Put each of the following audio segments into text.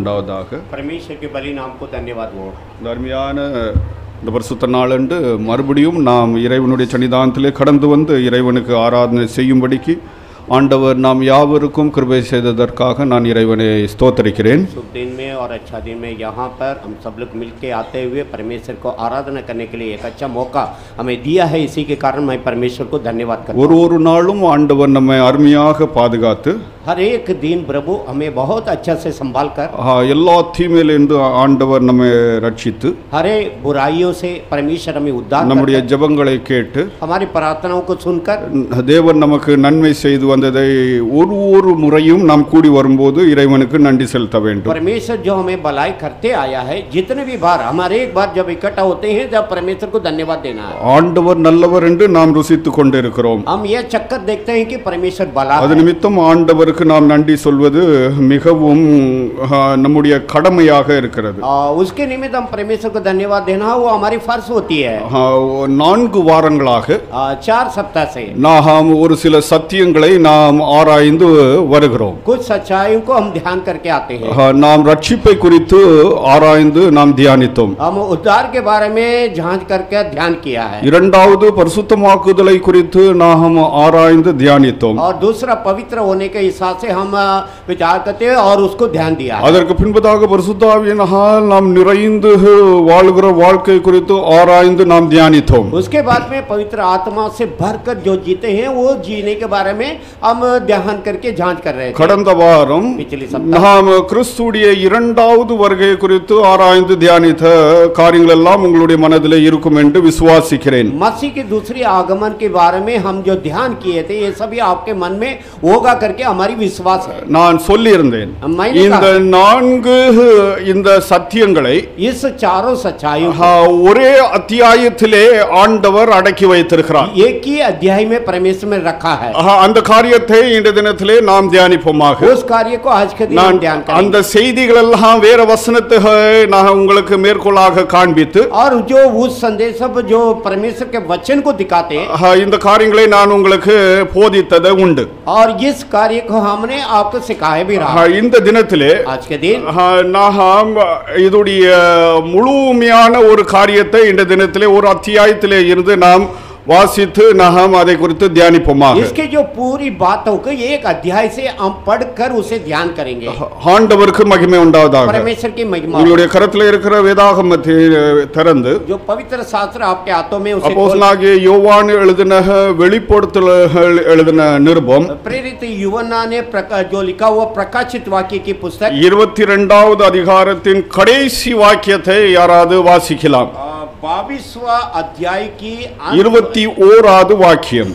உண்டாவதாக परमेश्वर के बलि नाम को धन्यवाद हो இந்த அருமையான இந்த பரிசுத்த நாளன்று மறுபடியும் நாம் இறைவனுடைய சன்னிதானத்திலே கடந்து வந்து இறைவனுக்கு ஆராதனை செய்யும்படிக்கு ஆண்டவர் நாம் யாவருக்கும் கிருபை செய்ததற்காக நான் இறைவனை ஸ்தோத்தரிக்கிறேன் शुभ दिन में और अच्छा दिन में यहाँ पर हम सब लोग मिल के आते हुए परमेश्वर को आराधना करने के लिए एक अच्छा मौका हमें दिया है इसी के कारण मैं परमेश्वर को धन्यवाद करता ஒரு ஒரு நாளும் ஆண்டவர் நம்மை அருமையாக பாதுகாத்து हूँ हर एक दिन प्रभु हमें बहुत अच्छा से संभाल कर ஆ, எல்லா தீமையிலிருந்து ஆண்டவர் நம்மை ரட்சித்து हरे बुराइयों से परमेश्वर हमें उद्धार நம்முடைய कर ஜெபங்களை கேட்டு हमारी प्रार्थनाओं को सुनकर தேவன் நமக்கு நன்மை செய்து வந்ததை ஒரு ஒரு முறையும் நாம் கூடி வரும்போது இறைவனுக்கு நன்றி செலுத்த வேண்டும் परमेश्वर जो हमें भलाई करते आया है जितने भी बार हमारे एक बार जब इकट्ठा होते हैं जब परमेश्वर को धन्यवाद देना है ஆண்டவர் நல்லவர் என்று நாம் ருசித்து கொண்டிருக்கிறோம் हम यह चक्कर देखते हैं कि परमेश्वर भला அது है நிமித்தம் ஆண்டவருக்கு நாம் நன்றி சொல்வது மிகவும் ஆ, நம்முடைய கடமையாக இருக்கிறது और उसके निमित्त हम परमेश्वर को धन्यवाद देना वो हमारी फर्ज होती है ஆ, நான்கு வாரங்களாக आ, चार सप्ताह से நாம் ஒரு சில சத்தியங்களை நாம் ஆராய்ந்து வருகிறோம் कुछ सच्चाइयों को हम ध्यान करके आते हैं ஆ, நாம் ரட்சிப்பை குறித்து ஆராய்ந்து நாம் தியானித்தோம் हम उद्धार के बारे में जांच करके ध्यान किया है இரண்டாவது பரிசுத்தமாக்குதலை குறித்து நாம் ஆராய்ந்து தியானித்தோம் और दूसरा पवित्र होने के हिसाब से हम आ, विचार करते हैं और उसको ध्यान दिया है அதற்கு பின்பதாக பரிசுத்தாவியினால் நாம் நிறைந்து வாழ்கிற வாழ்க்கை குறித்து ஆராய்ந்து நாம் தியானித்தோம் उसके बाद में पवित्र आत्मा से भरकर जो जीते हैं वो जीने के बारे में हम ध्यान करके जांच कर रहे थे கடந்த வாரம் पिछले सप्ताह நாம் கிறிஸ்துடைய இரண்டாவது வருகை குறித்து ஆராய்ந்து தியானித்த காரியங்கள் எல்லாம் உங்களுடைய மனதில் இருக்கும் என்று விசுவாசிக்கிறேன் मसीह के दूसरी आगमन के बारे में हम जो ध्यान किए थे ये सभी आपके मन में होगा करके हमारी विश्वास है நான் சொல்லியிருந்தேன் मैंने இந்த कहा, நான்கு இந்த சத்தியங்களை इस चारों सच्चाइयों ஆ, ஒரே அத்தியாயத்திலே ஆண்டவர் அடக்கி வைத்திருக்கிறார் को एक ही अध्याय में परमेश्वर में रखा है ஆஹா, அந்த காரியத்தை இந்த தினத்திலே நாம் தியானிப்போமாக उस कार्य को आज के दिन நான் हम ध्यान करेंगे அந்த செய்திகள் எல்லாம் வேற வசனத்தை நான் உங்களுக்கு மேற்கோளாக காண்பித்து और जो उस संदेश सब जो परमेश्वर के वचन को दिखाते हैं ஆஹா, இந்த காரியங்களை நான் உங்களுக்கு போதித்தது உண்டு और इस कार्य को हमने आपको सिखाया भी ஆஹா, रहा இந்த தினத்திலே आज के दिन ஆஹா, நாம் இதுடைய முழுமையான ஒரு காரியத்தை இந்த தினத்திலே ஒரு அத்தியாயத்திலே இருந்து நாம் வாசித்து நாம் அதை குறித்து தியானிப்போமாக इसके जो पूरी बातों को एक अध्याय से हम पढ़कर उसे ध्यान करेंगे ஆண்டவருக்கு மகிமை உண்டாவதாக परमेश्वर की महिमा உங்களுடைய கரத்தில் இருக்கிற வேதாகமத்தை திறந்து जो पवित्र शास्त्र आपके हाथों में उसे खोल- அப்போஸ்தலனாகிய யோவான் எழுதின வெளிப்படுத்தல்கள் எழுதின நிருபம் प्रेरित युवना ने प्रका, जो लिखा हुआ प्रकाशित वाक्य की पुस्तक இருபத்தி ரெண்டாவது அதிகாரத்தின் கடைசி வாக்கியத்தை யாராவது வாசிக்கலாம் बाईसवा अध्याय की இருபத்தி ஓராவது வாக்கியம்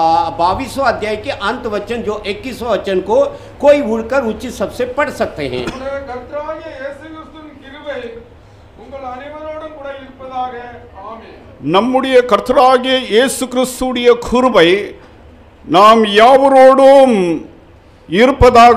बाईसवा अध्याय के अंत वचन जो इक्कीसवा वचन को कोई उड़कर उचित सबसे पढ़ सकते हैं நம்முடைய கர்த்தராகிய இயேசு கிறிஸ்துவின் கிருபை உங்கள் அனைவரோடும் கூட இருப்பதாக ஆமென் நம்முடைய கர்த்தராகிய இயேசு கிறிஸ்துடைய கிருபை நாம் யாவரோடும் இருப்பதாக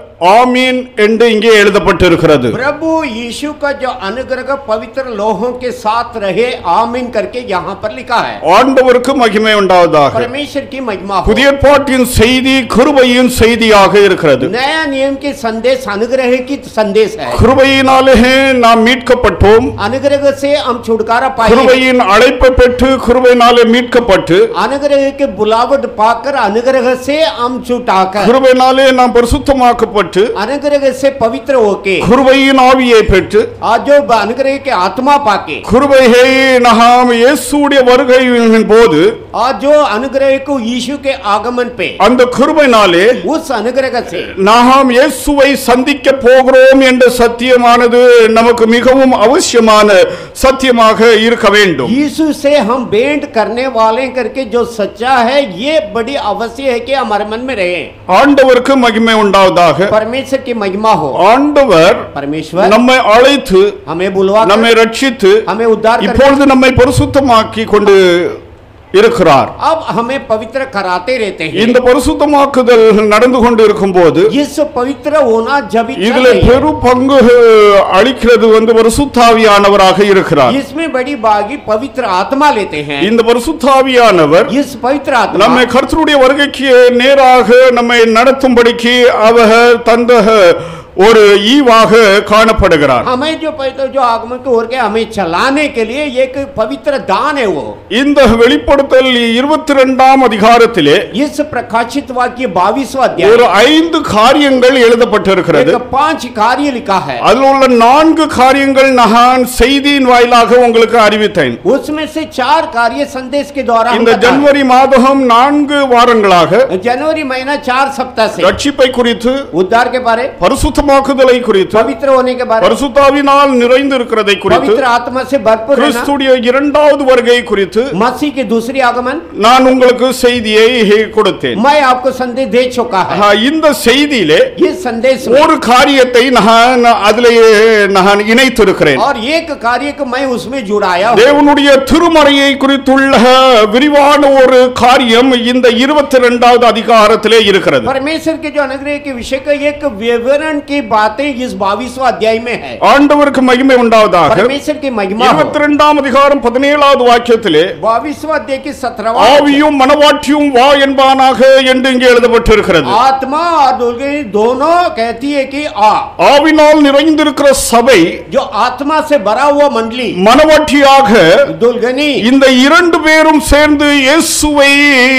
ஆமீன் என்று இங்கே எழுதப்பட்டிருக்கிறது प्रभु यीशु का जो अनुग्रह पवित्र लोहों के साथ रहे आमीन करके यहाँ पर लिखा है ஆண்டவருக்கு மகிமை உண்டாவதாக परमेश्वर की महिमा हो புதிய ஏற்பாட்டின் செய்தி கிருபையின் செய்தியாக இருக்கிறது नया नियम के संदेश अनुग्रह की संदेश है கிருபையினாலே நாம் மீட்கப்பட்டோம் अनुग्रह से हम छुटकारा पाए கிருபையின் அழைப்பை பெற்று கிருபையினாலே மீட்கப்பட்டு अनुग्रह के बुलावट पाकर अनुग्रह से हम छुटाकर கிருபையினாலே நாம் பரிசுத்தமாக்கப்பட்டு अनुग्रह से पवित्र होके கிருபையின் ஆவியை பெற்று आज जो अनुग्रह के आत्मा पाके கிருபையை நாம் இயேசுடைய வருகையின் போது और जो अनुग्रह को यीशु के आगमन पे அந்த கிருபையினாலே उस अनुग्रह से நாம் இயேசுவை சந்திக்க போகிறோம் என்ற சத்தியமானது நமக்கு மிகவும் அவசியமான சத்தியமாக இருக்க வேண்டும் यीशु से हम भेंट करने वाले करके जो सच्चा है ये बड़ी अवश्य है कि हमारे मन में रहे ஆண்டவருக்கு மகிமை உண்டாவதாக परमेश्वर की महिमा हो ஆண்டவர் परमेश्वर நம்மை அழைத்து हमें बुलवा कर, நம்மை ரட்சித்து हमें उद्धार कर இப்பொழுது நம்மை பரிசுத்தமாக்கி கொண்டு இருக்கிறார் अब हमें पवित्र कराते रहते हैं இந்த பரிசுத்தமாக்குதல் நடந்து கொண்டு இருக்கும்போது इस पवित्र होना जब ही चल இதுல रही है। பெரு பங்கு அளிக்கிறது வந்து பரிசுத்தாவியானவராக இருக்கிறார் इसमें बड़ी बागी पवित्र आत्मा लेते हैं இந்த பரிசுத்தாவியானவர் इस पवित्र आत्मा நம்மை கர்த்தருடைய வருகைக்கு நேராக நம்மை நடத்தும்படிக்கு அவர் தந்த ஒரு ஈவாக காணப்படுகிறார் हमें जो पवित्र जो आगमन को ओर के हमें चलाने के लिए एक पवित्र दान है वो இந்த வெளிப்படுத்தல் இருபத்தி ரெண்டாம் அதிகாரத்திலே इस प्रकाशित वाक्य बाईसवा अध्याय ஒரு ஐந்து காரியங்கள் எழுதப்பட்டிருக்கிறது एक पांच कार्य लिखा है அதில் உள்ள நான்கு காரியங்கள் நான் செய்தியின் வாயிலாக உங்களுக்கு அறிவித்தேன் उसमें से चार कार्य संदेश के द्वारा हम இந்த बताएं। ஜனவரி மாதம் நான்கு வாரங்களாக जनवरी महीना चार सप्ताह से ரட்சிப்பை குறித்து उद्धार के बारे பரிசுத்தமாக்குதலை குறித்து पवित्र होने के बारे பரிசுத்தாவினால் நிறைந்து இருக்கிறதை குறித்து पवित्र आत्मा से भरपूर रहना கிறிஸ்துடைய இரண்டாவது வருகை குறித்து मसीह की दूसरी आगमन நான் உங்களுக்கு செய்தியை கொடுத்தேன் मैं आपको संदेश दे चुका है ஆஹா, இந்த செய்தியிலே इस संदेश में ஒரு காரியத்தை நான் அதிலேயே நான் இணைத்திருக்கிறேன் और एक कार्य को मैं उसमें जुड़ाया हूं। தேவனுடைய திருமறையை குறித்துள்ள விரிவான ஒரு காரியம் இந்த இருபத்தி ரெண்டாவது அதிகாரத்திலே இருக்கிறது परमेश्वर के जो अनुग्रह के विषय का एक विवरण की बातें इस बाईसवा अध्याय में है ஆண்டவருக்கு மகிமை உண்டாவதாக परमेश्वर की महिमा இருபத்தி ரெண்டாம் அதிகாரம் பதினேழாவது வாக்கியத்திலே बाईसवा अध्याय की सत्रहवा ஆவியும் மனவாட்டியும் வா என்பானாக என்று இங்கே எழுதப்பட்டிருக்கிறது आत्मा और दुर्गनी दोनों कहती है कि आ ஆவினால் நிறைந்திருக்கிற சபை जो आत्मा से भरा हुआ मंडली மனவாட்டியாக दुल्गनी இந்த இரண்டு பேரும் சேர்ந்து இயேசுவை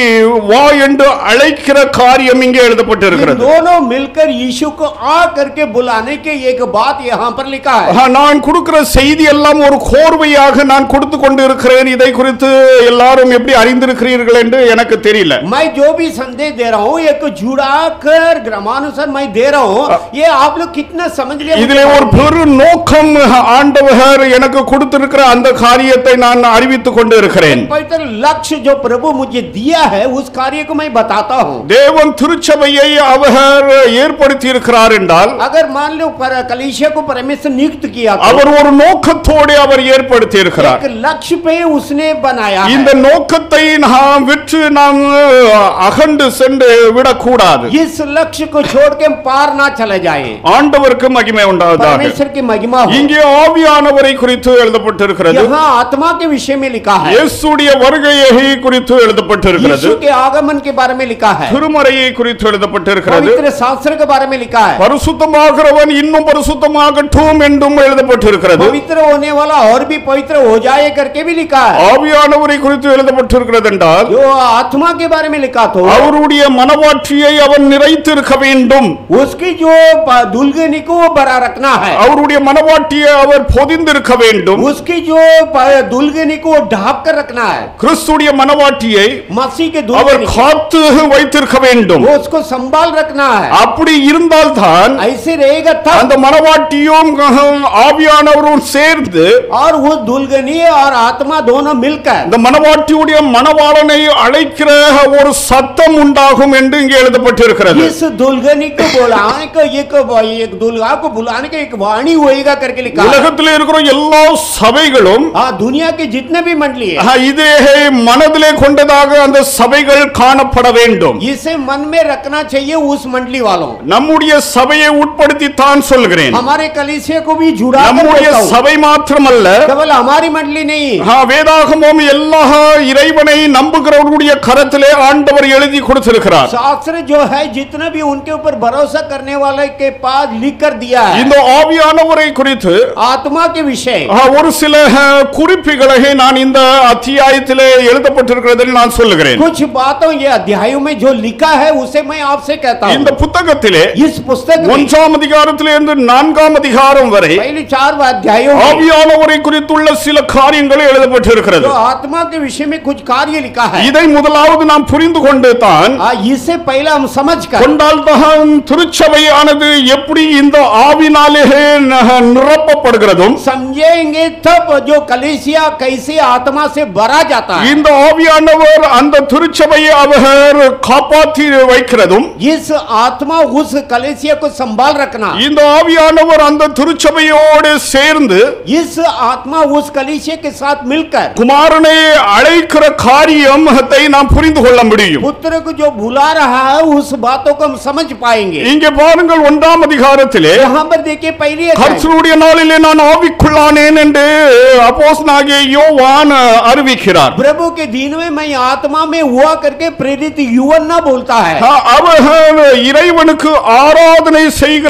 வா என்று அழைக்கிற காரியம் இங்கே ये எழுதப்பட்டிருக்கிறது दोनों मिलकर यीशु को आ करके बुलाने के एक बात यहाँ पर लिखा है ஆஹா, நான் கொடுக்கிற செய்தி எல்லாம் ஒரு கோர்வையாக நான் கொடுத்து கொண்டு இருக்கிறேன் இதை குறித்து எல்லாரும் எப்படி அறிந்திருக்கிறீர்கள் என்று எனக்கு தெரியல मैं जो भी संदेश दे रहा हूँ एक जुड़ा कर ग्रामानुसार मैं दे रहा हूँ ये आप लोग कितना समझ लिया मुझे இதிலே ஒரு मालूम नहीं। பெரு நோக்கம் ஆண்டவர் எனக்கு கொடுத்திருக்கிற அந்த காரியத்தை நான் அறிவித்துக் கொண்டு இருக்கிறேன் पवित्र लक्ष्य जो प्रभु मुझे दिया है उस कार्य को मैं बताता हूँ தேவன் திருச்சபையை அவர் ஏற்படுத்தி இருக்கிறார் என்றால் अगर मान लो पर कलीसिया को परमेश्वर नियुक्त किया तो அவர் ஒரு நோக்கத்தோடு அவர் ஏற்படுத்தி இருக்கிறார் एक लक्ष्य पे उसने बनाया है இந்த நோக்கத்தை நாம் விற்று நாம் அகண்டு சென்று விடக்கூடாது इस लक्ष्य को छोड़ के हम पार ना चले जाए ஆண்டவருக்கு மகிமை உண்டாவதாக परमेश्वर की महिमा हो இங்கே ஆவியானவரை குறித்து எழுதப்பட்டிருக்கிறது यहाँ आत्मा के विषय में लिखा है இயேசுடைய வருகையை குறித்து எழுதப்பட்டிருக்கிறது यीशु के आगमन के बारे में लिखा है திருமறையை குறித்து எழுதப்பட்டிருக்கிறது पवित्र शास्त्र के बारे में लिखा है பரிசுத்தமாகிறவன் இன்னும் பரிசுத்தமாகட்டும் என்றும் எழுதப்பட்டிருக்கிறது पवित्र होने वाला और भी पवित्र हो जाए करके भी लिखा है ஆவியானவரை குறித்து எழுதப்பட்டிருக்கிறது என்றால் जो आत्मा के बारे में लिखा तो அவருடைய மனவாட்சியை அவன் நிறைத்திருக்க வேண்டும் उसकी जो प- दुल्हनी को वो बड़ा रखना है அவருடைய மனவாட்டியை அவர் பொதிந்திருக்க வேண்டும் उसकी जो प- दुल्हनी को वो ढाप कर रखना है கிறிஸ்துடைய மனவாட்டியை मसीह के அவர் दुल्हनी காத்து வைத்திருக்க வேண்டும் वो उसको संभाल रखना है அப்படி இருந்தால்தான் ऐसे रहेगा அந்த तब மனவாட்டியும் அஹ், ஆவியானவரும் சேர்ந்து और वो दुल्हनी और आत्मा दोनों मिलकर இந்த மனவாட்டியுடைய மனவாளனை அழைக்கிற ஒரு சத்தம் உண்டாகும் என்று இங்கே எழுதப்பட்டிருக்கிறது इस दुल्हनी को बुलाने का एक एक दुल्हा को बुलाने का एक वाणी होएगा करके लिखा है உலகத்தில் இருக்கிற எல்லா சபைகளும் हाँ दुनिया के जितने भी मंडली है அஹ், இதே மனதிலே கொண்டதாக அந்த சபைகள் காணப்பட வேண்டும் इसे मन में रखना चाहिए उस मंडली वालों நம்முடைய சபையை உட்படுத்தித்தான் சொல்கிறேன் हमारे कलीसिया को भी जुड़ा कर நம்முடைய बोलता हूं। சபை மாத்திரமல்ல केवल हमारी मंडली नहीं ஆ, வேதாகமம் எல்லா இறைவனை நம்புகிறவர்களுடைய கரத்திலே ஆண்டவர் எழுதி கொடுத்திருக்கிறார் शास्त्र जो है जितना भी उनके ऊपर भरोसा करने वाले के पास लिख कर दिया है இந்த ஆவியானவரை குறித்து आत्मा के विषय ஆ, ஒரு சில ஆ, குறிப்புகளை நான் இந்த அத்தியாயத்திலே எழுதப்பட்டிருக்கிறதில் நான் சொல்லுகிறேன் कुछ बातों ये अध्यायों में जो लिखा है उसे मैं आपसे कहता இந்த हूँ புத்தகத்திலே इस पुस्तक में ஒன்றாம் அதிகாரத்திலிருந்து நான்காம் அதிகாரம் வரை पहले चार अध्यायों में ஆவியானவரை குறித்துள்ள சில காரியங்கள் எழுதப்பட்டிருக்கிறது जो आत्मा के विषय में कुछ कार्य लिखा है இதை முதலாவது நாம் புரிந்து கொண்டு தான் आ, इससे पहले हम समझ कर கொண்டால் தான் திருச்சபையானது எப்படி இந்த ஆவினாலே ந- நிரப்பப்படுகிறதும் समझेंगे तब जो कलेसिया कैसे आत्मा से भरा जाता है இந்த ஆவியானவர் அந்த திருச்சபையை அவர் காப்பாற்றி வைக்கிறதும் इस आत्मा उस कलेसिया को संभाल रखना இந்த ஆவியானவர் அந்த திருச்சபையோடு சேர்ந்து इस आत्मा उस कलेसिया के साथ मिलकर குமாரனை அழைக்கிற காரியத்தை நாம் புரிந்து கொள்ள முடியும் पुत्र को जो बुला रहा है उस बातों को हम समझ पाएंगे இங்கே பாருங்கள் ஒன்றாம் அதிகாரத்திலே यहाँ पर देखिए पहली अध्याय। கர்த்தருடைய நாளிலே நான் ஆவிக்குள்ளானேன் என்று அப்போஸ்தலனாகிய யோவான் அறிவிக்கிறார் प्रभु के दिन में मैं आत्मा में हुआ करके प्रेरित युवन ना बोलता है அவர் இறைவனுக்கு ஆராதனை செய்கிற அந்த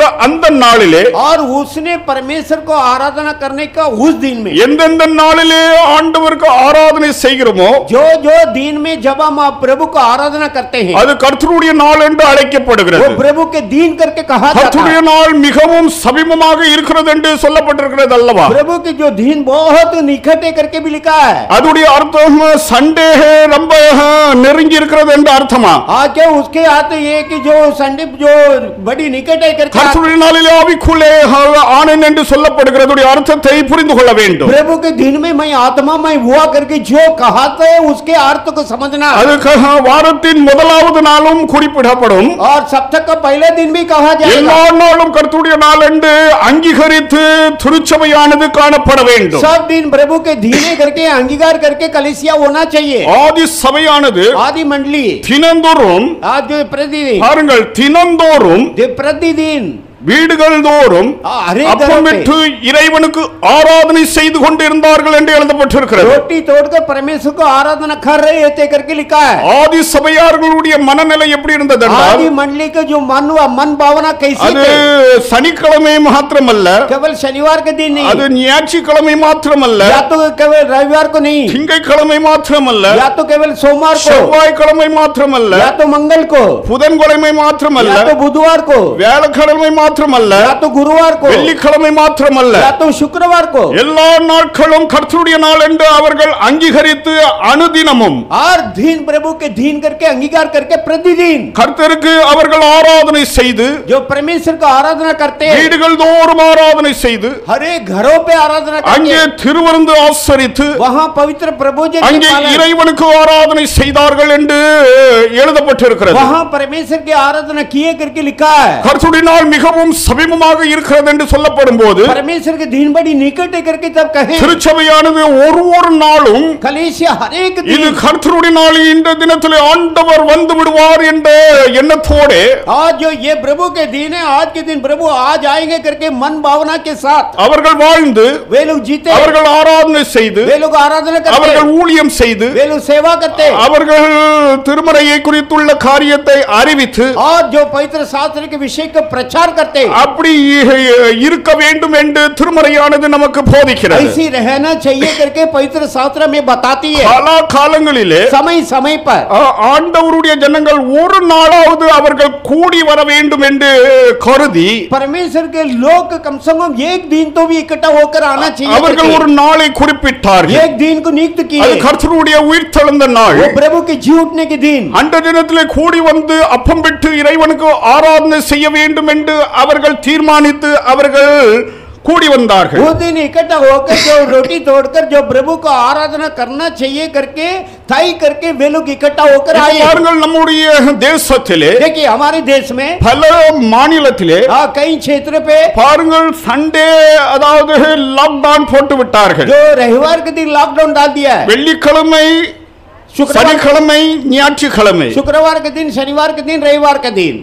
நாளிலே और उसने परमेश्वर को आराधना करने का उस दिन में எந்தெந்த நாளிலே ஆண்டவருக்கு ஆராதனை செய்கிறோமோ जो जो दिन में जब हम आप प्रभु को आराधना करते हैं அது கர்த்தருடைய நாள் என்று वो அழைக்கப்படுகிறது प्रभु के दिन करके कहा जाता கர்த்தருடைய है நாள் மிகவும் சமீபமாக இருக்கிறது என்று சொல்லப்பட்டிருக்கிறது அல்லவா प्रभु के जो दिन बहुत निकट है करके भी लिखा है அதுடைய அர்த்தம் சண்டே ரொம்ப நெருங்கி இருக்கிறது என்று அர்த்தமா आज क्या उसके अर्थ ये कि जो संडे जो बड़ी निकट है करके கர்த்தருடைய நாளிலே ஆவிக்குள்ளே ஆனன் என்று சொல்லப்படுகிறதுடைய அர்த்தத்தை புரிந்து கொள்ள வேண்டும் प्रभु के दिन में मैं आत्मा में हुआ करके जो कहा था उसके अर्थ को समझना அது க- வாரத்தின் முதலாவது நாளும் குறிப்பிடப்படும் और सप्ताह का पहले दिन भी कहा जाएगा எல்லா நாளும் கர்த்தருடைய நாள் என்று அங்கீகரித்து திருச்சபையானது காணப்பட வேண்டும் सब दिन प्रभु के धीरे करके अंगीकार करके कलिसिया होना चाहिए ஆதி சபையானது आदि मंडली தினந்தோறும் आज जो प्रतिदिन பாருங்கள் தினந்தோறும் जो प्रतिदिन வீடுகள் தோறும் आ, हर एक घरों அப்பமிட்டு पे இறைவனுக்கு ஆராதனை செய்து கொண்டிருந்தார்கள் என்று எழுதப்பட்டிருக்கிறது रोटी तोड़कर परमेश्वर को आराधना कर रहे थे करके लिखा है ஆதி சபையார்களுடைய மனநிலை எப்படி இருந்தது என்றால் आदि मंडली का जो मन हुआ मन भावना कैसी அது थे சனிக்கிழமை மாத்திரமல்ல केवल शनिवार के दिन அது नहीं ஞாயிற்றுக்கிழமை மாத்திரமல்ல या तो केवल रविवार को नहीं திங்கட்கிழமை மாத்திரமல்ல या तो केवल सोमवार को செவ்வாய்க்கிழமை மாத்திரமல்ல या तो मंगल को புதன்கிழமை மாத்திரமல்ல या तो बुधवार को வியாழக்கிழமை மாத்திரமல்ல या तो गुरुवार को வெள்ளிக்கிழமை மாத்திரமல்ல या तो शुक्रवार को எல்லா நாட்களும் கர்த்தருடைய நாள் என்று அவர்கள் அங்கீகரித்து அனுதினமும் और दिन प्रभु के दिन करके अंगीकार करके प्रतिदिन கர்த்தருக்கு அவர்கள் ஆராதனை செய்து जो परमेश्वर को आराधना करते हैं வீடுகள் தோறும் ஆராதனை செய்து हर एक घरों पे आराधना அங்கே करके திருவருந்து ஆசரித்து वहाँ पवित्र प्रभु जी के அங்கே पालन- இறைவனுக்கு ஆராதனை செய்தார்கள் என்று எழுதப்பட்டிருக்கிறது वहाँ परमेश्वर की आराधना किए करके लिखा है கர்த்தருடைய நாள் மிகவும் சமீபமாக இருக்கிறது என்று சொல்லப்படும் போது परमेश्वर के दिन बड़ी निकट है करके तब कहे திருச்சபையானது ஒரு ஒரு நாளும் कलेशिया हर एक இது दिन கர்த்தருடைய நாள் இந்த தினத்திலே ஆண்டவர் வந்து விடுவார் என்ற எண்ணத்தோடு आज जो ये प्रभु के दिन है आज के दिन प्रभु आज आएंगे करके मन भावना के साथ அவர்கள் வாழ்ந்து वे लोग जीते அவர்கள் ஆராதனை செய்து वे लोग आराधना करते அவர்கள் ஊழியம் செய்து वे लोग सेवा करते அவர்கள் திருமறையை குறித்துள்ள காரியத்தை அறிவித்து और जो पवित्र शास्त्र के विषय का प्रचार करते அப்படி இருக்க வேண்டும் என்று திருமறையானது நமக்கு போதிக்கிறது ऐसी रहना चाहिए करके पवित्र शास्त्र में बताती है காலா காலங்களிலே समय समय पर ஆ- ஆண்டவருடைய ஜனங்கள் ஒரு நாளாவது அவர்கள் கூடி வர வேண்டும் என்று கருதி परमेश्वर के लोग कम से कम एक दिन तो भी इकट्ठा होकर आना चाहिए அவர்கள் ஒரு करके। நாளை குறிப்பிட்டார்கள் एक दिन को नियुक्त அது किए கர்த்தருடைய உயிர்த்தெழுந்த நாள் वो प्रभु के जी उठने के दिन அந்த தினத்திலே கூடி வந்து அப்பம் விட்டு இறைவனுக்கு ஆராதனை செய்ய வேண்டும் என்று அவர்கள் தீர்மானித்து அவர்கள் கூடி வந்தார்கள் वो दिन इकट्ठा होकर जो रोटी तोड़कर जो प्रभु को आराधना करना चाहिए करके तय करके वे लोग इकट्ठा होकर இப்ப आए பாருங்கள் நம்முடைய தேசத்திலே देखिए हमारे देश में பல மாநிலத்திலே हाँ कई क्षेत्र पे பாருங்கள் சண்டே அதாவது லாக்டவுன் போட்டு விட்டார்கள் जो रविवार के दिन लॉकडाउन डाल दिया है வெள்ளிக்கிழமை शुक्रवार சனிக்கிழமை ஞாயிற்றுக்கிழமை शुक्रवार के दिन शनिवार के दिन रविवार के दिन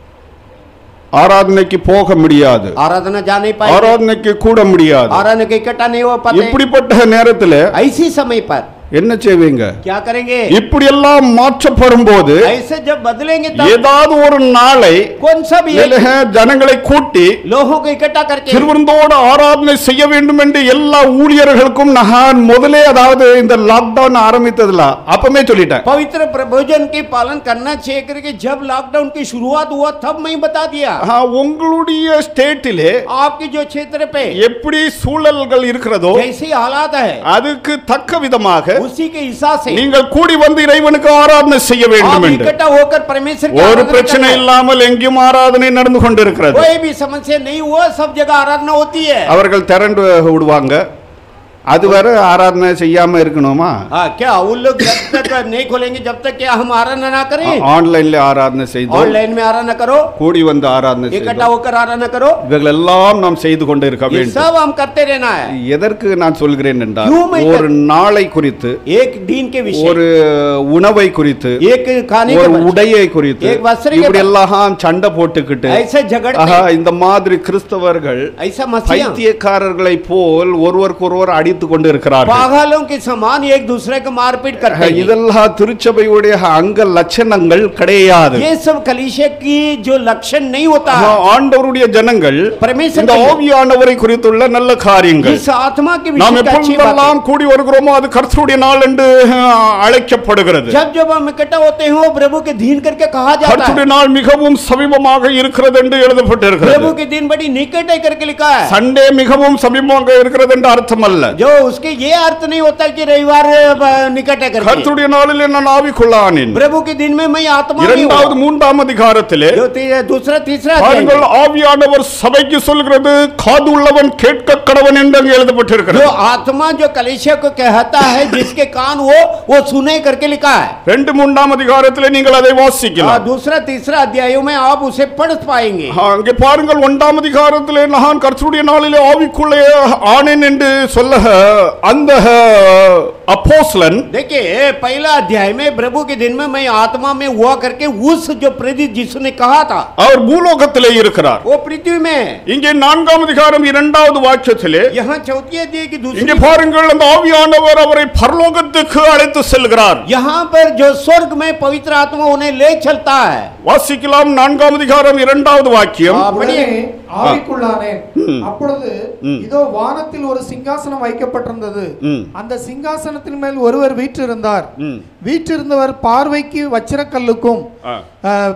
ஆராதனைக்கு போக முடியாது आराधना जा नहीं पाए ஆராதனைக்கு கூட முடியாது आराधना के इकट्ठा नहीं हो पाते இப்படிப்பட்ட நேரத்துல ऐसी समय पर என்ன செய்வீங்க क्या करेंगे இப்படி எல்லாம் மாற்றப்படும் போது ऐसे जब बदलेंगे तब ஏதாவது ஒரு நாளை कौन सा भी एक இல்ல, ஜனங்களை கூட்டி लोगों को इकट्ठा करके திருவிருந்தோடு ஆராதனை செய்ய வேண்டும் என்று எல்லா ஊழியர்களுக்கும் நான் முதலே அதாவது இந்த லாக்டவுன் ஆரம்பித்ததுல அப்பமே சொல்லிட்டேன் पवित्र प्रभोजन के पालन करना चाहिए करके जब लॉकडाउन की शुरुआत हुआ तब मैं बता दिया ஆஹா, உங்களுடைய ஸ்டேட்டிலே आपके जो क्षेत्र पे எப்படி சூழல்கள் இருக்கிறதோ जैसे हालात है அதுக்கு தக்க விதமாக उसी के हिसाब से நீங்கள் கூடி வந்து இறைவனுக்கு ஆராதனை செய்ய आप வேண்டும் என்று इकट्ठा होकर परमेश्वर की ஒரு आराधना பிரச்சனை करना है। இல்லாமல் எங்கேயும் ஆராதனை நடந்து கொண்டிருக்கிறது कोई भी समस्या नहीं हुआ सब जगह आराधना होती है அவர்கள் திரண்டு விடுவாங்க அதுவரை ஆராதனை செய்யாம இருக்கணுமா हाँ क्या उन लोग जब तक नहीं खोलेंगे जब तक क्या हम आराधना ना करें ஆன்லைன்ல ஆராதனை செய்தோம் ऑनलाइन में आराधना करो கூடி வந்து ஆராதனை इकट्ठा செய்தோம் होकर आराधना करो இவைகள் எல்லாம் நாம் செய்து கொண்டு இருக்க ये வேண்டும் सब हम करते रहना है எதற்கு நான் சொல்கிறேன் என்றால் क्यों मैं ஒரு நாளை குறித்து एक दिन के विषय ஒரு உணவை குறித்து एक खाने के ஒரு विषय, உடையை குறித்து एक वस्त्र के இப்படி எல்லாம் சண்டை போட்டுக்கிட்டு ऐसे झगड़ते ஆஹா இந்த மாதிரி கிறிஸ்தவர்கள் ऐसा मसीहा பைத்தியக்காரர்களை போல் ஒருவருக்கு ஒருவர் அடி அடித்துக் கொண்டு இருக்கிறார்கள் पागलों के समान एक दूसरे को मारपीट करते हैं இதெல்லாம் திருச்சபையுடைய அங்க லட்சணங்கள் கிடையாது ये सब कलीशे की जो लक्षण नहीं होता है ஆண்டவருடைய ஜனங்கள் परमेश्वर இந்த के लोग ஆவியானவரை குறித்துள்ள நல்ல காரியங்கள் इस आत्मा के நாம் विषय की अच्छी बात எப்பொழுதெல்லாம் கூடி வருகிறோமோ அது கர்த்தருடைய நாள் என்று அஹ், அழைக்கப்படுகிறது जब जब हम इकट्ठा होते हैं वो प्रभु के दिन करके कहा जाता கர்த்தருடைய है நாள் மிகவும் சமீபமாக இருக்கிறது என்று எழுதப்பட்டிருக்கிறது प्रभु के दिन बड़ी निकट है करके लिखा है சண்டே மிகவும் சமீபமாக இருக்கிறது என்று அர்த்தம் அல்ல जो उसके ये अर्थ नहीं होता कि रविवार अ, निकट है करके கர்த்தருடைய நாளில் நான் ஆவிக்குள்ளானேன் प्रभु के दिन में मैं आत्मा नहीं இரண்டாவது हूँ மூன்றாம் அதிகாரத்திலே जो ती- दूसरा तीसरा अध्याय பாருங்கள் में, ஆவியானவர் சபைக்கு சொல்கிறது காது உள்ளவன் கேட்க கடவன் என்று அங்கே जो எழுதப்பட்டிருக்கிறது आत्मा जो कलेशिया को कहता है जिसके कान वो वो सुने करके लिखा है ரெண்டு மூன்றாம் அதிகாரத்திலே நீங்கள் அதை और வாசிக்கலாம் दूसरा तीसरा अध्यायों में आप उसे पढ़ पाएंगे ஆ, அங்கே பாருங்கள் ஒன்றாம் அதிகாரத்திலே நான் கர்த்தருடைய நாளிலே ஆவிக்குள்ளே ஆனேன் என்று சொல்ல அந்த அப்போஸ்லன் देखिए पहला अध्याय में प्रभु के दिन में मैं आत्मा में हुआ करके उस जो प्रेरित यीशु ने कहा था அவர் பூலோகத்திலே இருக்கிறார் वो पृथ्वी में இங்கே நான்காம் அதிகாரம் இரண்டாவது வாக்கியத்திலே यहाँ चौथी अध्याय की இங்கே दूसरी பாருங்கள் அந்த ஆவியானவர் அவரை பரலோகத்துக்கு அழைத்து செல்கிறார் यहाँ पर जो स्वर्ग में पवित्र आत्मा उन्हें ले चलता है வாசிக்கலாம் நான்காம் அதிகாரம் இரண்டாவது வாக்கியம் आप உடனே पढ़िए ஆவிக்குள்ளானேன் ம். அப்பொழுது ம். இதோ வானத்தில் ஒரு சிங்காசனம் வைக்கப்பட்டிருந்தது ம். அந்த சிங்காசனத்தின் மேல் ஒருவர் வீற்றிருந்தார் ம். வீற்றிருந்தவர் பார்வைக்கு வச்சிரக்கல்லுக்கும் ஆ. அஹ்,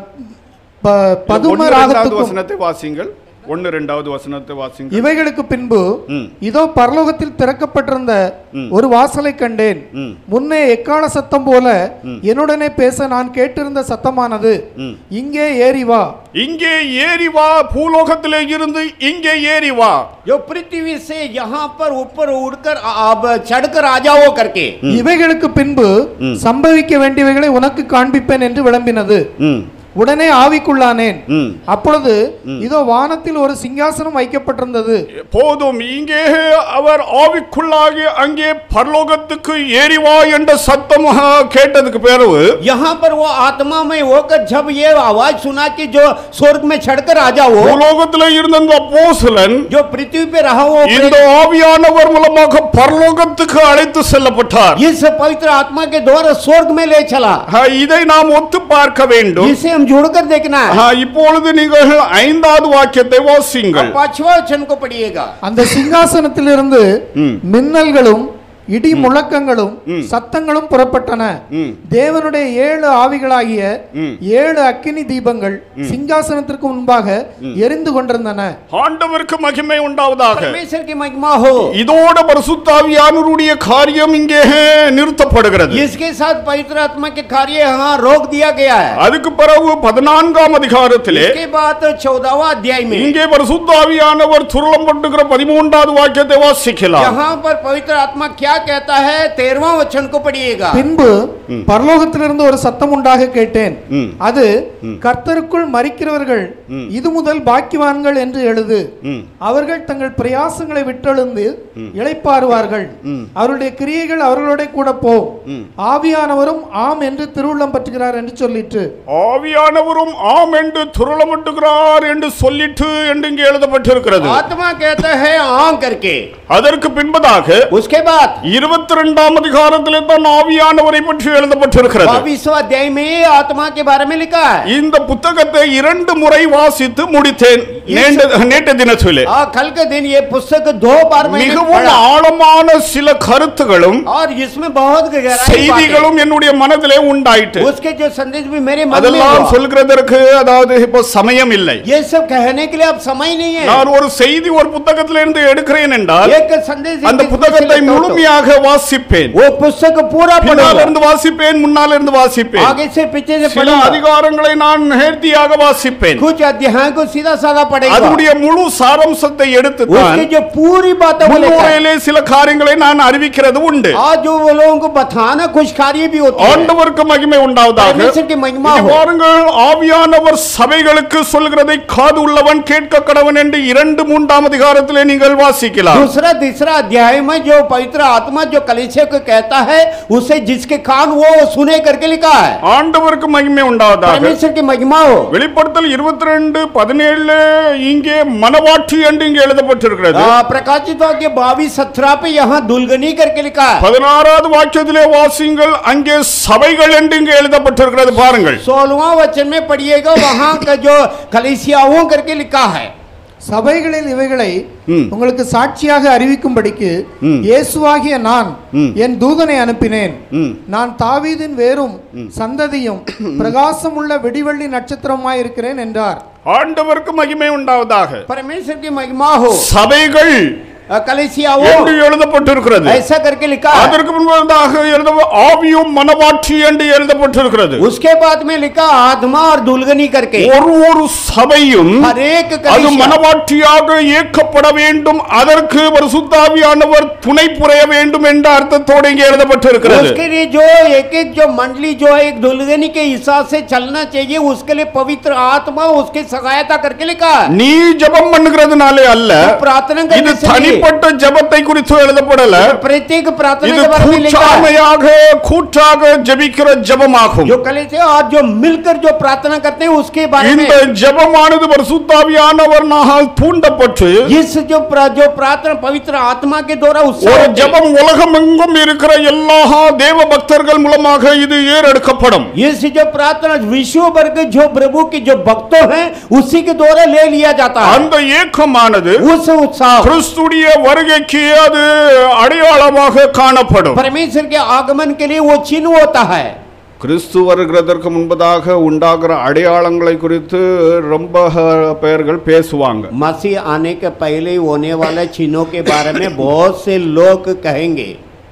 ப- பதும ஒன்று, இரண்டாவது ராகத்துக்கும் வசனத்தை வாசிங்கள் ஒன்னு ரெண்டாவது வசனத்தை வாசிங்கள் இவைகளுக்கு பின்பு ம். இதோ பரலோகத்தில் திறக்கப்பட்டிருந்த ம். ஒரு வாசலை கண்டேன் ம். முன்னே எக்கால சத்தம் போல என்னுடனே பேச நான் கேட்டிருந்த சத்தமானது ம். இங்கே ஏறி வா இங்கே ஏறி வா பூலோகத்திலே இருந்து இங்கே ஏறி வா जो पृथ्वी से यहाँ पर ऊपर उड़कर आ- अब चढ़कर आ जाओ करके இவைகளுக்கு பின்பு ம். சம்பவிக்க வேண்டியவைகளை உனக்கு காண்பிப்பேன் என்று விளம்பினது ம். உடனே ஆவிக்குள்ளானேன் ம். அப்பொழுது இதோ வானத்தில் ஒரு சிங்காசனம் வைக்கப்பட்டிருந்தது போதும் இங்கே அவர் ஆவிக்குள்ளாகி அங்கே பரலோகத்துக்கு ஏறி வா என்ற சத்தம் ஆ, கேட்டதுக்கு பிறகு यहाँ पर वो आत्मा में होकर जब ये आवाज सुना कि जो स्वर्ग में चढ़कर आ जाओ பூலோகத்திலே இருந்த அந்த அப்போஸ்தலன் जो पृथ्वी पे रहा वो இந்த ஆவியானவர் மூலமாக பரலோகத்துக்கு அழைத்து செல்லப்பட்டார் इस पवित्र आत्मा के द्वारा स्वर्ग में ले चला ஆ, இதை நாம் ஒத்து பார்க்க வேண்டும் इसे हम जोड़कर देखना है ஆ, இப்பொழுது நீங்கள் ஐந்தாவது வாக்கியத்தை வாசிங்கள் अब पांचवा वचन को पढ़िएगा அந்த சிங்காசனத்திலிருந்து ம். மின்னல்களும் இடி முழக்கங்களும் ம். சத்தங்களும் புறப்பட்டன ம். தேவனுடைய ஏழு ஆவிகளாகிய ம். ஏழு அக்கினி தீபங்கள் சிங்காசனத்திற்கு முன்பாக எரிந்து கொண்டிருந்தன ஆண்டவருக்கு மகிமை உண்டாவதாக परमेश्वर की महिमा हो இதோட பரிசுத்தாவியானவருடைய காரியம் இங்கே நிறுத்தப்படுகிறது इसके साथ पवित्र आत्मा के कार्य यहाँ रोक दिया गया है அதுக்கு பிறகு பதினான்காம் அதிகாரத்திலே इसके बाद चौदहवा अध्याय में இங்கே பரிசுத்தாவியானவர் துருளம் பட்டுகிற பதிமூன்றாவது வாக்கியத்தை வாசிக்கலாம் यहाँ पर पवित्र आत्मा क्या कहता है तेरहवा वचन को पढ़िएगा பின்பு பரலோகத்திலிருந்து ஒரு சத்தம் உண்டாக கேட்டேன் ம். அது கர்த்தருக்குள் மறிக்கிறவர்கள் இது முதல் பாக்கியவான்கள் என்று எழுது ம். அவர்கள் தங்கள் பிரயாசங்களை விட்டெழுந்து இளைப்பாறுவார்கள் அவருடைய கிரியைகள் அவர்களோட கூட போ ஆவியானவரும் ஆம் என்று திருவுள்ளம் பற்றுகிறார் என்று சொல்லிற்று ஆவியானவரும் ஆம் என்று துருளமிட்டுகிறார் என்று சொல்லிட்டு என்று இங்கே எழுதப்பட்டிருக்கிறது आत्मा कहता है आम करके அதற்கு பின்பதாக उसके बाद இருபத்தி ரெண்டாம் அதிகாரத்திலே தான் ஆவியானவரை பற்றி எழுதப்பட்டிருக்கிறது बाईसवा अध्याय में आत्मा के बारे में लिखा है இந்த புத்தகத்தை இரண்டு முறை வாசித்து முடித்தேன் நேற்று- நேற்று தினத்திலே और कल के दिन ये पुस्तक दो बार मैंने மிகவும் पढ़ा ஆழமான சில கருத்துகளும் और इसमें बहुत गहराई बातें। செய்திகளும் என்னுடைய மனதிலே உண்டாயிட்டு उसके जो संदेश भी मेरे मन में அதெல்லாம் हुआ। சொல்கிறதற்கு அதாவது இப்போ சமயம் இல்லை ये सब कहने के लिए अब समय नहीं है நான் ஒரு செய்தி ஒரு புத்தகத்திலிருந்து எடுக்கிறேன் என்றால் एक संदेश एक அந்த किसी புத்தகத்தை से तो- முழுமையாக வாசிப்பேன் वो पुस्तक पूरा பின்னால் पढ़ूंगा இருந்து வாசிப்பேன் முன்னால் இருந்து வாசிப்பேன் आगे से पीछे से சில पढ़ूंगा அதிகாரங்களை நான் நேர்த்தியாக வாசிப்பேன் कुछ अध्याय को सीधा साधा पढ़ेगा அதனுடைய முழு சாரம்சத்தை எடுத்து தான் उसकी जो पूरी बातों को लेकर முன்னுரையிலே சில காரியங்களை நான் அறிவிக்கிறது உண்டு आज जो वो लोगों को बताना कुछ कार्य भी होते हैं ஆண்டவருக்கு மகிமை உண்டாவதாக परमेश्वर की महिमा இங்கே हो பாருங்கள் ஆவியானவர் சபைகளுக்கு சொல்கிறதை காது உள்ளவன் கேட்க கடவன் என்று இரண்டு மூன்றாம் அதிகாரத்திலே நீங்கள் வாசிக்கலாம் दूसरा तीसरा अध्याय में जो पवित्र आत्मा जो कलिसिया को कहता है उसे जिसके कान वो सुने करके लिखा है ஆண்டவருக்கு மகிமை உண்டாவதாக परमेश्वर की महिमा हो வெளிப்படுத்தல் இருபத்தி ரெண்டு பதினேழு இங்கே மனவாட்டி என்று இங்கே எழுதப்பட்டிருக்கிறது आ, प्रकाशित वाक्य बाईस सत्रह पे यहाँ दुलगनी करके लिखा है பதினாறாவது வாக்கியத்திலே வாசிங்கள் அங்கே சபைகள் என்று இங்கே எழுதப்பட்டிருக்கிறது பாருங்கள் सोलवा वचन में पढ़िएगा वहाँ का जो कलिसियाओं करके लिखा है சபைகளில் இவைகளை ம். உங்களுக்கு சாட்சியாக அறிவிக்கும்படிக்கு ம். இயேசுவாகிய நான் ம். என் தூதனை அனுப்பினேன் ம். நான் தாவீதின் வேரும் சந்ததியும் பிரகாசமுள்ள வெடிவள்ளி நட்சத்திரமாயிருக்கிறேன் என்றார் ஆண்டவருக்கு மகிமை உண்டாவதாக परमेश्वर की महिमा हो சபைகள் आ, कलिसियाओं என்று எழுதப்பட்டிருக்கிறது ऐसा करके लिखा है அதற்கு முன்பதாக எழுத ஆவியும் மனவாட்சி என்று எழுதப்பட்டிருக்கிறது उसके बाद में लिखा आत्मा और दुलगनी करके ஒரு ஒரு சபையும் हर एक அது कलीसिया மனவாட்சியாக இயக்கப்பட வேண்டும் அதற்கு பரிசுத்தாவியானவர் துணை புரிய வேண்டும் என்ற அர்த்தத்தோடு இங்கே எழுதப்பட்டிருக்கிறது उसके लिए जो एक एक जो मंडली जो है एक दुल्हनी के हिसाब से चलना चाहिए उसके लिए पवित्र आत्मा उसकी सहायता करके लिखा है நீ ஜெபம் பண்ணுகிறதுனாலே அல்ல तो प्रार्थना இது करने से नहीं, தனிப்பட்ட ஜெபத்தை குறித்து எழுதப்படல प्रत्येक प्रार्थना இது के बारे में लिखा है கூட்டாமையாக கூட்டாக ஜெபிக்கிற ஜெபமாகும் जो कलिसिया और जो मिलकर जो प्रार्थना करते हैं उसके बारे में இந்த ஜெபமானது பரிசுத்தாவியானவர்னால் தூண்டப்பட்டு इस जो प्रा, जो प्रार्थना पवित्र आत्मा के द्वारा उससे ஒரு होती है। ஜெபம் உலகமெங்கும் இருக்கிற எல்லா தேவ பக்தர்கள் மூலமாக இது ஏறெடுக்கப்படும் इस जो प्रार्थना विश्व भर के जो प्रभु के जो भक्तों हैं उसी के द्वारा ले लिया जाता है அந்த ஏக்கமானது उस उत्साह கிறிஸ்துடைய வருகைக்கு அது அடையாளமாக காணப்படும் परमेश्वर के आगमन के लिए वो चिन्ह होता है கிறிஸ்து வருகிறதற்கு முன்பதாக உண்டாகிற அடையாளங்களை குறித்து ரொம்ப பெயர்கள் பேசுவாங்க मसीह आने के पहले ही होने वाले चिन्हों के बारे में बहुत से लोग कहेंगे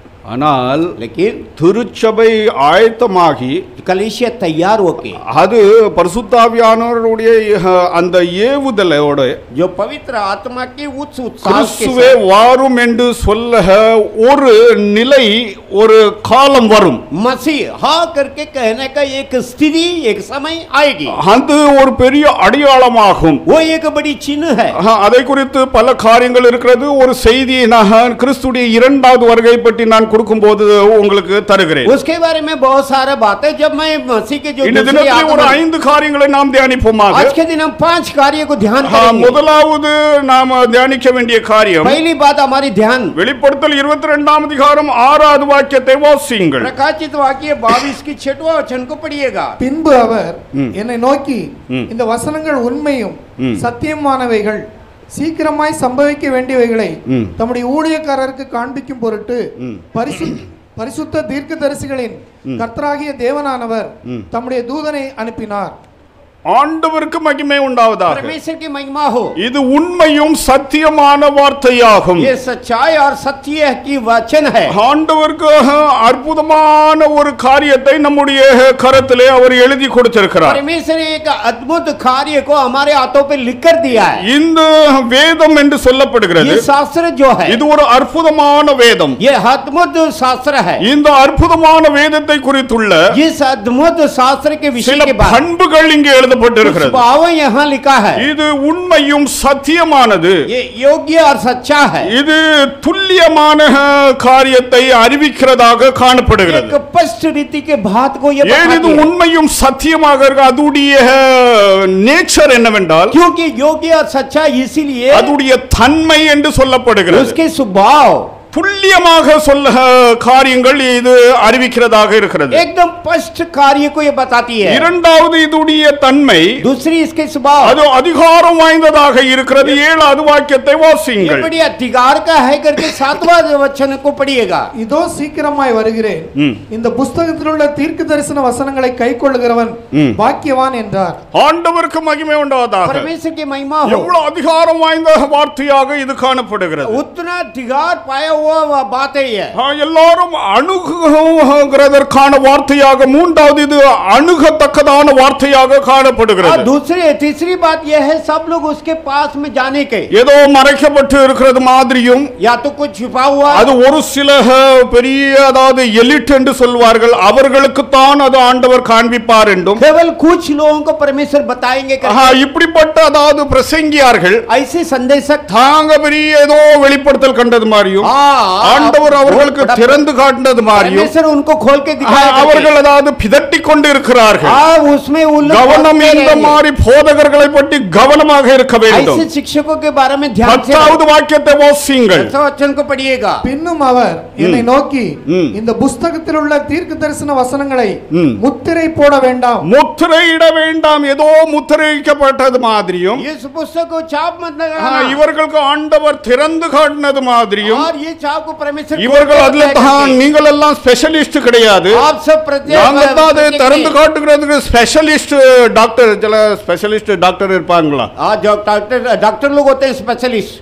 ஆனால் लेकिन திருச்சபை ஆயத்தமாகி कलिशिया तैयार होके அது பரிசுத்தாவியானவருடைய அஹ், அந்த ஏவுதலோட जो पवित्र आत्मा के उच्च उत्साह के கிறிஸ்துவே साथ வாரும் என்று சொல்ல ஒரு நிலை ஒரு காலம் வரும் मसीह हाँ करके कहने का एक स्थिति एक समय आएगी அது ஒரு பெரிய அடையாளமாகும் वो एक बड़ी चिन्ह है ஆஹா, அதை குறித்து பல காரியங்கள் இருக்கிறது ஒரு செய்தியை நான் கிறிஸ்துடைய இரண்டாவது வருகை பற்றி நான் கொடுக்கும்போது உங்களுக்கு தருகிறேன் उसके बारे में बहुत सारा बातें जब मैं मसीह के जो இந்த दूसरी தினத்திலே ஒரு आगमन- ஐந்து காரியங்களை நாம் தியானிப்போமாக आज के दिन हम पांच कार्य को ध्यान ஆ, करेंगे முதலாவது நாம தியானிக்க வேண்டிய காரியம் पहली बात हमारी ध्यान வெளிப்படுத்தல் இருபத்தி ரெண்டாம் அதிகாரம் ஆறாவது வாக்கியத்தை வாசியுங்கள் प्रकाशित वाक्य बाईस की छठवा वचन को पढ़िएगा பின்பு அவர் என்னை நோக்கி ம். இந்த வசனங்கள் உண்மையும் ம். சத்தியமானவைகள் சீக்கிரமாய் சம்பவிக்க வேண்டியவைகளை ம். தம்முடைய ஊழியக்காரருக்கு காண்பிக்கும் பொருட்டு ம். பரிசு பரிசுத்த தீர்க்கதரிசிகளின் கர்த்தராகிய தேவனானவர் ம். தம்முடைய தூதனை அனுப்பினார் ஆண்டவருக்கு மகிமை உண்டாவதாக परमेश्वर की महिमा हो இது உண்மையும் சத்தியமான வார்த்தையாகும் ये सच्चाई और सत्य की वचन है ஆண்டவருக்கு அற்புதமான ஒரு காரியத்தை நம்முடைய கரத்திலே அவர் எழுதி கொடுத்திருக்கிறார் परमेश्वर ने एक अद्भुत कार्य को हमारे हाथों पे लिख कर दिया है இந்த வேதம் என்று சொல்லப்படுகிறது ये शास्त्र जो है இது ஒரு அற்புதமான வேதம் ये अद्भुत शास्त्र है இந்த அற்புதமான வேதத்தை குறித்துள்ள इस अद्भुत शास्त्र के विषय சில के बाद பண்புகள் இங்கே कुछ எழுதப்பட்டிருக்கிறது भाव यहाँ लिखा है இது உண்மையும் சத்தியமானது ये योग्य और सच्चा है இது துல்லியமான அஹ், காரியத்தை அறிவிக்கிறதாக காணப்படுகிறது एक स्पष्ट रीति के बात को ये ஏன் இது बताती है உண்மையும் சத்தியமாக இருக்கு அதுடைய நேச்சர் என்னவென்றால் क्योंकि योग्य और सच्चा इसीलिए அதுடைய தன்மை என்று சொல்லப்படுகிறது उसके स्वभाव துல்லியமாக சொல்ல காரியங்கள் இது அறிவிக்கிறதாக இருக்கிறது एकदम स्पष्ट कार्य को ये बताती है இரண்டாவது இதுடைய தன்மை दूसरी इसके स्वभाव அது அதிகாரம் வாய்ந்ததாக இருக்கிறது ஏழாவது வாக்கியத்தை ये வாசியுங்கள் बड़ी अधिकार का है करके सातवां वचन को पढ़िएगा இதோ சீக்கிரமாய் வருகிறேன் ம். இந்த புஸ்தகத்தில் உள்ள தீர்க்க தரிசன வசனங்களை கை கொள்ளுகிறவன் ம். பாக்கியவான் என்றார் ஆண்டவருக்கு மகிமை உண்டாவதாக परमेश्वर की महिमा हो எவ்வளவு அதிகாரம் வாய்ந்த வார்த்தையாக இது காணப்படுகிறது उतना अधिकार पाया हुआ वह बात है ये ஆ, எல்லாரும் அணுகுகிறதற்கான வார்த்தையாக மூன்றாவது இது அணுகத்தக்கதான வார்த்தையாக और காணப்படுகிறது दूसरी तीसरी बात यह है सब लोग उसके पास में जाने के ஏதோ மறைக்கப்பட்டு இருக்கிறது மாதிரியும் या तो कुछ छिपा हुआ அது ஒரு சில அஹ், பெரிய அதாவது எலிட் என்று சொல்வார்கள் அவர்களுக்குத்தான் அது ஆண்டவர் காண்பிப்பார் என்றும் केवल कुछ लोगों को परमेश्वर बताएंगे करके ஆஹா, இப்படிப்பட்ட அதாவது பிரசங்கியார்கள் ऐसे संदेशक தாங்க பெரிய ஏதோ வெளிப்படுத்தல் கண்டது மாதிரியும் हाँ ஆண்டவர் அவர்களுக்கு बड़ा- திறந்து காட்டினது மாதிரியும் परमेश्वर उनको खोल के ஆ, दिखाया करके। அவர்கள் அதாவது பிதட்டி கொண்டு இருக்கிறார்கள் हाँ उसमें उन लोग கவனம் भागते இந்த रहेंगे। மாதிரி போதகர்களை பற்றி கவனமாக இருக்க வேண்டும் ऐसे शिक्षकों के बारे में ध्यान से பத்தாவது வாக்கியத்தை வாசியுங்கள் दसवां वचन को पढ़िएगा பின்னும் அவர் என்னை நோக்கி ம். இந்த புஸ்தகத்தில் உள்ள தீர்க்க தரிசன வசனங்களை ம். முத்திரை போட வேண்டாம் முத்திரையிட வேண்டாம் ஏதோ முத்திரைக்கப்பட்டது மாதிரியும் इस पुस्तक को चाप मत ஆ, लगाना இவர்களுக்கு ஆண்டவர் திறந்து காட்டினது மாதிரியும் और ये चाप को परमेश्वर खोल இவர்கள் के அதுல दिखाया தான் करके। நீங்கள் எல்லாம் ஸ்பெஷலிஸ்ட் கிடையாது आप सब प्रत्येक நாங்க தான் அதை प्रत्येक திறந்து में- காட்டுகிறதுக்கு ஸ்பெஷலிஸ்ட் டாக்டர் சில ஸ்பெஷலிஸ்ட் டாக்டர் இருப்பாங்களா हाँ जो डॉक्टर डॉक्टर लोग होते हैं स्पेशलिस्ट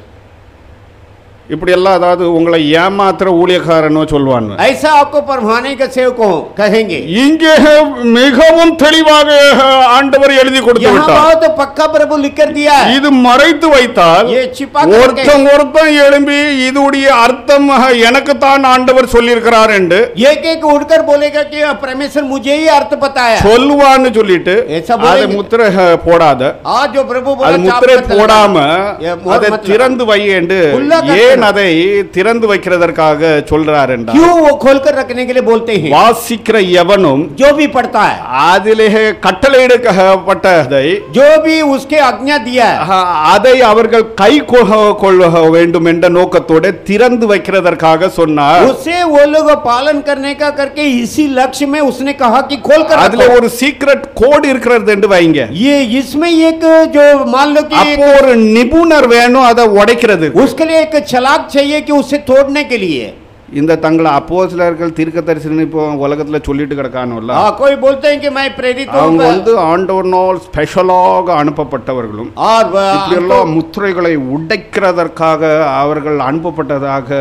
இப்படி எல்லாம் அதாவது உங்களை ஏமாத்துற ஊழியக்காரனோ சொல்லுவாங்க ऐसा आपको परवाने के सेवक को कहेंगे இங்கே மிகவும் தெளிவாக ஆண்டவர் எழுதி கொடுத்து यहाँ விட்டார் बहुत पक्का प्रभु लिख कर दिया है இது மறைத்து வைத்தால் ये छिपा करके ஒருத்தன் ஒருத்தன் எழும்பி இதுடைய அர்த்தம் எனக்குத்தான் ஆண்டவர் சொல்லியிருக்கிறார் என்று एक एक उड़कर बोलेगा कि परमेश्वर मुझे ही अर्थ बताया சொல்லுவான்னு சொல்லிட்டு ऐसा அதை बोलेंगे। முத்திரை அஹ், போடாத आज जो प्रभु அது बोला முத்திரை चाप मत போடாம लगाना। ये मोर அதை मत लगाना। திறந்து வை என்று खुला कर ஏன் देना। அதை திறந்து வைக்கிறதற்காக சொல்றார் என்றால் क्यों वो खोलकर रखने के लिए बोलते हैं வாசிக்கிற எவனும் जो भी पढ़ता है அதிலே கட்டளையிடப்பட்டதை जो भी उसके आज्ञा दिया है அஹ், அதை அவர்கள் கை கொ- கொள்ள வேண்டும் என்ற நோக்கத்தோட திறந்து வைக்கிறதற்காக சொன்னார் उससे वो लोग पालन करने का करके इसी लक्ष्य में उसने कहा कि खोल कर அதுல रखो। ஒரு சீக்ரெட் கோட் இருக்கிறது என்று வைங்க ये इसमें एक जो मान लो कि அப்போ ஒரு நிபுணர் வேணும் அதை உடைக்கிறது उसके लिए एक चलाक चाहिए कि उसे तोड़ने के लिए இந்த தங்களை அப்போஸ்தலர்கள் தீர்க்க தரிசனம் இப்போ உலகத்துல சொல்லிட்டு கிடக்கானுல்ல हाँ कोई बोलते हैं कि मैं प्रेरित हूँ அவங்க வந்து ஆண்டவனால் ஸ்பெஷலாக அனுப்பப்பட்டவர்களும் और இப்படி वह- எல்லாம் முத்திரைகளை உடைக்கிறதற்காக அவர்கள் அனுப்பப்பட்டதாக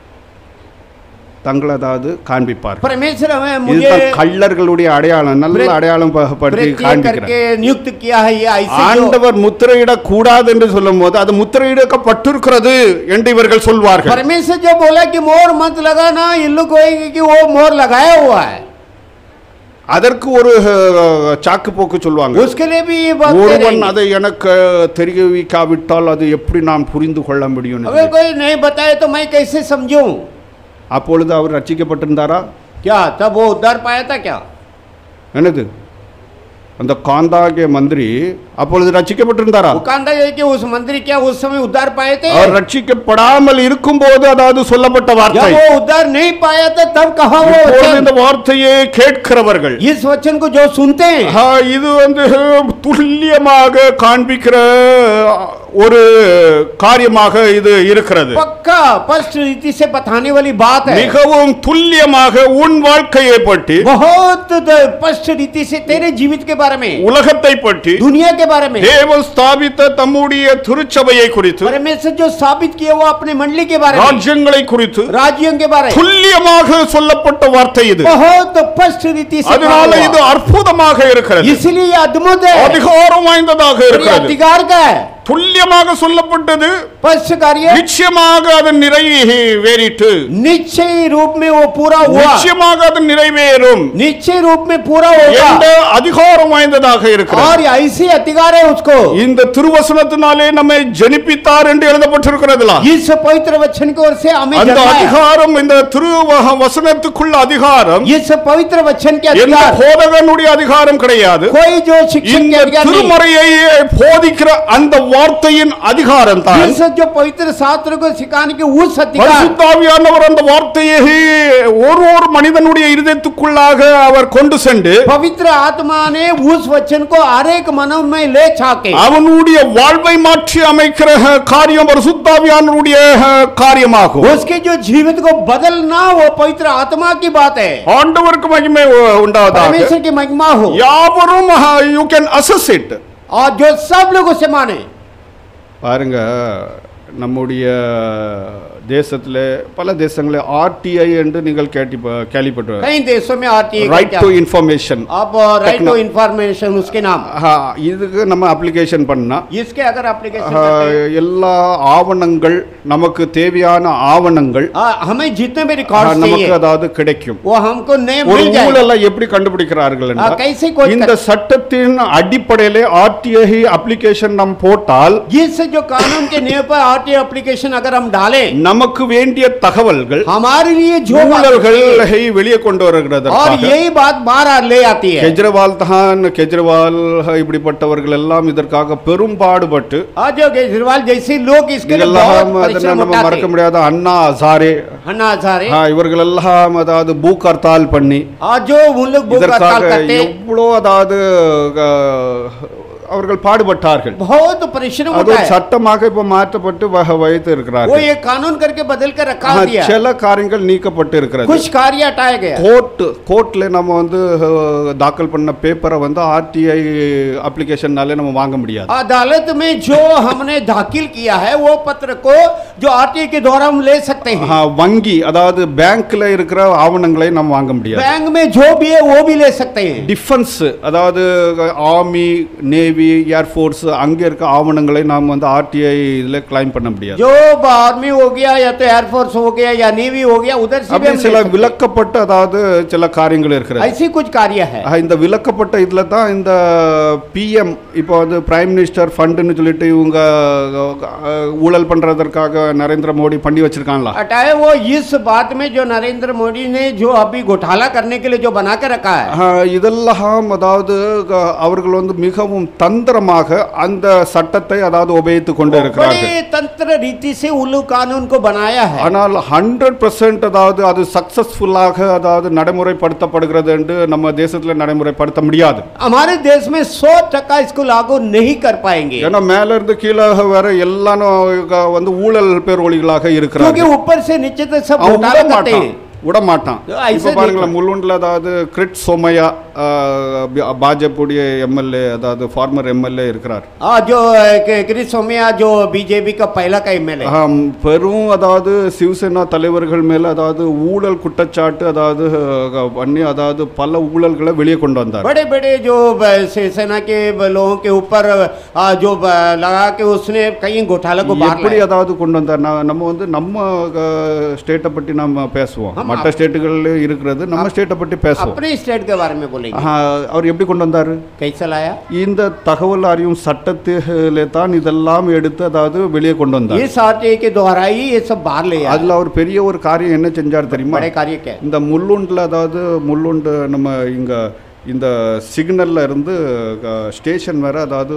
தங்களை அதாவது காண்பிப்பார் परमेश्वर हमें मुझे இதுதான் கள்ளர்களுடைய அடையாளம் நல்ல பிரத்- அடையாளம் ப- படுத்தி प्रत्येक காண்பிக்கிறார் करके नियुक्त किया है ये ऐसे जो ஆண்டவர் முத்திரையிடக் கூடாது என்று சொல்லும் போது அது முத்திரையிடப்பட்டிருக்கிறது என்று இவர்கள் சொல்வார்கள் परमेश्वर जो बोला कि मोर मत लगाना ये लोग कहेंगे कि वो मोर लगाया हुआ है அதற்கு ஒரு அஹ், சாக்கு போக்கு சொல்லுவாங்க उसके लिए भी ये बात कह ஒருவன் रहेंगे। அதை எனக்கு தெரிவிக்காவிட்டால் அது எப்படி நான் புரிந்து கொள்ள முடியும் अगर कोई नहीं बताए तो मैं कैसे समझूं அப்பொழுது அவர் ரட்சிக்கப்பட்டிருந்தாரா क्या तब वो उद्धार पाया था क्या என்னது அந்த காந்தாகிய மந்திரி அப்பொழுது ரட்சிக்கப்பட்டிருந்தாரா वो कांदा है कि उस मंदिर क्या उस समय उद्धार पाए थे அவர் ரட்சிக்கப்படாமல் இருக்கும்போது அதாவது சொல்லப்பட்ட வார்த்தை जब वो उद्धार नहीं पाया था तब कहा वो இப்பொழுது वचन? இந்த வார்த்தையை கேட்கிறவர்கள் इस वचन को जो सुनते हैं ஆ, இது வந்து துல்லியமாக காண்பிக்கிற ஒரு காரியமாக இது இருக்கிறது पक्का स्पष्ट रीति से बताने वाली बात है மிகவும் துல்லியமாக உன் வாழ்க்கையை பற்றி बहुत द- स्पष्ट रीति से तेरे जीवित के बारे में உலகத்தை பற்றி दुनिया के बारे में தேவன் ஸ்தாபித்த தம்முடைய திருச்சபையை குறித்து परमेश्वर जो साबित किया वो अपने मंडली के बारे में ராஜ்யங்களை குறித்து राज्यों के बारे में துல்லியமாக சொல்லப்பட்ட வார்த்தை இது बहुत स्पष्ट रीति से அதனால कहा இது हुआ। அற்புதமாக இருக்கிறது इसलिए ये अद्भुत है அதிகாரம் வாய்ந்ததாக और ये இருக்கிறது अधिकार का है துல்லியமாக சொல்லப்பட்டது स्पष्ट कार्य நிச்சயமாக அது நிறைவேறிட்டு निश्चय रूप में वो पूरा हुआ நிச்சயமாக அது நிறைவேறும் निश्चय रूप में पूरा होगा என்ற அதிகாரம் வாய்ந்ததாக இருக்கிறது और ऐसे अधिकार है उसको இந்த திருவசனத்தினாலே நம்மை ஜனிப்பித்தார் என்று எழுதப்பட்டிருக்கிறதுல इस पवित्र वचन की ओर से हमें அந்த जगाया। அதிகாரம் இந்த திருவ- வசனத்துக்குள்ள அதிகாரம் इस पवित्र वचन के எந்த अधिकार போதகனுடைய அதிகாரம் கிடையாது कोई जो शिक्षक இந்த के अधिकार नहीं திருமறையை போதிக்கிற அந்த வார்த்தையின் அதிகாரம் தான் इस जो पवित्र शास्त्र को सिखाने के उस अधिकार பரிசுத்தாவியானவர் அந்த வார்த்தையை ஒரு ஒரு மனிதனுடைய இருதயத்துக்குள்ளாக அவர் கொண்டு சென்று पवित्र आत्मा ने उस वचन को हर एक मानव में ले छाके அவனுடைய வாழ்வை மாற்றி அமைக்கிற காரியம் பரிசுத்தாவியானவருடைய காரியமாகும் उसके जो जीवित को बदलना वो पवित्र आत्मा की बात है ஆண்டவருக்கு மகிமை உண்டாவதாக परमेश्वर की महिमा हो யாவரும் யூ கேன் அசஸ் இட் और जो सब लोग उसे माने பாருங்க நம்முடைய தேசத்துல பல தேசங்களில் ஆர்டிஐ என்று நீங்கள் கேட்டி கேள்விப்பட்டு कई देशों में आती ரைட் है டு இன்ஃபர்மேஷன் अब राइट टू इंफॉर्मेशन उसके नाम இதுக்கு நம்ம அப்ளிகேஷன் பண்ணா इसके अगर एप्लीकेशन ஆ, करते हैं, எல்லா ஆவணங்கள் நமக்கு தேவையான ஆவணங்கள் आ, हमें जितने भी ஆ, रिकॉर्ड நமக்கு चाहिए அதாவது கிடைக்கும் वो हमको नहीं ஒரு मिल जाए ஊழலை எப்படி கண்டுபிடிக்கிறார்கள் என்றால், ஆ, கைசை கோச் இந்த சட்டத்தின் அடிப்படையிலே ஆர்டிஐ அப்ளிகேஷன் நாம் போட்டால் जिस जो कानून के नियम पर आरटीओ एप्लीकेशन अगर हम डालें நமக்கு வேண்டிய தகவல்கள் हमारे लिए जो बात ஊழல்களை வெளியே கொண்டு और வருகிறதற்காக यही बात बाहर ले आती है கெஜ்ரிவால் தான் கெஜ்ரிவால் இப்படிப்பட்டவர்கள் எல்லாம் இதற்காக பெரும்பாடுபட்டு आज जो केजरीवाल जैसे लोग इसके लिए இதெல்லாம் बहुत அதனை परिश्रम நம்ம மறக்க उठाते முடியாத அண்ணா ஹசாரே अन्ना हजारे ஆ, இவர்கள் எல்லாம் அதாவது பூக் ஹர்த்தால் பண்ணி आज जो उन लोग बुक हड़ताल இதற்காக करते हैं எவ்வளோ அதாவது அஹ், அவர்கள் பாடுபட்டார்கள் बहुत परिश्रम அது होता ஒரு है சட்டமாக இப்ப மாற்றப்பட்டு வ- வைத்து वो இருக்கிறார்கள் ये कानून करके बदल कर रखा ஆ, दिया சில காரியங்கள் நீக்கப்பட்டு இருக்கிறது कुछ कार्य हटाया गया கோர்ட் கோர்ட்ல நம்ம வந்து அஹ், தாக்கல் பண்ண பேப்பரை வந்து ஆர்டிஐ அப்ளிகேஷன்னாலே நம்ம வாங்க முடியாது अदालत में जो हमने दाखिल किया है वो पत्र को जो आरटीआई के द्वारा हम ले सकते हैं ஆ, வங்கி அதாவது பேங்க்ல இருக்கிற ஆவணங்களை நம்ம வாங்க முடியாது बैंक में जो भी है वो भी ले सकते हैं டிஃபென்ஸ் அதாவது ஆர்மி நேவி ஏர்ஃபோர்ஸ் அங்கே இருக்க ஆவணங்களை நாம் வந்து ஆர்டிஐ இதில் கிளைம் பண்ண முடியாது जो आर्मी हो गया या तो एयरफोर्स हो गया या नेवी हो गया उधर से भी அப்படி हम ले சில सकते हैं। விலக்கப்பட்ட அதாவது சில காரியங்கள் இருக்கிறது ऐसी कुछ कार्य है ஆக, இந்த விலக்கப்பட்ட இதில் தான் இந்த பிஎம் இப்போ வந்து பிரைம் மினிஸ்டர் ஃபண்டுன்னு சொல்லிட்டு இவங்க அஹ், ஊழல் பண்ணுறதற்காக நரேந்திர மோடி பண்ணி வச்சிருக்காங்களா हटाए वो इस बात में जो नरेंद्र मोदी ने जो अभी घोटाला करने के लिए जो बना के रखा है ஆஹ், இதெல்லாம் அதாவது க- அவர்கள் வந்து மிகவும் தந்திரமாக அந்த சட்டத்தை அதாவது உபயோகித்து கொண்டு இருக்கிறார்கள் बड़े तंत्र रीति से उल्लू कानून को बनाया है ஆனால் ஹண்ட்ரட் பர்சன்ட் அதாவது அது சக்சஸ்ஃபுல்லாக அதாவது நடைமுறைப்படுத்தப்படுகிறது என்று நம்ம தேசத்தில் நடைமுறைப்படுத்த முடியாது हमारे देश में सौ टका इसको लागू नहीं कर पाएंगे ஏன்னா மேல இருந்து கீழே வர எல்லாரும் க- வந்து ஊழல் பேரொழிகளாக क्योंकि இருக்கிறாங்க ऊपर से नीचे तक सब அவன் घोटाला விட करते மாட்டான் हैं விட மாட்டான் ஐசே இப்ப பாருங்களேன் देखो। முள்ளுண்டில் அதாவது கிரிட் சோமையா பாஜகவுடைய எம்எல்ஏ அதாவது ஃபார்மர் எம்எல்ஏ இருக்கிறார் हाँ जो गिरीश सोमिया जो बीजेपी का पहला का एमएलए ஆம், பெரும் அதாவது சிவசேனா தலைவர்கள் மேல அதாவது ஊழல் குற்றச்சாட்டு அதாவது அஹ், பண்ணி அதாவது பல ஊழல்களை வெளியே கொண்டு வந்தார் बड़े बड़े जो ब- शिवसेना के ब- लोगों के ऊपर आ, जो ब- लगा के उसने कई घोटाला को बाहर எப்படி लाया। அதாவது கொண்டு வந்தார் நான் நம்ம வந்து நம்ம ஸ்டேட்டை பற்றி நம்ம பேசுவோம் ஆமா. மற்ற ஸ்டேட்டுகள்ல இருக்கிறது நம்ம ஸ்டேட்டை பற்றி பேசுவோம் अपने स्टेट के बारे में बोलेंगे ஆஹா, அவர் எப்படி கொண்டு வந்தார் कैसा लाया இந்த தகவல் அறியும் சட்டத்திலே தான் இதெல்லாம் எடுத்து அதாவது வெளியே கொண்டு வந்தார் इस आरटीआई के द्वारा ही ये सब बाहर ले आया அதுல அவர் பெரிய ஒரு காரியம் என்ன செஞ்சார் தெரியுமா बड़े कार्य क्या है? இந்த முள்ளுண்டில் அதாவது முள்ளுண்டு நம்ம இங்க இந்த சிக்னல்ல இருந்து ஸ்டேஷன் வேற அதாவது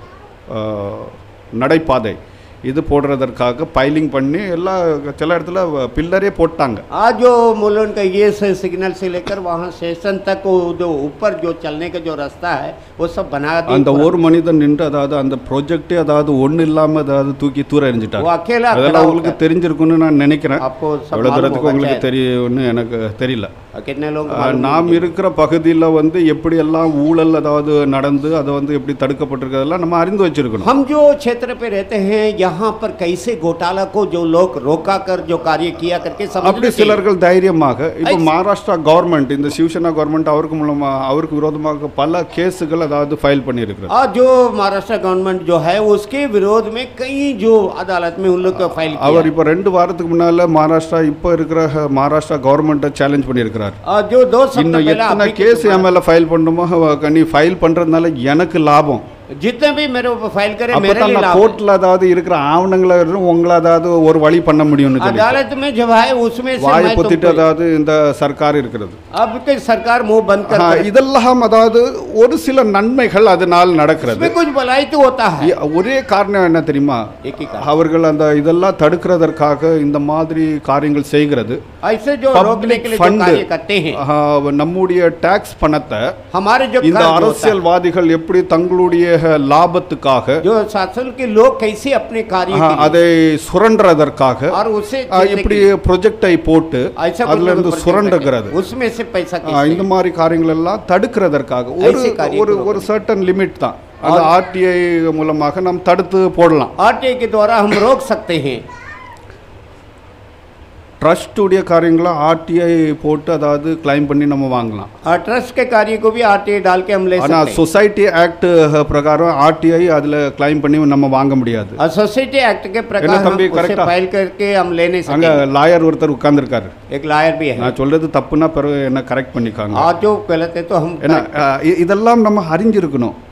அஹ், நடைபாதை இது போடுறதற்காக பைலிங் பண்ணி எல்லா சில இடத்துல பில்லரே போட்டாங்க आज जो मुलुंड का ये से सिग्नल से लेकर वहाँ स्टेशन तक वो जो ऊपर जो चलने का जो रास्ता है वो सब बना दिया அந்த पूरा। ஒரு மனிதன் நின்று அதாவது அந்த ப்ரொஜெக்டே அதாவது ஒண்ணு இல்லாம அதாவது தூக்கி தூர वो எறிஞ்சிட்டாங்க अकेला खड़ा அதெல்லாம் உங்களுக்கு होकर- தெரிஞ்சிருக்கும்னு நான் நினைக்கிறேன் आपको सब எவ்வளவு मालूम தூரத்துக்கு होगा உங்களுக்கு शायद। தெரியும்னு எனக்கு தெரியல और कितने लोग ஆஹ், நாம் இருக்கிற பகுதியில் வந்து எப்படி எல்லாம் ஊழல் அதாவது நடந்து அதை வந்து எப்படி தடுக்கப்பட்டிருக்கிறதெல்லாம் நம்ம அறிந்து வச்சிருக்கணும் हम जो क्षेत्र पे रहते हैं यहाँ पर कैसे घोटाला को जो लोग रोका कर जो कार्य किया करके அப்படி समझ சிலர்கள் தைரியமாக இப்போ ஐ- மகாராஷ்டிரா கவர்மெண்ட் இந்த சிவசேனா கவர்மெண்ட் அவருக்கு மூலமா அவருக்கு விரோதமாக பல கேஸுகள் அதாவது ஃபைல் பண்ணியிருக்கிறது और जो महाराष्ट्र गवर्नमेंट जो है उसके विरोध में कई जो अदालत में उन लोग का फाइल किया அவர் இப்போ ரெண்டு வாரத்துக்கு முன்னால மகாராஷ்டிரா இப்போ இருக்கிற அஹ், மகாராஷ்டிரா கவர்மெண்ட்டை சேலஞ்ச் பண்ணியிருக்கிறார் और जो दो सप्ताह இன்னும் पहले எத்தனை अभी के கேஸ் तुम्हारा- என் மேல ஃபைல் பண்ணுமோ அவ- நீ ஃபைல் பண்றதுனால எனக்கு லாபம் जितने भी मेरे ऊपर फाइल करे मेरे அப்பதான் लिए நான் लाभ है। கோர்ட்ல அதாவது இருக்கிற ஆவணங்களை உங்களை அதாவது ஒரு வழி பண்ண முடியும்னு சொல்லி अदालत में जब है उसमें से வாயை मैं பொத்திட்டு तुमको- அதாவது இந்த சர்க்கார் இருக்கிறது अब के सरकार मुंह बंद कर ஆஹ், இதெல்லாம் அதாவது ஒரு சில நன்மைகள் அதனால் நடக்கிறது इसमें कुछ भलाई तो होता है இ- ஒரே காரணம் என்ன தெரியுமா एक ही कारण அவர்கள் அந்த இதெல்லாம் தடுக்கிறதற்காக இந்த மாதிரி காரியங்கள் செய்கிறது ऐसे जो रोकने பப்ளிக் के लिए जो ஃபண்ட் कार्य करते हैं நம்முடைய டாக்ஸ் பணத்தை हमारे जो இந்த कर्ज होता है, அரசியல்வாதிகள் எப்படி தங்களுடைய லாபத்துக்காக जो शासन के लोग कैसे अपने कार्य ஆஹ், के लिए- அதை சுரண்டுறதற்காக और उसे ஆஹ், जीतने இப்படி के लिए- ப்ரொஜெக்டை போட்டு ऐसा कुछ அதுல लोग இருந்து project சுரண்டுகிறது करते हैं। उसमें से पैसा ஆஹ், कैसे இந்த மாதிரி காரியங்கள் எல்லாம் தடுக்கிறதற்காக ஒரு ஐசி காரியத்தை ஒரு ஒரு சர்டன் லிமிட் தான் அந்த ஆர்டிஐ மூலமாக நாம் தடுத்து போடலாம் आरटीआई के द्वारा हम रोक सकते हैं ட்ரஸ்ட்டுடைய காரியங்களை ஆர்டிஐ போட்டு அதாவது கிளைம் பண்ணி நம்ம வாங்கலாம் और ट्रस्ट के कार्य को भी आरटीआई डाल के हम ले ஆனால் सकते हैं சொசைட்டி ஆக்ட் பிரகாரம் ஆர்டிஐ அதில் கிளைம் பண்ணி நம்ம வாங்க முடியாது और सोसाइटी एक्ट के என்ன प्रकार हम தம்பி, उसे correct ஆ? फाइल करके हम ले नहीं அங்கே सकते லாயர் ஒருத்தர் உட்கார்ந்திருக்காரு एक लायर भी है நான் சொல்றது தப்புன்னா பிறகு என்ன கரெக்ட் பண்ணிக்காங்க और जो गलत है तो हम ஏன்னா அஹ், இ- இதெல்லாம் நம்ம அறிஞ்சிருக்கணும்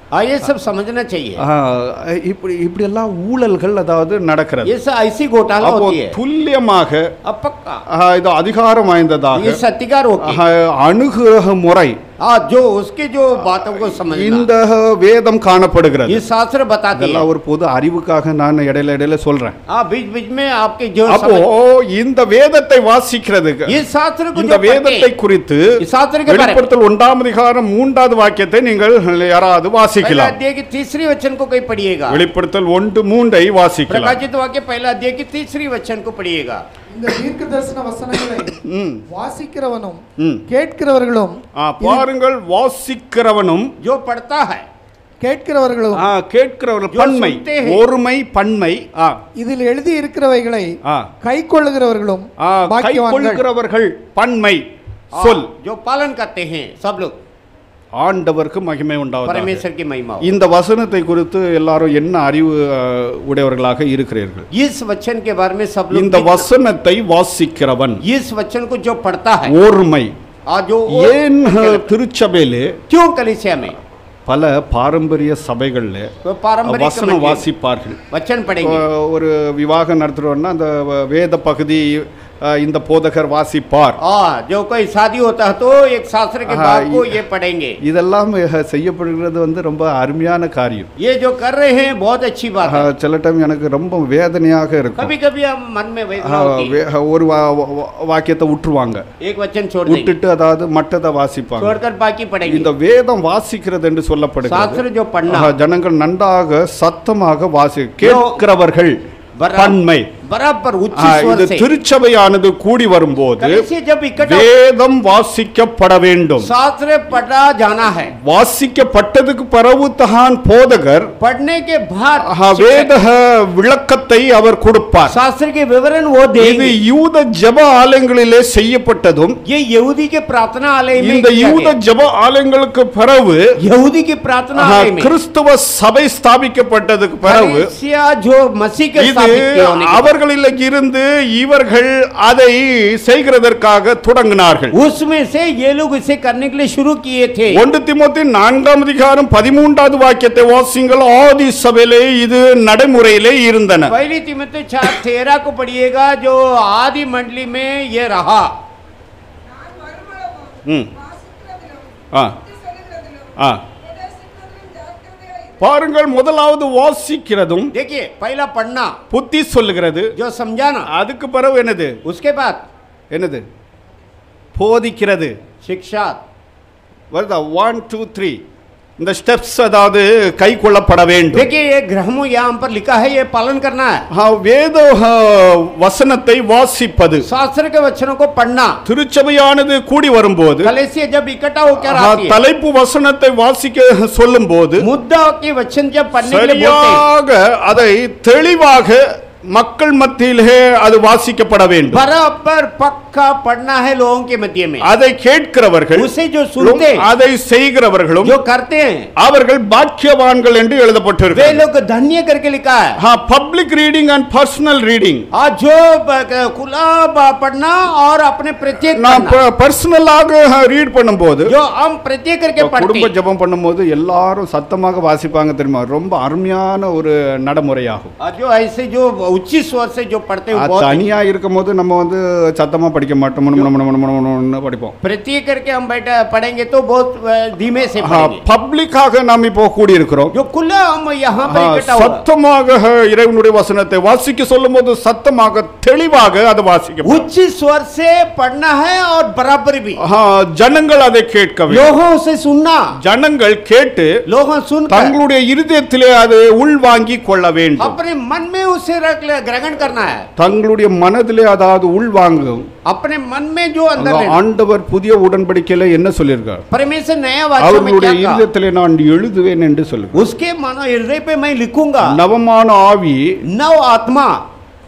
और ये सब समझना चाहिए ஆ, இப்படி இப்படியெல்லாம் ஊழல்கள் அதாவது நடக்கிறது ये सब ऐसी घोटाला அப்போ होती है துல்லியமாக अब पक्का ஆ, இது அதிகாரம் வாய்ந்ததாக ये सत्यागार होगी ஆ, அணுகுற முறை हाँ जो उसके जो बातों को समझना இந்த வேதம் காணப்படுகிறது ये शास्त्र बताती है இதெல்லாம் ஒரு பொது அறிவுக்காக நான் இடையில இடையில சொல்றேன் हाँ बीच बीच में आपके जो அப்போ समझ- இந்த வேதத்தை வாசிக்கிறதுக்கு ये शास्त्र को இந்த जो पढ़ते வேதத்தை हैं, குறித்து इस शास्त्र के बारे में வெளிப்படுத்தல் ஒன்றாம் அதிகாரம் மூன்றாவது வாக்கியத்தை நீங்கள் யாராவது पहले வாசிக்கலாம் अध्याय की तीसरी वचन को कहीं पढ़िएगा வெளிப்படுத்தல் ஒன்று மூன்றை வாசிக்கலாம் प्रकाशित वाक्य पहला अध्याय की तीसरी वचन को पढ़िएगा இந்த தீர்க்க தரிசன வசனங்களை ம், வாசிக்கிறவனும் ம். கேட்கிறவர்களும் ஆ, பாருங்கள் வாசிக்கிறவனும் जो पढ़ता है கேட்கிறவர்களும் ஆ, கேட்கிறவர்கள் जो பன்மை सुनते हैं। ஒருமை பன்மை ஆ, இதில் எழுதி இருக்கிறவைகளை ஆ. கை கொள்ளுகிறவர்களும் ஆ, கை பாக்கியவான்கள் கொள்கிறவர்கள் பன்மை हाँ, சொல் जो पालन करते हैं सब लोग ஆண்டவருக்கு மகிமை உண்டாவதாக परमेश्वर की महिमा हो। இந்த வசனத்தை குறித்து எல்லாரும் என்ன அறிவு ஆ, உடையவர்களாக இருக்கிறீர்கள் इस वचन के बारे में सब लोग இந்த कितना- வசனத்தை வாசிக்கிறவன் इस वचन को जो पढ़ता है ஓர்மை और जो ஏன் திருச்சபையிலே क्यों कलिसिया में பல பாரம்பரிய சபைகள்ல तो पारंपरिक வசனம் समझिए, வாசிப்பார்கள் वचन पढ़ेंगे இப்போ ஒரு விவாகம் நடத்துறோம்னா அந்த வேத பகுதி அஹ், இந்த போதகர் வாசிப்பார் और जो कोई शादी होता है तो एक शास्त्र के हाँ, बाद को ये- ये पढ़ेंगे இதெல்லாம் அஹ், செய்யப்படுகிறது வந்து ரொம்ப அருமையான காரியம் ये जो कर रहे हैं बहुत अच्छी बात है அஹ், சில டைம் எனக்கு ரொம்ப வேதனையாக இருக்கும் कभी कभी हम मन में वेदना அஹ், होती है வே- ஒரு வா- வா- வாக்கியத்தை விட்டுருவாங்க एक वचन छोड़ देंगे விட்டுட்டு அதாவது மற்றதை வாசிப்பாங்க छोड़कर बाकी पढ़ेंगे இந்த வேதம் வாசிக்கிறது என்று சொல்லப்படுகிறது शास्त्र जो पढ़ना ஆஹா, ஜனங்கள் நன்றாக சத்தமாக வாசி கேட்கிறவர்கள் बरा- பன்மை बराबर उच्च ஆ, स्वर இது से திருச்சபையானது கூடி வரும்போது कलिसिया जब इकट्ठा வேதம் வாசிக்கப்பட வேண்டும் शास्त्र पढ़ा जाना है வாசிக்கப்பட்டதுக்கு பிறகு தான் போதகர் पढ़ने के बाद ஆஹா, வேத விளக்கத்தை அவர் கொடுப்பார் शास्त्र के विवरण वो இது देंगे யூத ஜெப ஆலயங்களிலே செய்யப்பட்டதும் ये यहूदी के प्रार्थना आलय में இந்த किया யூத गया। ஜெப ஆலயங்களுக்கு பிறகு यहूदी की प्रार्थना ஆஹா, आलय में கிறிஸ்துவ சபை ஸ்தாபிக்கப்பட்டதுக்கு பிறகு कलीसिया जो मसीह के இது स्थापित किए होने के बाद, அவர்களில் இருந்து இவர்கள் அதை செய்கிறதற்காக தொடங்கினார்கள் उसमें से ये लोग इसे करने के लिए शुरू किए थे ஒன்று திமுத்தி நான்காம் அதிகாரம் பதிமூன்றாவது வாக்கியத்தை வாசிங்கள் ஆதி சபையிலே இது நடைமுறையிலே இருந்தன पहली तिमोथी चार तेरह को पढ़िएगा जो आदि मंडली में ये रहा நான் வருமளவும் ம் வாசிக்கிறதிலும் ஆ புத்தி சொல்லுகிறதிலும் ஆ உபதேசிக்கிறதிலும் ஜாக்கிரதையாய் பாருங்கள் முதலாவது வாசிக்கிறதும் देखिए पहला पढ़ना புத்தி சொல்லுகிறது जो समझाना அதுக்கு பிறகு என்னது उसके बाद என்னது போதிக்கிறது शिक्षा வருதா ஒன் டூ த்ரீ இந்த ஸ்டெப்ஸ் அதாவது கை கொள்ளப்பட வேண்டும் देखिए ये ग्रहमो यहाँ पर लिखा है ये पालन करना है ஆ, வேத ஆ, வசனத்தை வாசிப்பது शास्त्र के वचनों को पढ़ना திருச்சபையானது கூடி வரும்போது कलेसिया जब इकट्ठा होकर ஆ, आती है தலைப்பு வசனத்தை வாசிக்க சொல்லும் போது मुद्दा के वचन जब पढ़ने के लिए बोलते हैं சரியாக அதை தெளிவாக மக்கள் மத்தியிலே அது வாசிக்கப்பட வேண்டும் बराबर पक्का पढ़ना है लोगों के मध्य में அதை கேட்கிறவர்கள் उसे जो सुनते हैं, அதை செய்கிறவர்களும் जो करते हैं அவர்கள் பாக்கியவான்கள் என்று वे எழுதப்பட்டிருக்கு लोग धन्य करके लिखा है public reading and personal reading और जो ब- खुला ब- पढ़ना और अपने प्रत्येक நான் पढ़ना। பர்சனலாக ரீட் பண்ணும்போது जो हम प्रत्येक करके पढ़ते குடும்ப हैं। ஜெபம் பண்ணும்போது எல்லாரும் சத்தமாக வாசிப்பாங்க தெரியுமா ரொம்ப அருமையான ஒரு நடைமுறையாகும் और जो ऐसे जो उच्च स्वर से जो पढ़ते हैं वो அது बहुत தனியா இருக்கும்போது நம்ம வந்து சத்தமா படிக்க மாட்டோம் முணு முணு முணு முணு முணு முணுன்னு படிப்போம் प्रत्येक करके हम बैठा पढ़ेंगे तो बहुत अ, धीमे से पढ़ेंगे பப்ளிக்காக நாம் இப்போ கூடி இருக்கிறோம் जो खुला हम यहाँ पर इकट्ठा हुआ சத்தமாக இறைவனுடைய வசனத்தை வாசிக்க சொல்லும் போது சத்தமாக தெளிவாக அதை வாசிக்க उच्च स्वर से पढ़ना है और बराबर भी ஜனங்கள் அதை கேட்க வேண்டும் लोगों से सुनना ஜனங்கள் கேட்டு लोगों सुनकर தங்களுடைய இருதயத்திலே அதை உள்வாங்கி கொள்ள வேண்டும் अपने मन में उसे रख ले ग्रहण करना है தங்களுடைய மனதிலே அதாவது உள்வாங்கும் अपने मन में जो अंदर அங்க रहना। ஆண்டவர் புதிய உடன்படிக்கையில என்ன சொல்லியிருக்கார் परमेश्वर नया वाक्य में அவர்களுடைய क्या कहा? இருதயத்திலே நான் எழுதுவேன் என்று சொல்லுங்க उसके मानो हृदय पे मैं लिखूंगा நவமான ஆவி नव आत्मा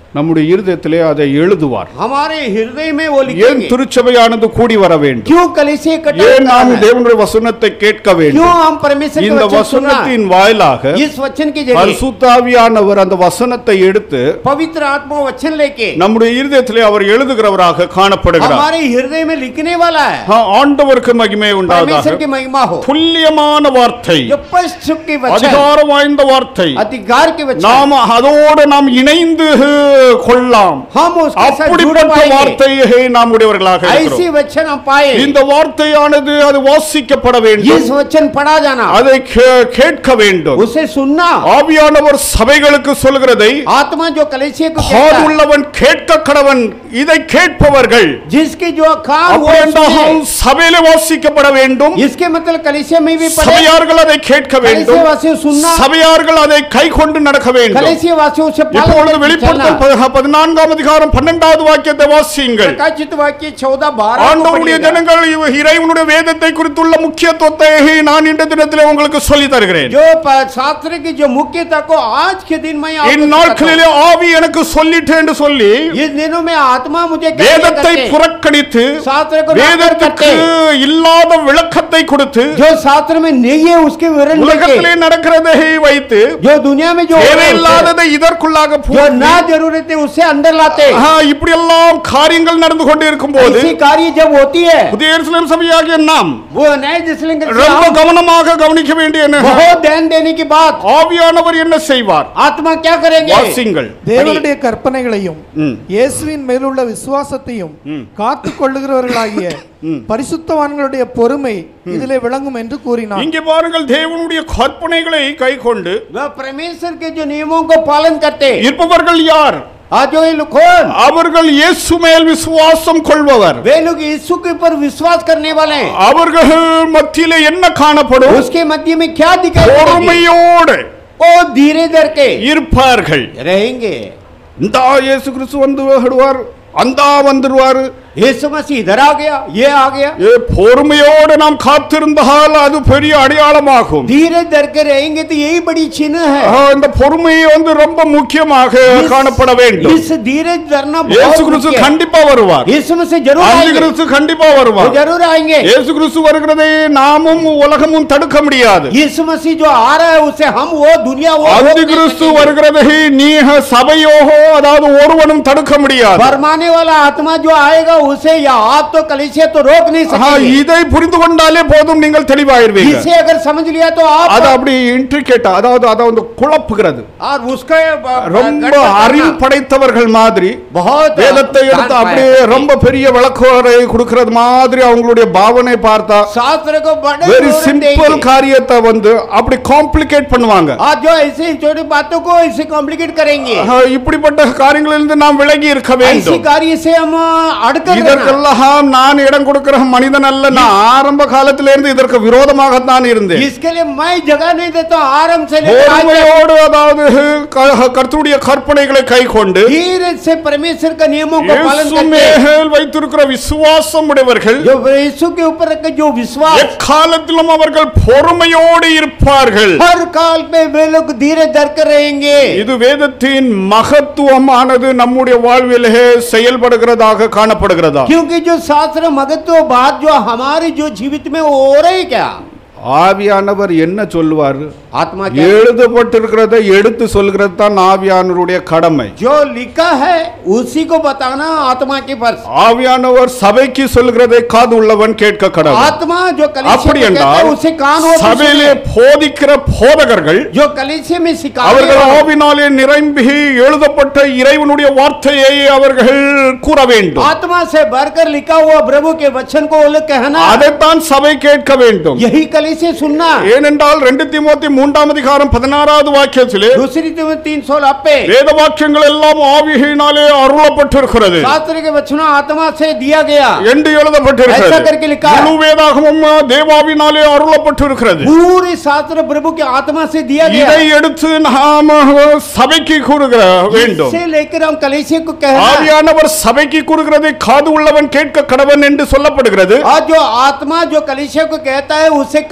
நம்முடைய இருதயத்திலே அதை எழுதுவார் हमारे हृदय में वो ஏன் लिखेंगे திருச்சபையானது கூடி வர வேண்டும் क्यों कलिसिया इकट्ठा ஏன் होता நாம் है? தேவனுடைய வசனத்தை கேட்க क्यों வேண்டும் हम परमेश्वर இந்த के वचन सुनना வசனத்தின் வாயிலாக इस वचन के जरिए பரிசுத்தாவியானவர் அந்த வசனத்தை எடுத்து पवित्र आत्मा वचन लेके நம்முடைய இருதயத்திலே அவர் எழுதுகிறவராக காணப்படுகிறார் हमारे हृदय में लिखने वाला है ஆ, ஆண்டவருக்கு மகிமை परमेश्वर உண்டாதாக की महिमा हो துல்லியமான வார்த்தை जो स्पष्ट की वचन அதிகாரம் வாய்ந்த வார்த்தை अधिकार के वचन நாம் அதோடு நாம் இணைந்து கொள்ளலாம் हम उसके साथ जुड़ அப்படிப்பட்ட पाएंगे வார்த்தையை நாம் உடையவர்களாக ऐसी இருக்கிறோம் वचन हम पाए இந்த வார்த்தையானது அது வாசிக்கப்பட வேண்டும் इस वचन पढ़ा जाना அதை கே- கேட்க வேண்டும் उसे सुनना ஆவியானவர் சபைகளுக்கு சொல்கிறதை आत्मा जो कलेशिया को कहता காது है, உள்ளவன் கேட்க கடவன் இதை கேட்பவர்கள் जिसके जो कान वो அப்படி என்றால் सुने। சபையில வாசிக்கப்பட வேண்டும் इसके मतलब कलेशिया में भी पढ़े சபையார்கள் அதை கேட்க வேண்டும் कलेशिया वासियों सुनना சபையார்கள் அதை கை கொண்டு நடக்க வேண்டும் कलेशिया वासियों से இப்பொழுது पालन करके வெளிப்படுத்தல் चलना। பதி- பதினான்காம் அதிகாரம் பன்னெண்டாவது வாக்கியத்தை வாசியுங்கள் प्रकाशित वाक्य चौदह बारह को ஆண்டவருடைய पढ़िएगा। ஜனங்கள் இவ- இறைவனுடைய வேதத்தை குறித்துள்ள முக்கியத்துவத்தை நான் இந்த தினத்திலே உங்களுக்கு சொல்லி தருகிறேன் जो प- शास्त्र की जो मुख्यता को आज के दिन में आपको सिखाता இந்நாட்களிலே ஆவி எனக்கு சொல்லிட்டு என்று சொல்லி हूं। इस दिनों में आत्मा मुझे कहते வேதத்தை करते, புறக்கணித்து शास्त्र को नकार வேதத்துக்கு करते இல்லாத விளக்கத்தை கொடுத்து जो शास्त्र में नहीं है उसके विवरण உலகத்திலே लेके நடக்கிறதை வைத்து जो दुनिया में जो हो रहा है उसे- தேவையில்லாததை இதற்குள்ளாக जो பூட்டி, ना जरूरत है उससे अंदर लाते ஆஹா, இப்படி எல்லாம் காரியங்கள் நடந்து கொண்டு இருக்கும் போது ऐसी कार्य जब होती है புதிய எருசலேம் சபையாகிய நாம் वो नए जिसलिंग ரொம்ப கவனமாக கவனிக்க வேண்டிய என்ன? बहुत ध्यान देने की बात ஆவியானவர் என்ன செய்வார் आत्मा क्या करेंगे வாசிங்கள் தேவனுடைய கற்பனைகளையும் ம். இயேசுவின் மேலுள்ள விசுவாசத்தையும் ம். காத்து கொள்ளுகிறவர்களாகிய ம். பரிசுத்தவான்களுடைய பொறுமை இதிலே விளங்கும் என்று கூறினார் இங்கே பாருங்கள் தேவனுடைய கற்பனைகளை கை கொண்டு वह परमेश्वर के जो नियमों को पालन करते இருப்பவர்கள் யார் आज जो ये लोग कौन அவர்கள் இயேசு மேல் விசுவாசம் கொள்பவர் वे लोग यीशु के ऊपर विश्वास करने वाले हैं அவர்கள் மத்தியிலே என்ன காணப்படும் उसके मध्य में क्या दिखाई देगी? பொறுமையோடு वो धीरे धर के இருப்பார்கள் रहेंगे இந்த இயேசு கிறிஸ்து வந்து விடுவார் அந்த வந்துடுவார் यीशु मसीह इधर आ गया ये आ गया ஏ, பொறுமையோடு நாம் காத்திருந்தால் அது பெரிய அடையாளமாகும் धीरे धर के रहेंगे तो यही बड़ी चिन्ह है ஆ, இந்த பொறுமை வந்து ரொம்ப முக்கியமாக इस- காணப்பட வேண்டும் इस धीरे धरना இயேசு बहुत கிறிஸ்து मुख्य है। கண்டிப்பா வருவார் यीशु मसीह जरूर அஞ்சு आएंगे கிறிஸ்து கண்டிப்பா वो வருவார் जरूर आएंगे இயேசு கிறிஸ்து வருகிறதை நாமும் உலகமும் தடுக்க முடியாது यीशु मसीह जो आ रहा है उसे हम वो दुनिया वो रोक அஞ்சு नहीं கிறிஸ்து सकेंगे। வருகிறதை நீக சபையோகோ அதாவது ஒருவனும் தடுக்க முடியாது फरमाने वाला आत्मा जो आएगा उसे या आप तो कलिसिया तो रोक नहीं ஆஹா, सकेंगे இதை புரிந்து கொண்டாலே போதும் நீங்கள் தெளிவாயிருவீங்க इसे अगर समझ लिया तो அது आप அப்படி இன்ட்ரிகேட்டா அதாவது அதை வந்து குழப்புகிறது और उसका ब- ரொம்ப गड़बड़ करना அறிவு படைத்தவர்கள் மாதிரி बहुत வேதத்தை எடுத்து जान அப்படியே पाया। ரொம்ப பெரிய விளக்குவரை கொடுக்கிறது மாதிரி அவங்களுடைய பாவனை பார்த்தா शास्त्र को बड़े வெரி विवरण சிம்பிள் देंगे। காரியத்தை வந்து அப்படி காம்ப்ளிகேட் பண்ணுவாங்க आज जो ऐसी छोटी बातों को इसे कॉम्प्लिकेट करेंगे ஆஹா, இப்படிப்பட்ட காரியங்களிலிருந்து நாம் விலகி இருக்க ऐसी வேண்டும் कार्य से हम अड़कर रहना। இதற்கெல்லாம் நான் இடம் கொடுக்கிற மனிதன் அல்ல நான் ஆரம்ப காலத்திலிருந்து இதற்கு விரோதமாகத்தான் இருந்தேன் इसके लिए मैं जगह नहीं देता हूं, आराम से लेकर आज तक பொறுமையோடு அதாவது க- கர்த்தருடைய கற்பனைகளை கை கொண்டு धीरे से परमेश्वर का नियमों को पालन இயேசு करते மேல் வைத்திருக்கிற விசுவாசம் உடையவர்கள் जो यीशु के ऊपर रख जो विश्वास எக்காலத்திலும் அவர்கள் பொறுமையோடு இருப்பார்கள் हर काल पे वे लोग धीरे धर कर रहेंगे இது வேதத்தின் மகத்துவமானது நம்முடைய வாழ்விலே செயல்படுகிறதாக காணப்படுகிறதா क्योंकि जो शास्त्र महत्व बात जो हमारे जो जीवित में वो हो रही क्या ஆவியானவர் என்ன சொல்லுவார் आत्मा क्या எழுதப்பட்டிருக்கிறதை எடுத்து சொல்கிறது தான் ஆவியானவருடைய கடமை जो लिखा है उसी को बताना आत्मा के फर्ज ஆவியானவர் சபைக்கு சொல்கிறதை காது உள்ளவன் கேட்க கடமை आत्मा जो कलिसिया அப்படி में कहता है என்றால் उसे कान हो तो சபையிலே सुने। போதிக்கிற போதகர்கள் जो कलिसिया में सिखाते அவர்கள் हैं ஆவினாலே நிரம்பி எழுதப்பட்ட இறைவனுடைய வார்த்தையை அவர்கள் கூற வேண்டும் आत्मा से भरकर लिखा हुआ प्रभु के वचन को वो लोग कहना அதைத்தான் சபை கேட்க வேண்டும் यही कलिसिया सुनना ஏனென்றால் ரெண்டு திமோத்தி மூன்றாம் அதிகாரம் பதினாறாவது வாக்கியத்திலே दूसरी तो तीन सौ लप्पे வேத வாக்கியங்கள் எல்லாம் ஆவியினாலே அருளப்பட்டிருக்கிறது शास्त्र के वचनों आत्मा से दिया गया என்று எழுதப்பட்டிருக்கிறது ऐसा करके लिखा है। முழு வேதாகமும் தேவாவினாலே அருளப்பட்டிருக்கிறது पूरे शास्त्र प्रभु के आत्मा से दिया गया இதை எடுத்து நாம் சபைக்கு கூறுகிற வேண்டும் इससे लेकर हम कलिसिया को कहना ஆவியானவர் சபைக்கு கூறுகிறதை காது உள்ளவன் கேட்க கடவன் என்று சொல்லப்படுகிறது और जो आत्मा जो कलिसिया को कहता है उसे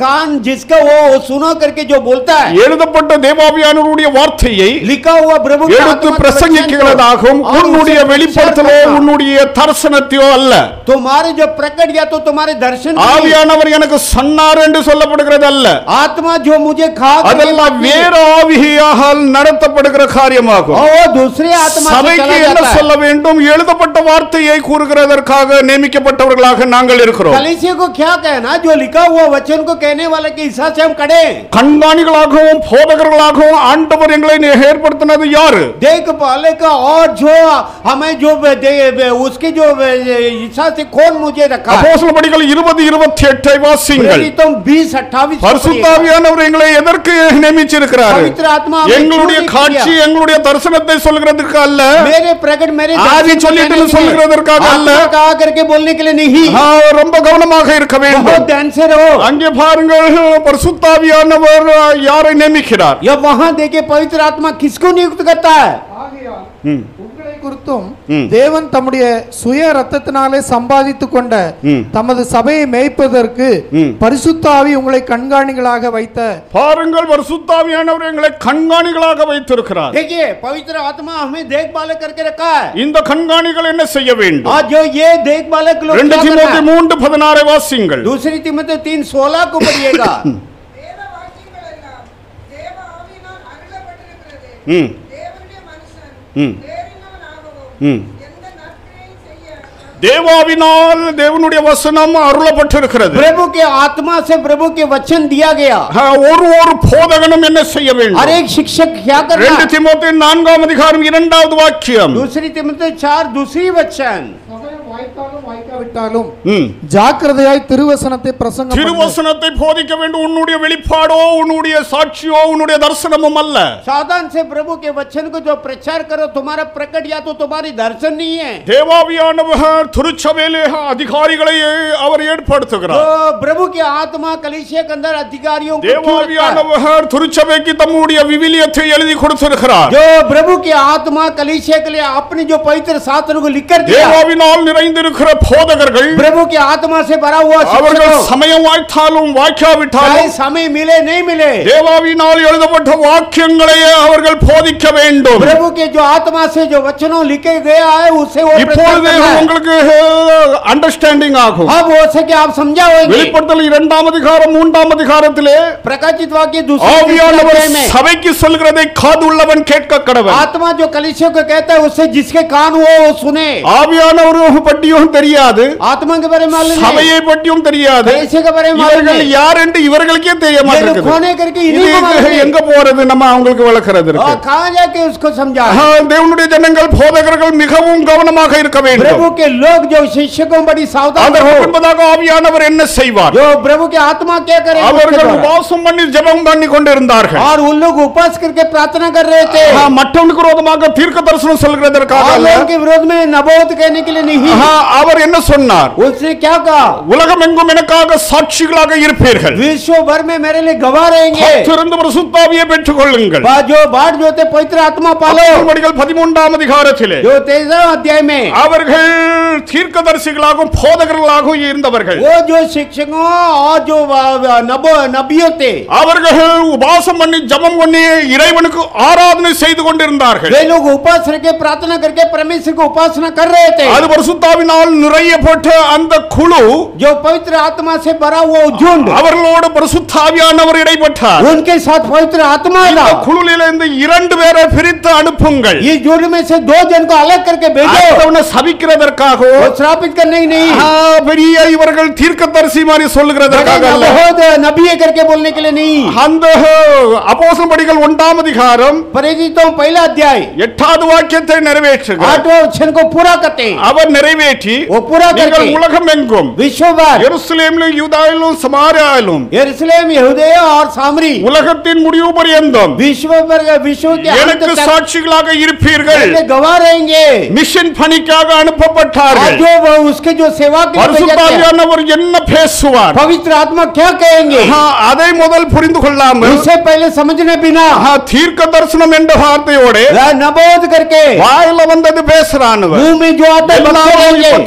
कान जिसका वो सुनो करके जो बोलता है எழுதப்பட்ட தேவாவியானவருடைய வார்த்தையை लिखा हुआ प्रभु के எடுத்து आत्मा का वचन பிரசங்கிக்கிறதாகவும் को और உன்னுடைய उसे வெளிப்படுத்தலோ प्रचार करना। உன்னுடைய தரிசனத்தையோ அல்ல तुम्हारे जो प्रकट या तो तुम्हारे दर्शन की ஆவியானவர் எனக்கு சொன்னார் என்று சொல்லப்படுகிறது அல்ல आत्मा जो मुझे खा करके அதெல்லாம் बाकी- வேறு ஆவியாக நடத்தப்படுகிற காரியமாகும் और वो दूसरे आत्मा से சபைக்கு चला என்ன जाता है சொல்ல வேண்டும் எழுதப்பட்ட வார்த்தையை கூறுகிறதற்காக நியமிக்கப்பட்டவர்களாக நாங்கள் இருக்கிறோம் कलीसिया को क्या कहना जो लिखा हुआ वचन को कहने वाले के हिसाब से हम खड़े हैं। கண்காணிகளாகவும் போதகர்களாகவும் ஆண்டவர் எங்களை ஏற்படுத்தினது யாரு देख पाले का और जो हमें जो दे, उसके जो हिसाब से कौन मुझे रखा है அப்போஸ்தல படிகள் இருபது இருபத்தி எட்டை வாசிங்கள் तुम बीस अट्ठावीस பரிசுத்தாவியானவர் எங்களை எதற்கு நியமிச்சிருக்கிறார் पवित्र आत्मा हमें எங்களுடைய क्यों नहीं காட்சி किया? எங்களுடைய தரிசனத்தை சொல்கிறதுக்கு அல்ல मेरे प्रकट मेरे आदि दर्शन को சொல்லிட்டு कहने के लिए, சொல்கிறதற்காக அல்ல. आत्मा कहा करके बोलने के लिए नहीं ஆ, ரொம்ப கவனமாக இருக்க बहुत வேண்டும் ध्यान से रहो அங்கே பாருங்கள் பரிசுத்தாவியானவர் யாரை நியமிக்கிறார் ये वहां देखिए पवित्र आत्मा किसको नियुक्त करता है ஆகையால் ம். உங்களை குறித்தும் ம். தேவன் தம்முடைய சுய ரத்தத்தினாலே சம்பாதித்துக் கொண்ட ம். தமது சபையை மேய்ப்பதற்கு ம். பரிசுத்த ஆவி உங்களை கண்காணிகளாக வைத்த பாருங்கள் பரிசுத்தாவியானவர் எங்களை கண்காணிகளாக வைத்திருக்கிறார் देखिए पवित्र आत्मा हमें देखभाल करके रखा है இந்த கண்காணிகள் என்ன செய்ய வேண்டும் और जो ये देखभाल के लोग ரெண்டு क्या करना திமுத்தி है? மூன்று பதினாறை வாசிங்கள் दूसरी तिमोथी तीन सोलह को पढ़िएगा வேத வாக்கியங்கள் எல்லாம் தேவ ஆவியினால் அருளப்பட்டிருக்கிறது ம் தேவனுடைய மனுஷன் ம். தேறினவனாகவும் ம். எந்த நற்கிரையும் செய்ய தேவாவினால் தேவனுடைய வசனம் அருளப்பட்டிருக்கிறது प्रभु के आत्मा से प्रभु के वचन दिया गया ஆ, ஒரு ஒரு போதகனும் என்ன செய்ய हर வேண்டும் एक शिक्षक क्या करना ரெண்டு है? திமுத்தி நான்காம் அதிகாரம் இரண்டாவது வாக்கியம் दूसरी तिमोथी चार दूसरी वचन சபை வாய்த்தாலும் வாய்க்காவிட்டாலும் ம். ஜாக்கிரதையாய் திருவசனத்தை பிரசங்கம் பண்ணு. திருவசனத்தை போதிக்க வேண்டும் உன்னுடைய வெளிப்பாடோ உன்னுடைய சாட்சியோ உன்னுடைய தரிசனமும் அல்ல सावधान से प्रभु के वचन को जो प्रचार करो तुम्हारा प्रकट या तो तुम्हारी दर्शन नहीं है தேவாவியானவர் திருச்சபையிலே அதிகாரிகளை அவர் तो ஏற்படுத்துகிறார் प्रभु की आत्मा कलिसिया के अंदर अधिकारियों को क्यों रखता है? தேவாவியானவர் திருச்சபைக்கு தம்முடைய விவிலியத்தை எழுதி கொடுத்திருக்கிறார் जो प्रभु की आत्मा कलिसिया के लिए अपने जो पवित्र शास्त्र को लिख कर दिया தேவாவினால் நிறைந்திருக்கிற போதகர்கள் प्रभु की आत्मा से भरा हुआ அவர்கள் शिक्षकों, சமயம் வாய்த்தாலும் चाहे வாய்க்காவிட்டாலும் समय मिले नहीं मिले தேவாவினால் எழுதப்பட்ட வாக்கியங்களையே அவர்கள் போதிக்க வேண்டும் प्रभु के जो आत्मा से जो वचनों लिखे गया है उसे वो प्रचार இப்பொழுது करना है। உங்களுக்கு அண்டர்ஸ்டாண்டிங் ஆகும் अब हो सके आप समझाओगे வெளிப்படுத்தல் இரண்டாம் அதிகாரம் மூன்றாம் அதிகாரத்திலே प्रकाशित वाक्य दूसरे तीसरे ஆவியானவர் अध्याय में சபைக்கு சொல்கிறதை காது உள்ளவன் கேட்க கடவன் आत्मा जो कलिसियों को कहता है उससे जिसके कान हो वो सुने ஆவியானவர் பற்றியும் தெரியாது आत्मा के बारे में मालूम नहीं சபையை பற்றியும் தெரியாது कलिसिया के बारे में मालूम இவர்கள் नहीं யார் என்று இவர்களுக்கே தெரிய ये लोग மாட்டேங்குது खोने करके இது इन्हीं को मालूम नहीं எங்க போறது நம்ம அவங்களுக்கு விளக்குறது இருக்கு और कहाँ जाके उसको समझा ஆஹா, தேவனுடைய ஜனங்கள் போதகர்கள் மிகவும் கவனமாக இருக்க வேண்டும் प्रभु के लोग जो शिक्षकों बड़ी सावधान அதற்கு रहो பின்பதாக ஆவியானவர் என்ன செய்வார் जो प्रभु के आत्मा क्या करे उसके அவர்கள் द्वारा। உபாசம் பண்ணி ஜெபம் பண்ணி கொண்டிருந்தார்கள் और उन लोग उपवास करके प्रार्थना कर रहे थे ஆஹா, மற்றவனுக்கு விரோதமாக தீர்க்க தரிசனம் சொல்கிறதற்காக और அல்ல. लोगों के विरोध में नबोध कहने के लिए नहीं ஆஹா, அவர் என்ன சொன்னார் उसने क्या कहा உலகம் எங்கும் எனக்காக சாட்சிகளாக இருப்பீர்கள் विश्व भर में मेरे लिए गवाह रहेंगे திறந்து பிரசுத்தாவியை பெற்றுக் கொள்ளுங்கள் बा- जो बाट जो थे पवित्र आत्मा पालो அப்போஸ்தலர்கள் பதிமூன்றாம் அதிகாரத்திலே जो तेईसवें अध्याय में அவர்கள் தீர்க்கதரிசிகளாகவும் போதகர்களாகவும் இருந்தவர்கள் वो जो शिक्षकों और जो वा- वा- नबो नबियों थे அவர்கள் உபாசம் பண்ணி ஜெபம் பண்ணி இறைவனுக்கு ஆராதனை செய்து கொண்டிருந்தார்கள் वे लोग उपवास रह के प्रार्थना करके परमेश्वर को उपासना कर रहे थे அது பரிசுத்தாவினால் நிறையப்பட்ட அந்த குழு जो पवित्र आत्मा से भरा हुआ झुंड அவர்களோடு பரிசுத்தாவியானவர் இடைப்பட்டார் उनके साथ पवित्र आत्मा இந்த था குழுவில் இருந்து இரண்டு பேரை பிரித்து அனுப்புங்கள் इस झुंड में से दो जन को अलग करके भेजो அடுத்தவனை சபிக்கிறதற்காகவோ वो श्रापित करने की नहीं ஆ, பெரிய இவர்கள் தீர்க்கதரிசி மாதிரி बड़े சொல்லுகிறதற்காக அல்ல बहुत नबी करके बोलने के लिए नहीं அந்த அப்போஸ்தலர் படிகள் ஒன்றாம் அதிகாரம் परिचितों पहला अध्याय எட்டாவது வாக்கியத்தை நிறைவேற்றுகிறார் आठवें वचन को पूरा करते हैं அவர் நிறைவேற்றி वो पूरा நீங்கள் करके உலகம் எங்கும் विश्व भर எருசலேமிலும் யூதாயிலும் சமாரியாயிலும் यरूशलेम यहूदिया और सामरी உலகத்தின் முடிவு பரியந்தம் विश्व भर विश्व के अंत எனக்கு तक சாட்சிகளாக இருப்பீர்கள் मेरे गवाह रहेंगे மிஷன் பணிக்காக और அனுப்பப்பட்டார்கள் जो वो उसके जो सेवा के लिए भेजे थे, பரிசுத்தாவியானவர் என்ன பேசுவார் पवित्र आत्मा क्या कहेंगे ஆஹா, அதை முதல் புரிந்து கொள்ளாமல் उससे पहले समझने बिना ஆஹா, தீர்க்க தரிசனம் என்ற வார்த்தையோட वह नबोध करके வாயில வந்தது பேசுறான் मुंह में जो आता है बकते रहेंगे। தீர்க்க தரிசனம்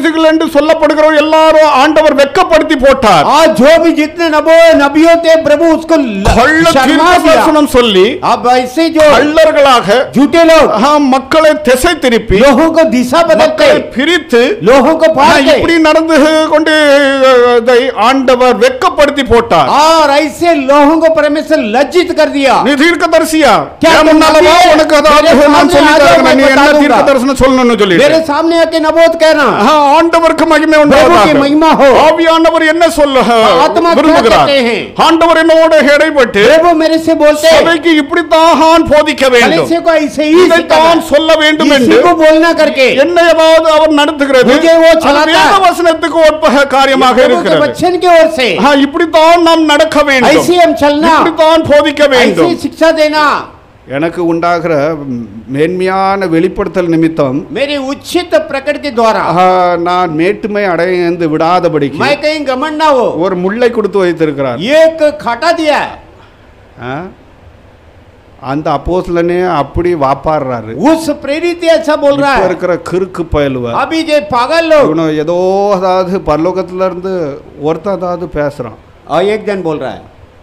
தீர்க்கதரிசிகள் என்று சொல்லப்படுகிற எல்லாரும் ஆண்டவர் வெட்கப்படுத்தி போட்டார் आज जो भी जितने नबो नबियों थे प्रभु उसको ल- கள்ள शर्मा தீர்க்க दिया தரிசனம் சொல்லி अब ऐसे जो கள்ளர்களாக झूठे लोग ஆஹா, மக்களை திசை திருப்பி लोगों को दिशा बदलते மக்களை பிரித்து लोगों को ஆஹா, फाड़ இப்படி के நடந்து கொண்டு இதை ஆண்டவர் வெட்கப்படுத்தி போட்டார் और ऐसे लोगों को परमेश्वर लज्जित कर दिया நீ தீர்க்கதரிசியா क्या என் तुम முன்னாலவா नबी है? உனக்கு அதாவது मेरे நான் सामने சொல்லி आ जाओ, தரேன் मैं நீ बता என்ன दूंगा। தீர்க்க தரிசனம் சொல்லணும்னு சொல்லி मेरे सामने आके नबोध कहना ஆண்டவருக்கு மகிமை प्रभु की உண்டாவதாக महिमा हो ஆவியானவர் என்ன சொல்ல ஆத்மா விரும்புகிறார் கேட்கते हैं। ஆண்டவர் என்னோட இடைப்பட்டு प्रभु मेरे से बोलते சபைக்கு இப்படித்தான் போதிக்க வேண்டும் कलीसिया को ऐसे ही இதைத்தான் सिखाना। சொல்ல வேண்டும் इसी என்று को बोलना करके என்ன ஏதாவது அவர் நடத்துகிறது मुझे वो அது चलाता வேத है। வசனத்துக்கு ஒப்பக காரியமாக प्रभु के இருக்கிறது वचन की ओर से ஆ, இப்படித்தான் நாம் நடக்க வேண்டும் ऐसे हम चलना இப்படித்தான் போதிக்க ऐसे வேண்டும் ही शिक्षा देना எனக்கு உண்டாகிற மேன்மையான வெளிப்படுத்தல் நிமித்தம் मेरे उचित प्रकट के द्वारा ஆ, நான் மேட்டுமை அடைந்து விடாதபடிக்கு मैं कहीं घमंड ना हो ஒரு முல்லை கொடுத்து வைத்திருக்கிறார் एक खाटा दिया है ஆ? அந்த அப்போஸ்லனே அப்படி வாப்பாடுறாரு उस प्रेरित ऐसा बोल रहा இப்ப है இருக்கிற கிறுக்கு பயலுவ अभी जो पागल लोग இவனு ஏதோ அதாவது பரலோகத்துல இருந்து ஒருத்தன் அதாவது பேசுறான் और एक जन बोल रहा है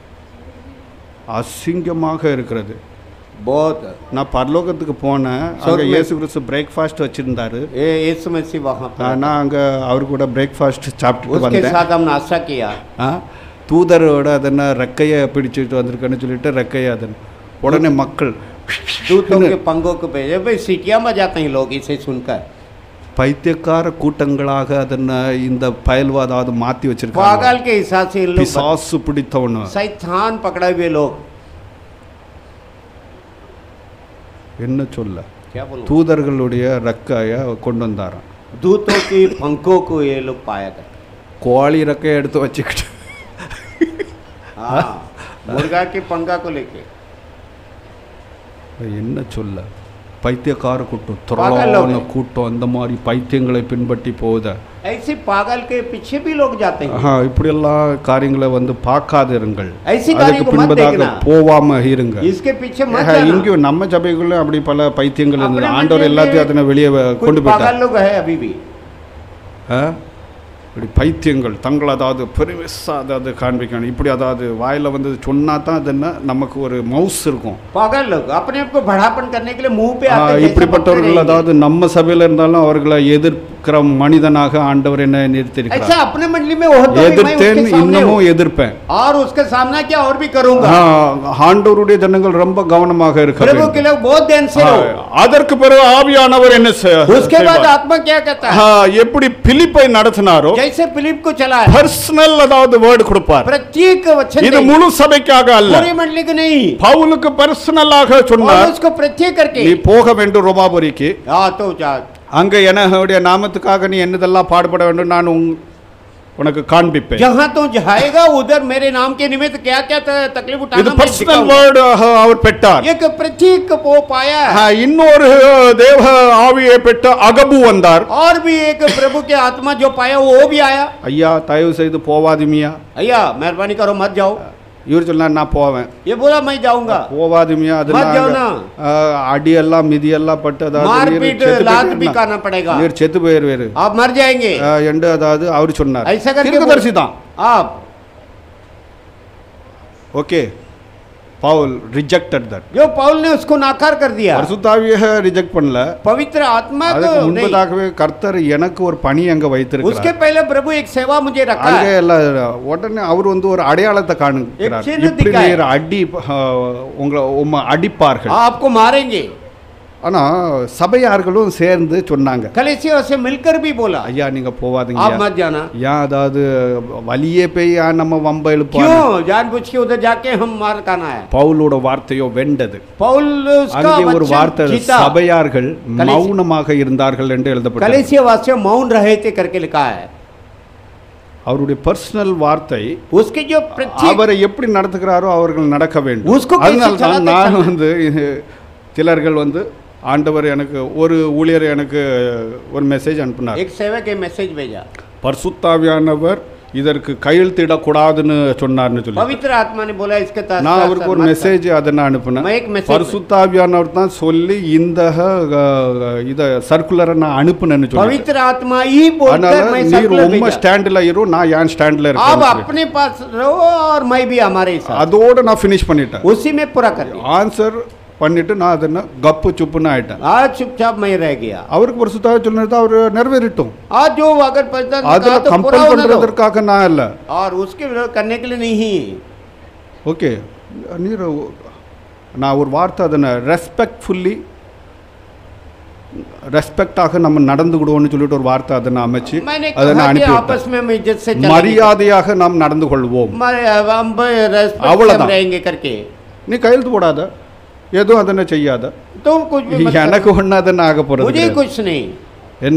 அசிங்கமாக இருக்கிறது बहुत நான் பரலோகத்துக்கு போனேன் அங்க சொல்லுங்க. இயேசு கிறிஸ்து பிரேக்ஃபாஸ்ட் வச்சிருந்தாரு ये यीशु मसीह वहां पर நான் அங்க அவர் கூட பிரேக்ஃபாஸ்ட் சாப்பிட்டுட்டு उसके வந்தேன் साथ हम नाश्ता किया ஆ, தூதரோட அதென்ன ரெக்கையை பிடிச்சிட்டு வந்திருக்கேன்னு சொல்லிட்டு ரெக்கையை அதன் உடனே மக்கள் दूतों के पंगों को भेजे भाई सीटियां में जाते हैं लोग इसे सुनकर பைத்தியக்கார கூட்டங்களாக அதನ್ನ இந்த பயல்வா அதாவது மாத்தி வச்சிருக்காங்க पागल के हिसाब से इन लोग பிசாசு பிடித்தவனு शैतान पकड़े हुए लोग என்ன சொல்ல क्या बोलूं தூதர்களுடைய ரெக்கைய கொண்டு வந்தாராம் दूतों की पंखों को ये लोग पाया करते கோழி ரெக்கையை எடுத்து வச்சுக்கிட்டு हाँ मुर्गा के पंखा को लेके என்ன சொல்ல பைத்தியக்கார கூட்டம் பாகல் திரளான லோக. கூட்டம் அந்த மாதிரி பைத்தியங்களை பின்பற்றி போகுத ऐसे पागल के पीछे भी लोग जाते हैं ஆஹா, இப்படியெல்லாம் காரியங்களை வந்து பார்க்காதிருங்கள் ஐசி அதுக்கு காரியங்களை மத் பின்பதாக देखना. போவாம இருங்க इसके पीछे मत ஆஹா, जाना இங்கேயும் நம்ம சபைக்குள்ள அப்படி பல பைத்தியங்கள் இருந்தது अपने ஆண்டவர் मंदिर எல்லாத்தையும் में அதனை வெளியே வ- कुछ கொண்டு போயிட்டார் पागल लोग है अभी भी ஆ? இப்படி பைத்தியங்கள் தங்கள் அதாவது பெருமிசா அதாவது காண்பிக்கணும் இப்படி அதாவது வாயில வந்து சொன்னா தான் அது என்ன நமக்கு ஒரு மவுஸ் இருக்கும் पागल लोग अपने आप को बढ़ापन करने के लिए मुंह पे ஆ, आते हैं, जैसे இப்படிப்பட்டவர்கள் बकरे அதாவது நம்ம சபையில இருந்தாலும் அவர்களை எதிர்க்கிற மனிதனாக ஆண்டவர் என்ன रहेंगे। ऐसा நிறுத்திருக்கிறார் अपने मंडली में हो तो भी मैं எதிர்த்தேன் उसके सामने இன்னமும் हूँ। எதிர்ப்பேன் और उसका सामना किया और भी करूंगा ஆ, ஆண்டவருடைய ஜனங்கள் ரொம்ப கவனமாக இருக்க प्रभु வேண்டும். के लोग बहुत ध्यान से ஆ, रहो அதற்கு பிறகு ஆவியானவர் என்ன செ- उसके बाद செய்வார்? आत्मा क्या कहता ஆ, है எப்படி பிலிப்பை நடத்தினாரோ जैसे फिलिप को चला है பர்சனல் அதாவது வேர்டு கொடுப்பார் प्रत्येक वचन இது देंगे। முழு சபைக்காக அல்ல पूरी मंडली को नहीं பவுலுக்கு பர்சனலாக और சொன்னார் उसको प्रत्येक करके நீ போக வேண்டும் ரோமாபுரிக்கு हाँ तो जा அங்க என்னுடைய நாமத்துக்காக நீ என்னதெல்லாம் பாடுபட வேண்டும் நான் உன்- உனக்கு காண்பிப்பேன் जहाँ तो जाएगा उधर मेरे नाम के निमित्त क्या क्या त- तकलीफ இது उठाना मैं பர்சனல் दिखाऊंगा। வேர்டு அவர் பெற்றார் एक प्रतीक वो पाया है ஆ, இன்னொரு தேவ ஆவியை பெற்ற அகபு வந்தார் और भी एक प्रभु के आत्मा जो पाया वो भी आया ஐயா தயவு செய்து போவாதிமியா भैया मेहरबानी करो मत जाओ இவர் சொன்னார் நான் போவேன் ये बोला मैं जाऊंगा போவாதிமியா மத் ஜானா. அதெல்லாம் அடியெல்லாம் மிதியெல்லாம் பட்டு அதாவது நீர் मारपीट செத்து लात भी போயிருவீர். खाना पड़ेगा நீர் செத்து போயிருவேரு आप मर जाएंगे ஆ, என்று அதாவது அவர் சொன்னார் ऐसा करके தீர்க்கதரிசி தான் आप ஓகே பவுல் ரிஜெக்டட் தட் जो पौल ने उसको नाकार कर दिया பரிசுத்தாவிய ரிஜெக்ட் பண்ணல पवित्र आत्मा को அதுக்கு नहीं முன்பதாகவே கர்த்தர் எனக்கு ஒரு பணி அங்க उसके வைத்திருக்கிறார் पहले प्रभु एक सेवा मुझे रखा அங்கே है எல்லாம் உடனே அவர் வந்து ஒரு அடையாளத்தை காணுகிறார் एक चिन्ह இப்படி दिखाए। நீர் அடி ஆ, உங்களை உம்மை அடிப்பார்கள் आपको मारेंगे ஆனா சபையார்களும் சேர்ந்து சொன்னாங்க कलेसियों से मिलकर भी बोला ஐயா நீங்க आप போவாதீங்க मत जाना ஏன் அதாவது வலியே போய் ஏன் நம்ம வம்ப எழுப்பாங்க क्यों जानबूझ के उधर जाके हम मार खाना है பவுலோட வார்த்தையோ வெண்டது पौल उसका அங்கே ஒரு वचन வார்த்தை जीता சபையார்கள் கலேசி- மௌனமாக இருந்தார்கள் என்று எழுதப்பட்டது कलेसिया वासियों मौन रहे थे करके लिखा है அவருடைய பர்சனல் வார்த்தை उसके जो प्रत्येक அவரை எப்படி நடத்துகிறாரோ அவர்கள் நடக்க வேண்டும் உஸ்கு कैसे அதனால தான் चलाते நான் चलना। வந்து சிலர்கள் வந்து ஆண்டவர் எனக்கு ஒரு ஊழியர் எனக்கு ஒரு மெசேஜ் அனுப்பினார் एक सेवक के मैसेज भेजा பர்சுத்தாவியானவர் இதற்கு கையெழுத்திடக்கூடாதுன்னு சொன்னார்னு சொல்லி पवित्र आत्मा ने बोला इसके तहत நான் அவருக்கு ஒரு மெசேஜ் அதை நான் அனுப்புனேன் मैं एक मैसेज பரிசுத்தாவியானவர் தான் சொல்லி இந்த அஹ், இத சர்க்குலரை நான் அனுப்புனேன்னு சொல்லி पवित्र आत्मा ही बोलकर அதனால मैं நீர் सर्कुलर உண்மை भेजा ஸ்டாண்டில் இரு நான் ஏன் ஸ்டாண்டில் आप இருக்கேன் अपने पास रहो और मैं भी हमारे साथ அதோட நான் ஃபினிஷ் பண்ணிட்டேன் उसी में पूरा कर दिया ஆன்சர் பண்ணிட்டு நான் அதை என்ன கப்பு சுப்புன்னு ஆயிட்டேன் आज चुपचाप मैं रह गया அவருக்கு பரிசுத்தாவி சொன்னது அவர் நிறைவேறிட்டும் आज जो अगर परिवर्तन அதுல कहा तो पूरा கம்பல் होने दो பண்றதற்காக நான் இல்ல और उसके विरोध करने के लिए नहीं ஓகே நீர் நான் ஒரு வார்த்தை அதனை ரெஸ்பெக்ட்ஃபுல்லி ரெஸ்பெக்டாக நம்ம நடந்துக்கிடுவோம்னு சொல்லிட்டு ஒரு வார்த்தை அதை நான் அமைச்சு मैंने அதை कहा நான் कि அனுப்பி आपस விட்டேன். में हम इज्जत से चलेंगे மரியாதையாக நாம் நடந்து கொள்வோம் हमारे हम रेस्पेक्ट से அவ்வளவுதான். हम रहेंगे करके நீ கையெழுத்து போடாத எதுவும் அதனை செய்யாத तो कुछ भी मत எனக்கு करो। ஒன்று அதனை ஆக போறது मुझे கிடையாது. कुछ नहीं என்ன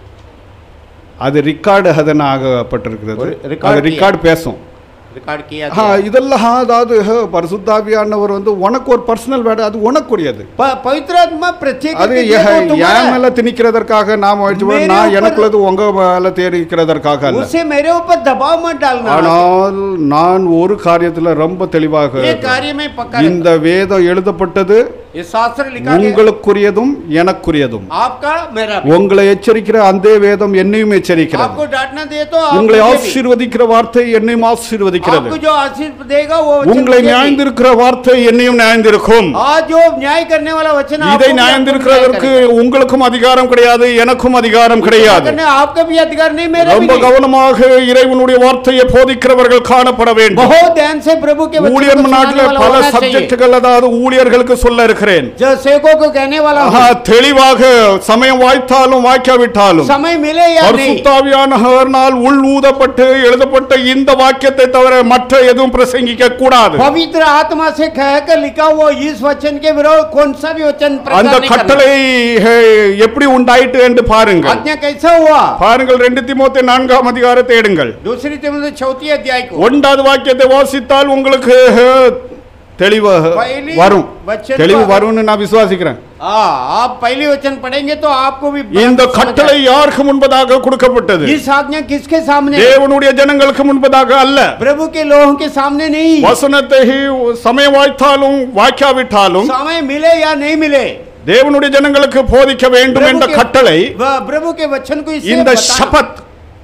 அது ரிக்கார்டு அதனை ஆகப்பட்டிருக்கிறது ஒரு record அது கியா. ரிக்கார்டு பேசும் रिकॉर्ड किया ஆ, गया। இதெல்லாம் அதாவது ஹ, பரிசுத்தாவியானவர் வந்து உனக்கு ஒரு பர்சனல் வேர்டு அது உனக்குரியது प- पवित्र आत्मा प्रत्येक அது करके எ- देखो तुम्हारा என் மேல திணிக்கிறதற்காக நாம் வச்சு மேலே நான் உப்பர் எனக்குள்ளது உங்க மேல திணிக்கிறதற்காக அல்ல उसे मेरे ऊपर दबाव मत डालना ஆனால் நான் ஒரு காரியத்துல ரொம்ப தெளிவாக ये कार्य में पक्का இந்த வேதம் எழுதப்பட்டது रहता। ये शास्त्र लिखा गया உங்களுக்குரியதும் எனக்குரியதும் आपका मेरा भी। உங்களை எச்சரிக்கிற அந்த வேதம் என்னையும் எச்சரிக்கிறது आपको डांटना दे तो आप உங்களை मुझे भी। ஆசீர்வதிக்கிற வார்த்தை என்னையும் ஆசீர்வதிக்கிறது आपको जो आशीष देगा वो वचन உங்களை मुझे भी। நியாய்ந்திருக்கிற வார்த்தை என்னையும் நியாய்ந்திருக்கும் आज जो न्याय करने वाला वचन आपको இதை भी आपको நியாய்ந்திருக்கிறதற்கு न्याय करेगा। உங்களுக்கும் அதிகாரம் கிடையாது எனக்கும் அதிகாரம் கிடையாது करने आपका भी अधिकार नहीं मेरा भी ரொம்ப नहीं। கவனமாக இறைவனுடைய வார்த்தையை போதிக்கிறவர்கள் காணப்பட வேண்டும் बहुत ध्यान से प्रभु के वचन को ஊழியர் सुनाने நாட்டில் वाला பல होना चाहिए। சப்ஜெக்டுகள் அதாவது ஊழியர்களுக்கு சொல்ல இருக்கிறேன் जो सेवकों को कहने वाला ஆஹா, हूँ, தெளிவாக சமயம் வாய்த்தாலும் வாய்க்காவிட்டாலும் समय मिले या नहीं பரிசுத்தாவியானவர்னால் உள் ஊதப்பட்டு எழுதப்பட்ட இந்த வாக்கியத்தை தவிர மற்ற எதுவும் பிரசங்கிக்க கூடாது पवित्र आत्मा से कहकर लिखा हुआ इस वचन के विरोध कौन सा भी वचन प्रचार அந்த नहीं करना। கட்டளை ஹே, எப்படி உண்டாயிட்டு என்று பாருங்கள் आज्ञा कैसा हुआ பாருங்கள் ரெண்டு திமோத்தே நான்காம் அதிகாரத்தை எடுங்கள் दूसरी तिमोथी चौथी अध्याय को ஒன்றாவது வாக்கியத்தை வாசித்தால் உங்களுக்கு ஹே, தெளிவு पहली வரும் वचन தெளிவு को- வரும்னு நான் விசுவாசிக்கிறேன் हाँ आप पहली वचन पढ़ेंगे तो आपको भी இந்த समझ கட்டளை யாருக்கு முன்பதாக கொடுக்கப்பட்டது आए। इस आज्ञा किसके सामने தேவனுடைய ஜனங்களுக்கு முன்பதாக அல்ல प्रभु के लोगों के सामने नहीं வசனத்தை சமயம் வாய்த்தாலும் வாய்க்காவிட்டாலும் समय मिले या नहीं मिले தேவனுடைய ஜனங்களுக்கு போதிக்க வேண்டும் प्रभु என்ற के- கட்டளை वह प्रभु के वचन को इससे இந்த बताना। சபத்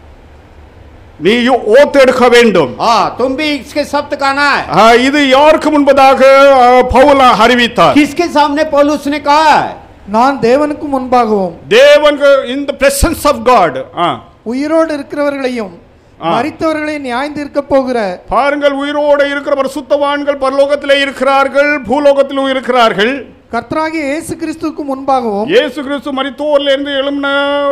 நீ ஓத்து எடுக்க வேண்டும் हाँ तुम भी इसके शब्द कहना है ஆ, இது யாருக்கு முன்பதாக ஆ, பவுல் அறிவித்தார் किसके सामने पौलुस ने कहा है நான் தேவனுக்கு முன்பாகவும் தேவன் in the presence of God உயிரோடு இருக்கிறவர்களையும் ஆ. மரித்தவர்களையும் நியாய்ந்திருக்க போகிற பாருங்கள் உயிரோடு இருக்கிற சுத்தவான்கள் பரலோகத்திலே இருக்கிறார்கள் பூலோகத்திலும் இருக்கிறார்கள் கர்த்தராகிய இயேசு கிறிஸ்துவுக்கு முன்பாகவும் இயேசு கிறிஸ்து மரித்தோர்ல இருந்து எழும்பின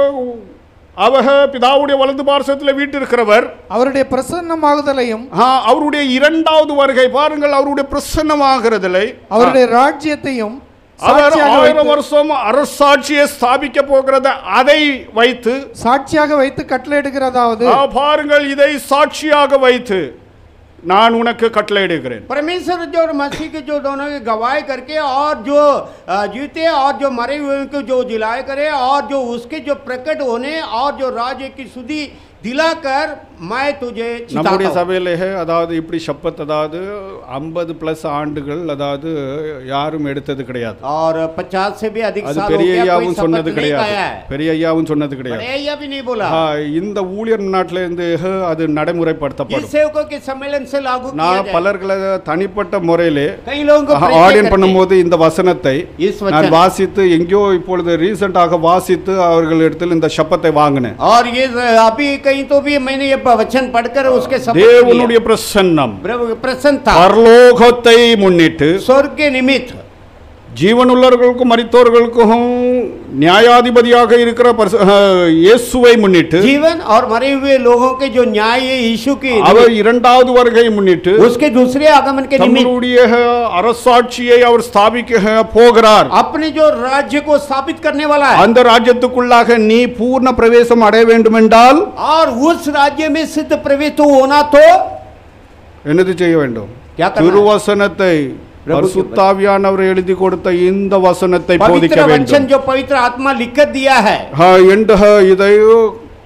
அவக பிதாவுடைய வலது பார்சத்தில் வீட்டிருக்கிறவர் அவருடைய பிரசன்னமாகுதலையும் ஆ, அவருடைய இரண்டாவது வருகை பாருங்கள் அவருடைய பிரசன்னமாகிறதில்லை அவருடைய ராஜ்யத்தையும் அவர் சாட்சியாக ஆயிரம் வைத்து- வருஷம் அரசாட்சியை ஸ்தாபிக்க போகிறத அதை வைத்து சாட்சியாக வைத்து கட்டளையிடுகிறதாவது ஆ, பாருங்கள் இதை சாட்சியாக வைத்து நான் உனக்கு கட்டளையிடுகிறேன் परमेश्वर जो और मसीह के जो दोनों की गवाही करके और जो अ, जीते और जो मरे हुए को जो जिलाए करे और जो उसके जो प्रकट होने और जो राज्य की सुधी दिलाकर मैं तुझे நம்முடைய चिताता हूं। சபையிலே அதாவது இப்படி சப்பத் அதாவது ஐம்பது பிளஸ் ஆண்டுகள் அதாவது யாரும் எடுத்தது கிடையாது और पचास से भी अधिक அது साल हो பெரிய गया कोई ஐயாவும் शपथ சொன்னது नहीं கிடையாது खाया है பெரிய ஐயாவும் சொன்னது கிடையாது बड़े या भी नहीं बोला ஆ, இந்த ஊழியர் நாட்டில இருந்து ஹ, அது इस நடைமுறைப்படுத்தப்படும் सेवकों के सम्मेलन से लागू किया நான் जाए பலர்களை தனிப்பட்ட முறையிலே कई लोगों को प्रेरित ஆடியன் करके பண்ணும்போது இந்த வசனத்தை इस நான் वचन வாசித்து எங்கேயோ இப்பொழுது ரீசெண்டாக வாசித்து அவர்களிடத்தில் இந்த சப்பத்தை வாங்கினேன் और ये अभी कहीं तो भी मैंने ये वचन पढ़कर उसके शपथ लिया। தேவனுடைய பிரசன்னம் प्रभु प्रसन्न था பரலோகத்தை முன்னிட்டு स्वर्ग के निमित्त ஜீவனுள்ளவர்களுக்கும் மரித்தோர்களுக்கும் நியாயாதிபதியாக இருக்கிற பரிசு- அஹ், இயேசுவை முன்னிட்டு जीवन और मरे हुए लोगों के जो न्याय है यीशु के அவர் இரண்டாவது வருகை முன்னிட்டு उसके दूसरे आगमन के निमित्त தம்முடைய அரசாட்சியை அவர் ஸ்தாபிக்க போகிறார் अपने जो राज्य को स्थापित करने वाला है அந்த ராஜ்யத்துக்குள்ளாக நீ பூர்ண பிரவேசம் அடைய வேண்டும் என்றால் और उस राज्य में सिद्ध प्रवेश तो होना तो என்னது செய்ய வேண்டும் क्या करना है? திருவசனத்தை பரிசுத்தாவியானவர் எழுதி கொடுத்த இந்த வசனத்தை போதிக்க पवित्र वचन வேண்டும் जो पवित्र आत्मा लिखकर दिया है ஆ, என்று இதை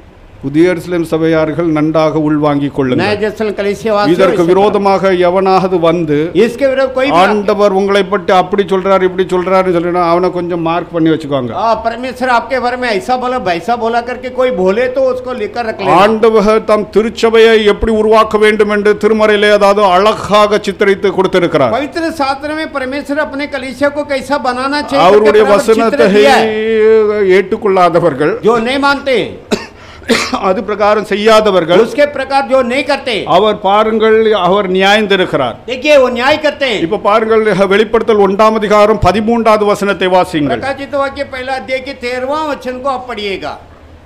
புதிய எருசலேம் சபையார்கள் நன்றாக உள்வாங்கிக் नए கொள்ளுங்கள் जैसन कलिसिया இதற்கு விரோதமாக எவனாவது வந்து इसके विरोध कोई भी ஆண்டவர் உங்களை பற்றி அப்படி சொல்றாரு இப்படி சொல்றாரு சொல்லினா அவனை கொஞ்சம் மார்க் பண்ணி வச்சுக்கோங்க आ, परमेश्वर आपके बारे में ऐसा बोला वैसा बोला करके कोई बोले तो उसको लेकर रख ले ஆண்டவர் தம் திருச்சபையை எப்படி உருவாக்க வேண்டும் என்று திருமறையிலே அதாவது அழகாக சித்தரித்து கொடுத்திருக்கிறார் पवित्र शास्त्र में परमेश्वर अपने कलिसिया को कैसा बनाना चाहिए அவருடைய करके चित्र வசனத்தை दिया है। ஏற்றுக்கொள்ளாதவர்கள் जो नहीं मानते அது பிரகாரம் செய்யாதவர்கள் उसके प्रकार जो नहीं करते அவர் பாருங்கள் அவர் நியாயந்திருக்கிறார் देखिए वो न्याय करते हैं இப்ப பாருங்கள் வெளிப்படுத்தல் ஒன்றாம் அதிகாரம் பதிமூன்றாவது வசனத்தை வாசியுங்கள் प्रकाशित वाक्य पहला अध्याय के तेरहवा वचन को आप पढ़िएगा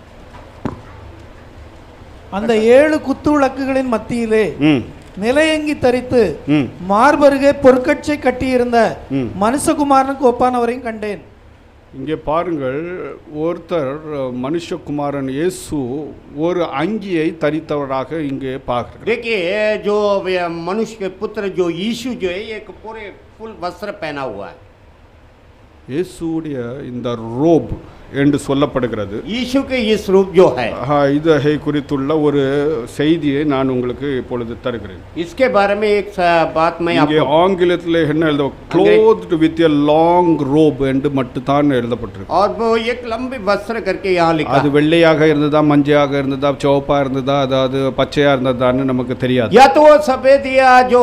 அந்த ஏழு குத்து விளக்குகளின் மத்தியிலே ம், நிலையங்கி தரித்து ம். மார்பருகே பொற்கச்சை கட்டியிருந்த ம். மனுஷகுமாரனுக்கு ஒப்பானவரையும் கண்டேன் இங்கே பாருங்கள் ஒருத்தர் மனுஷகுமாரன் இயேசு ஒரு அங்கியை தரித்தவராக இங்கே பார்க்கிறார் देखिए जो वे मनुष्य के पुत्र जो यीशु जो है एक पूरे फुल वस्त्र पहना हुआ है இயேசுடைய இந்த ரோப் என்று சொல்லப்படுகிறது यीशु के ये स्वरूप जो है ஆஹா, இதை குறித்துள்ள ஒரு செய்தியை நான் உங்களுக்கு இப்பொழுது தருகிறேன் इसके बारे में एक सा- बात मैं இங்கே आपको ஆங்கிலத்தில் என்ன எழுத clothed with a long robe என்று மட்டும்தான் எழுதப்பட்டிருக்கு और वो एक लंबी वस्त्र करके यहाँ लिखा அது வெள்ளையாக இருந்ததா மஞ்சையாக இருந்ததா சிவப்பா இருந்ததா அதாவது பச்சையா இருந்ததான்னு நமக்கு தெரியாது या तो वो सफेद या जो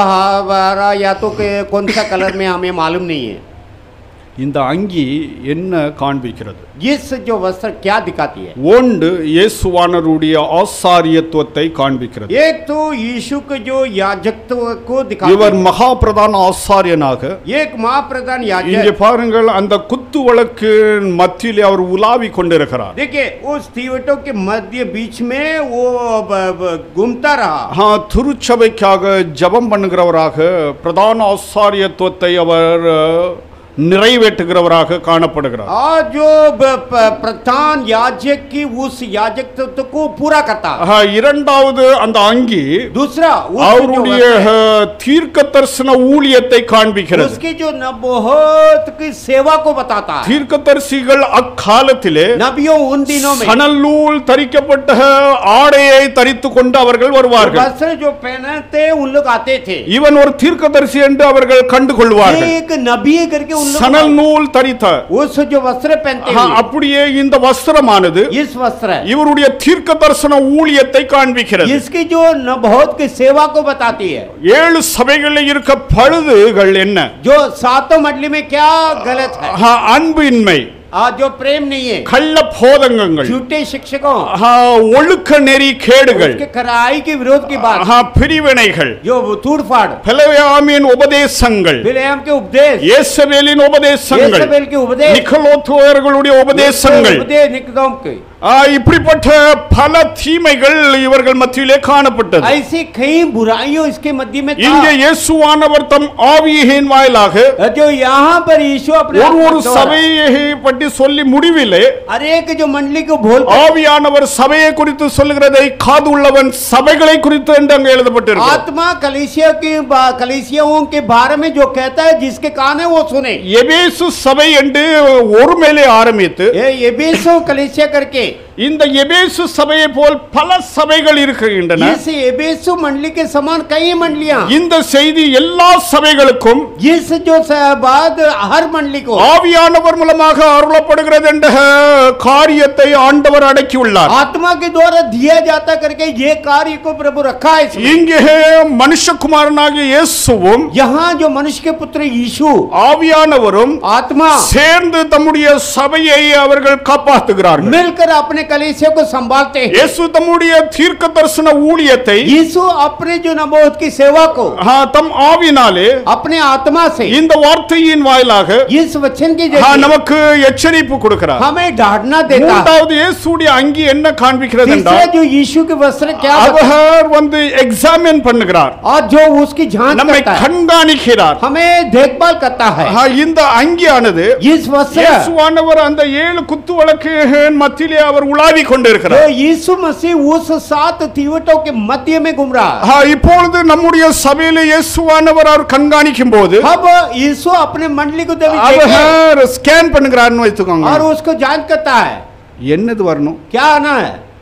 हरा या तो के कौन सा कलर में हमें मालूम नहीं है இந்த அங்கி என்ன காண்பிக்கிறது इस जो वस्त्र क्या दिखाती है ஒன்று இயேசுவானருடைய ஆசாரியத்துவத்தை காண்பிக்கிறது एक तो यीशु के जो याजकत्व को दिखाती இவர் है மகா பிரதான ஆசாரியனாக एक महाप्रधान இங்கே याजक பாருங்கள் அந்த குத்து வழக்கின் மத்தியிலே அவர் உலாவி கொண்டிருக்கிறார் देखिए उस तीवटों के मध्य बीच में वो ब- ब- घूमता रहा ஆ, திருச்சபைக்காக ஜெபம் பண்ணுகிறவராக பிரதான ஆசாரியத்துவத்தை அவர் அஹ், நிறைவேற்றுகிறவராக காணப்படுகிறார் और जो ब- प- प्रधान याजक की उस याजकत्व को पूरा करता ஆஹா, இரண்டாவது அந்த அங்கி दूसरा उस जो அவருடைய वस्त्र- அஹ், தீர்க்க தரிசன ஊழியத்தை காண்பிக்கிறது उसकी जो नबोहत की सेवा को बताता है தீர்க்கதரிசிகள் அக்காலத்திலே नबियों उन दिनों में சணல் நூல் தரிக்கப்பட்ட ஆடையை தரித்து கொண்டு அவர்கள் வருவார்கள் वस्त्र जो पहनते उन लोग आते थे இவன் ஒரு தீர்க்கதரிசி என்று அவர்கள் கண்டு கொள்வார்கள் ये एक नबी है करके उन சணல் लोग நூல் தரித்த उस जो वस्त्र पहनते ஆஹா, हैं அப்படியே இந்த வஸ்திரமானது इस वस्त्र இவருடைய தீர்க்க தரிசன ஊழியத்தை காண்பிக்கிறது इसकी जो नबोहत की सेवा को बताती है ஏழு சபைகளில் இருக்க பழுதுகள் என்ன जो सातों मंडली में क्या गलत है ஆஹா, அன்பின்மை आज जो प्रेम नहीं है கள்ள போதங்கங்கள் झूठे शिक्षकों ஆஹா, ஒழுக்க நெறி கேடுகள் उसके खराई के विरोध की बात ஆஹா, பிரிவினைகள் जो तूड़ फाड़ பெலயாமின் உபதேசங்கள் बिलेम के उपदेश இயேசபேலின் உபதேசங்கள் येजबेल के उपदेश நிக்கலோத்துவர்களுடைய உபதேசங்கள் उपदेश निकदम के ஆ, இப்படிப்பட்ட பல தீமைகள் இவர்கள் மத்தியிலே காணப்பட்டது ऐसी कई बुराइयों इसके मध्य में இங்கே था இயேசுவானவர் தம் ஆவியின் வாயிலாக जो यहाँ पर यीशु अपने ஒரு आप ஒரு को द्वारा- சபையை பற்றி சொல்லி முடிவிலே हर एक जो मंडली को बोल ஆவியானவர் சபையை குறித்து சொல்லுகிறதை காது உள்ளவன் சபைகளை குறித்து என்று அங்கே எழுதப்பட்டிருக்கு आत्मा कलिसिया की बा- कलिसियाओं के बारे में जो कहता है जिसके कान है वो सुने எபேசு சபை என்று ஒரு மேலே ஆரம்பித்து ये एबेसो कलिसिया करके இந்த எபேசு சபையை போல் பல சபைகள் இருக்கின்றன इस एबेसो मंडली के समान कई मंडलियां இந்த செய்தி எல்லா சபைகளுக்கும் इस जो स- बाद हर मंडली को ஆவியானவர் மூலமாக அருளப்படுகிறது என்ற காரியத்தை ஆண்டவர் அடக்கியுள்ளார் आत्मा के द्वारा दिया जाता करके ये कार्य को प्रभु रखा है इसमें இங்கே மனுஷகுமாரனாகிய இயேசுவும் यहाँ जो मनुष्य के पुत्र यीशु ஆவியானவரும் आत्मा சேர்ந்து தம்முடைய சபையை அவர்கள் காப்பாற்றுகிறார்கள் मिलकर अपने कलिसिया को संभालते हैं இயேசு தம்முடைய தீர்க்க தரிசன ஊழியத்தை यीशु अपने जो नबोध की सेवा को ஆ, தம் ஆவினாலே अपने आत्मा से இந்த வார்த்தையின் வாயிலாக इस वचन की ஆ, जरिए நமக்கு எச்சரிப்பு கொடுக்கிறார் हमें डांटना देता है மூன்றாவது இயேசுடைய அங்கி என்ன காண்பிக்கிறது तीसरा என்றால் जो यीशु के वस्त्र क्या बताता है? அவர் வந்து எக்ஸாமின் பண்ணுகிறார் और जो उसकी जांच நம்மை करता है கண்காணிக்கிறார் हमें देखभाल करता है ஆ, இந்த அங்கியானது इस वस्त्र இயேசுவானவர் அந்த ஏழு குத்து வழக்கு மத்தியிலே அவர் உலாவி जो கொண்டிருக்கிறார் यीशु मसीह उस सात तीवटों के मध्य में घूम रहा है ஆ, இப்பொழுது நம்முடைய சபையில இயேசுவானவர் அவர் கண்காணிக்கும் போது अब यीशु अपने मंडली को देवी देखे அவர் ஸ்கேன் பண்ணுகிறார்னு வச்சுக்கோங்க और उसको जांच करता है என்னது வரணும் क्या आना है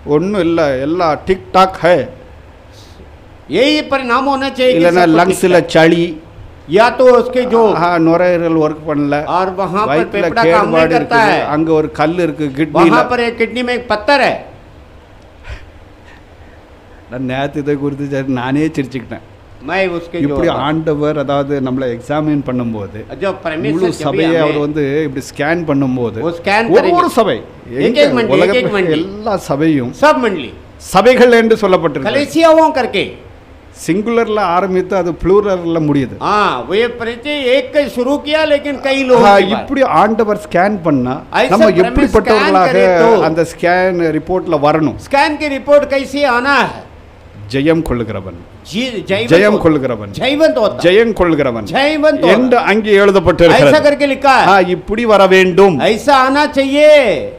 ஒன்றும் இல்லை எல்லாம் டிக் டாக் ஹே यही परिणाम होना चाहिए कि இல்லைன்னா सब कुछ லங்ஸில் ठीक சளி है। या तो उसके जो ஆஹா, நுரையீரல் ஒர்க் பண்ணல और वहाँ पर வயிற்றுல पेपड़ा काम नहीं கேடுபாடு करता இருக்குது है அங்க ஒரு கல் இருக்கு वहाँ கிட்னில पर एक किडनी में एक पत्थर है நான் நேற்று இதை குறித்து சரி நானே சிரிச்சுக்கிட்டேன் मैं उसके जो இப்படி ஆண்டவர் அதாவது நம்மளை எக்ஸாமின் பண்ணும்போது जो முழு परमेश्वर जब भी சபையை அவர் हमें வந்து இப்படி ஸ்கேன் பண்ணும்போது वो स्कैन ஒரு करेंगे ஒரு சபை एक எங்க मंडी, एक உலகத்துல एक मंडी। எல்லா சபையும் सब मंडली சபைகள் என்று சொல்லப்பட்டிருக்கு कलेसियाओं करके சிங்குலர்ல ஆரம்பித்து அது ப்ளூரல்ல முடியுது हाँ वो ये परिचय एक का शुरू किया लेकिन कई लोग ஆஹா, இப்படி ஆண்டவர் ஸ்கேன் பண்ணா ஐசா நம்ம பிரமிஸ் எப்படிப்பட்டவர்களாக scan करे तो அந்த ஸ்கேன் ரிப்போர்ட்ல வரணும் स्कैन की रिपोर्ट कैसे आना है ஜெயம் கொள்ளுகிறவன் जी जयवंत ஜெயம் होता- கொள்ளுகிறவன் जयवंत होता है। ஜெயம் கொள்ளுகிறவன் जयवंत होता என்று है। அங்கே ऐसा எழுதப்பட்டிருக்கிறது करके लिखा ஆ, है இப்படி வர வேண்டும் ऐसा आना चाहिए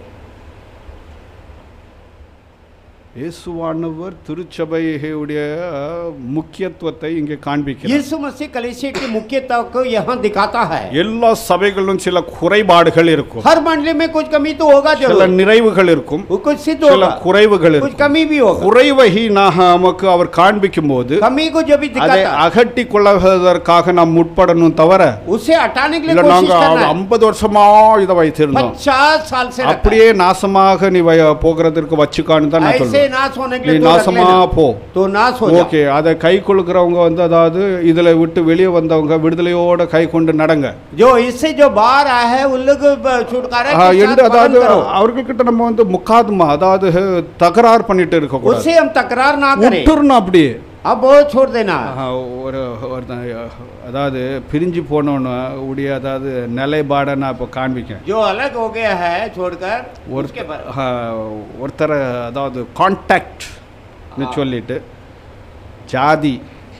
இயேசுவானவர் திருச்சபையுடைய முக்கியத்துவத்தை இங்கே காண்பிக்கிறார் यीशु मसीह कलेशिया की मुख्यता को यहाँ दिखाता है எல்லா சபைகளிலும் சில குறைபாடுகள் இருக்கும் हर मंडली में कुछ कमी तो होगा சில जरूर நிறைவுகள் இருக்கும் वो कुछ सिद्ध சில होगा குறைவுகள் कुछ இருக்கும் कमी भी होगा குறைவை நமக்கு அவர் காண்பிக்கும் போது कमी को जब भी அதை दिखाता है அகட்டி கொள்வதற்காக நாம் முற்படணும் தவிர उसे हटाने के लिए இல்ல कोशिश நாங்க करना है ஐம்பது வருஷமா இதை வைத்திருந்தோம் पचास साल से रखा அப்படியே நாசமாக நீ வை- போகிறதற்கு வச்சுக்கான்னு தான் है। நான் ऐसे சொல்லுவேன் नाश होने के நீ लिए तो रख நாசமா लेना। போ तो नाश हो जाओ ஓகே அதை கை கொள்கிறவங்க வந்து அதாவது இதுல விட்டு வெளியே வந்தவங்க விடுதலையோட கை கொண்டு நடங்க जो इससे जो बाहर आया है उन लोग ब- छुटकारा ஆ, के என்று साथ அதாவது पालन करो அவர்கள்கிட்ட நம்ம வந்து முக்காதுமா அதாவது தகராறு பண்ணிட்டு இருக்க கூடாது उससे हम तकरार ना करें விட்டுறணும் அப்படியே अब वो छोड़ देना ஆஹா, ஒரு ஒருத்தன் அதாவது பிரிஞ்சு போனோன்னு உடைய அதாவது நிலைப்பாடை நான் இப்போ காண்பிக்கேன் जो अलग हो गया है छोड़कर उसके ஒருத்தர் बाद ஆ, ஒருத்தரை அதாவது கான்டாக்ட்னு சொல்லிட்டு ஜாதி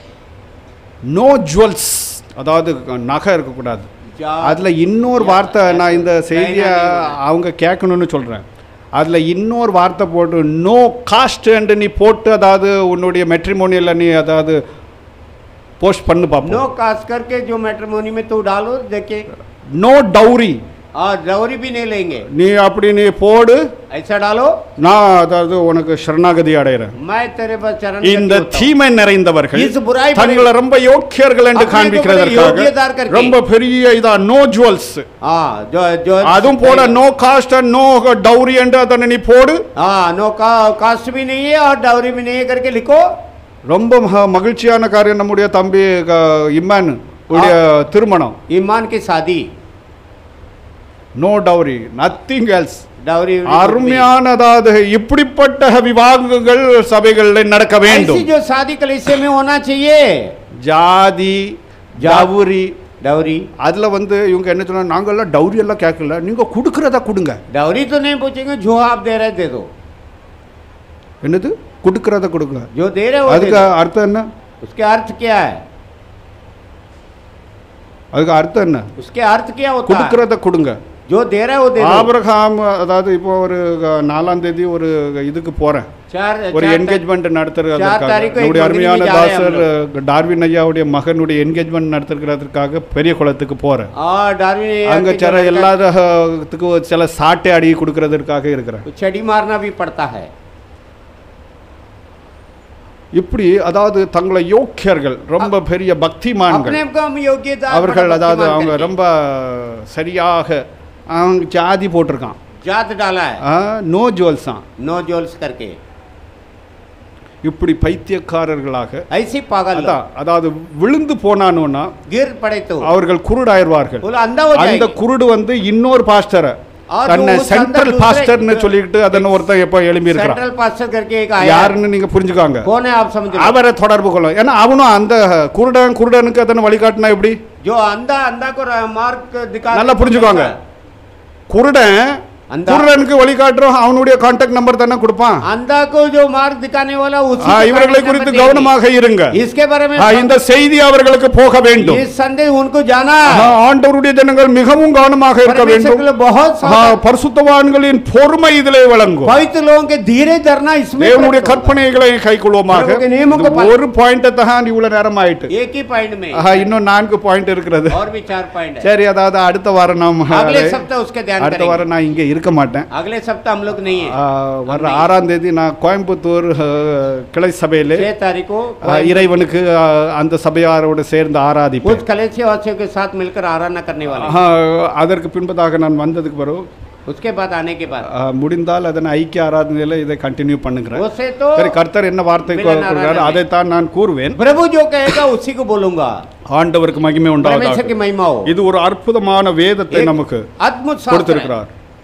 நோ ஜுவல்ஸ் அதாவது நகை இருக்கக்கூடாது जा- அதில் இன்னொரு வார்த்தை நான் இந்த செய்தியை அவங்க கேட்கணும்னு சொல்கிறேன் அதில் இன்னொரு வார்த்தை போட்டு நோ காஸ்ட் நீ போட்டு அதாவது உன்னுடைய மெட்ரிமோனியில் நீ அதாவது போஸ்ட் பண்ணு नो பார்ப்போம் कास्ट करके जो मैट्रिमोनी में तू डालो देखिए நோ டவுரி और दौरी भी नहीं लेंगे நீ அப்படி நீ போடு ऐसा डालो நான் அதாவது உனக்கு சரணாகதி அடைகிறேன் मैं तेरे पास चरण இந்த करती होता हूँ। தீமை நிறைந்தவர்கள் इस बुराई भरे- தங்களை ரொம்ப யோக்கியர்கள் என்று अपने को बड़े योग्यदार காண்பிக்கிறதற்காக करके। ரொம்ப பெரிய இதா நோ ஜுவல்ஸ் हाँ जो जो அதுவும் போட நோ காஸ்ட் நோ டவுரி என்று அதனை நீ போடு हाँ नो का कास्ट भी नहीं है और डाउरी भी नहीं है करके लिखो ரொம்ப மக- மகிழ்ச்சியான காரியம் நம்முடைய தம்பி க- இம்மான் உடைய திருமணம் ईमान की शादी no dowry nothing else dowry அருமையானதாவது இப்படிப்பட்ட விவாகங்கள் சபைகளில் நடக்க ऐसी வேண்டும் जो शादी कलेसे में होना चाहिए ஜாதி டவுரி डाउरी அதுல வந்து இவங்க என்ன சொன்னா நாங்கெல்லாம் டவுரி எல்லாம் கேட்கல நீங்க கொடுக்கறதா கொடுங்க डाउरी तो नहीं पूछेंगे जो आप दे रहे दे दो என்னது கொடுக்கறத கொடுங்க जो दे रहे हो दे அதுக்கு दो। அர்த்தம் என்ன उसके अर्थ क्या है அதுக்கு அர்த்தம் என்ன उसके अर्थ क्या होता है கொடுக்கறத கொடுங்க जो दे रहे हो दे दो ஆபிரகாம் அதாவது இப்போ ஒரு நாலாம் தேதி ஒரு இதுக்கு போறேன் चार ஒரு चार என்கேஜ்மெண்ட் நடத்துறதுக்காக तारीख को एक நம்முடைய मंदिर அருமையான में जा रहे हैं हम தாசர் டார்வின் ஐயாவுடைய மகனுடைய என்கேஜ்மெண்ட் நடத்துறதுக்காக பெரிய குளத்துக்கு போறேன் और डार्विन ये அங்க कि சில जो लड़का- எல்லாத்துக்கும் சில சாட்டை அடி கொடுக்கறதுக்காக இருக்கிறேன் तो छड़ी मारना भी पड़ता है இப்படி அதாவது தங்களை யோக்கியர்கள் ரொம்ப பெரிய பக்திமான்கள் अपने को हम योग्यता அவர்கள் बड़ा அதாவது भक्तिमान அவங்க करके ரொம்ப சரியாக அவங்க ஜாதி போட்டிருக்கான் जात डाला है நோ ஜுவல்ஸான் नो जोल्स करके இப்படி பைத்தியக்காரர்களாக ऐसी पागल लोग அதான் அதாவது விழுந்து போனானோன்னா गिर पड़े तो அவர்கள் குருடாயிருவார்கள் बोला अंधा हो அந்த जाएगा குருடு வந்து இன்னொரு பாஸ்டரை ஆ, தன்னை जो उस சென்ட்ரல் अंदर दूसरे- பாஸ்டர்னு சொல்லிட்டு அதன் ஒருத்தன் எப்போ எழுப்பி இருக்கிறான் सेंट्रल पास्टर करके एक आया है। யாருன்னு நீங்க புரிஞ்சுக்காங்க कौन है आप समझ लो அவரை தொடர்பு கொள்ளும் ஏன்னா அவனும் அந்த குருடன் குருடனுக்கு அதனை வழிகாட்டினா எப்படி जो अंधा अंधा को र- मार्ग दिखा நல்லா புரிஞ்சுக்கோங்க குருடன் அந்த- குருடனுக்கு வழிகாட்டுறோம் அவனுடைய கான்டாக்ட் நம்பர் தானே கொடுப்பான் अंधा को जो मार्ग दिखाने वाला उसी ஆ, के இவர்களை contact குறித்து number देंगे। கவனமாக இருங்க इसके बारे में ஆ, இந்த செய்தி அவர்களுக்கு போக வேண்டும் इस संदेश उनको जाना ஆ, है ஆண்டவருடைய ஜனங்கள் மிகவும் கவனமாக இருக்க परमेश्वर வேண்டும் के लिए बहुत ஆ, सावधान- பரிசுத்தவான்களின் பொறுமை இதிலே வழங்கும் पवित्र लोगों के धीरे धरना इसमें தேவனுடைய प्रकट होता கற்பனைகளை கை கொள்வோமாக தேவனுடைய நியமத்தை இது ஒரு பாயிண்ட் தான் இவ்வளவு நேரம் ஆயிட்டு है। एक ही पॉइंट में ஆஹா, இன்னும் நான்கு பாயிண்ட் இருக்கிறது और भी चार पॉइंट है சரி அதாவது அடுத்த வாரம் நாம் अगले அதை- सप्ताह उसके ध्यान அடுத்த करेंगे வாரம் நான் இங்கே இருக்க மாட்டேன் अगले सप्ताह हम लोग नहीं है ஆ, வர்ற ஆறாம் தேதி நான் கோயம்புத்தூர் ஆ, கிளை சபையில் छह तारीख को இறைவனுக்கு ஆ, அந்த சபையாரோடு சேர்ந்து ஆராதிப்பேன் कुछ कलेसिया वासियों के साथ मिलकर आराधना करने वाले हैं। ஆ, அதற்கு பின்பதாக நான் வந்ததுக்கு பிறகு उसके बाद आने के बाद ஆ, முடிந்தால் அதனை ஐக்கிய ஆராதனையில் இதை கண்டினியூ பண்ணுகிறேன் उससे तो சரி கர்த்தர் என்ன வார்த்தை மிலன கொடுக்கிறார் ஆராதனை. அதைத்தான் நான் கூறுவேன் प्रभु जो कहेगा उसी को बोलूंगा ஆண்டவருக்கு மகிமை परमेश्वर की உண்டாவதாக महिमा हो இது ஒரு அற்புதமான வேதத்தை एक நமக்கு अद्भुत शास्त्र है। கொடுத்திருக்கிறார்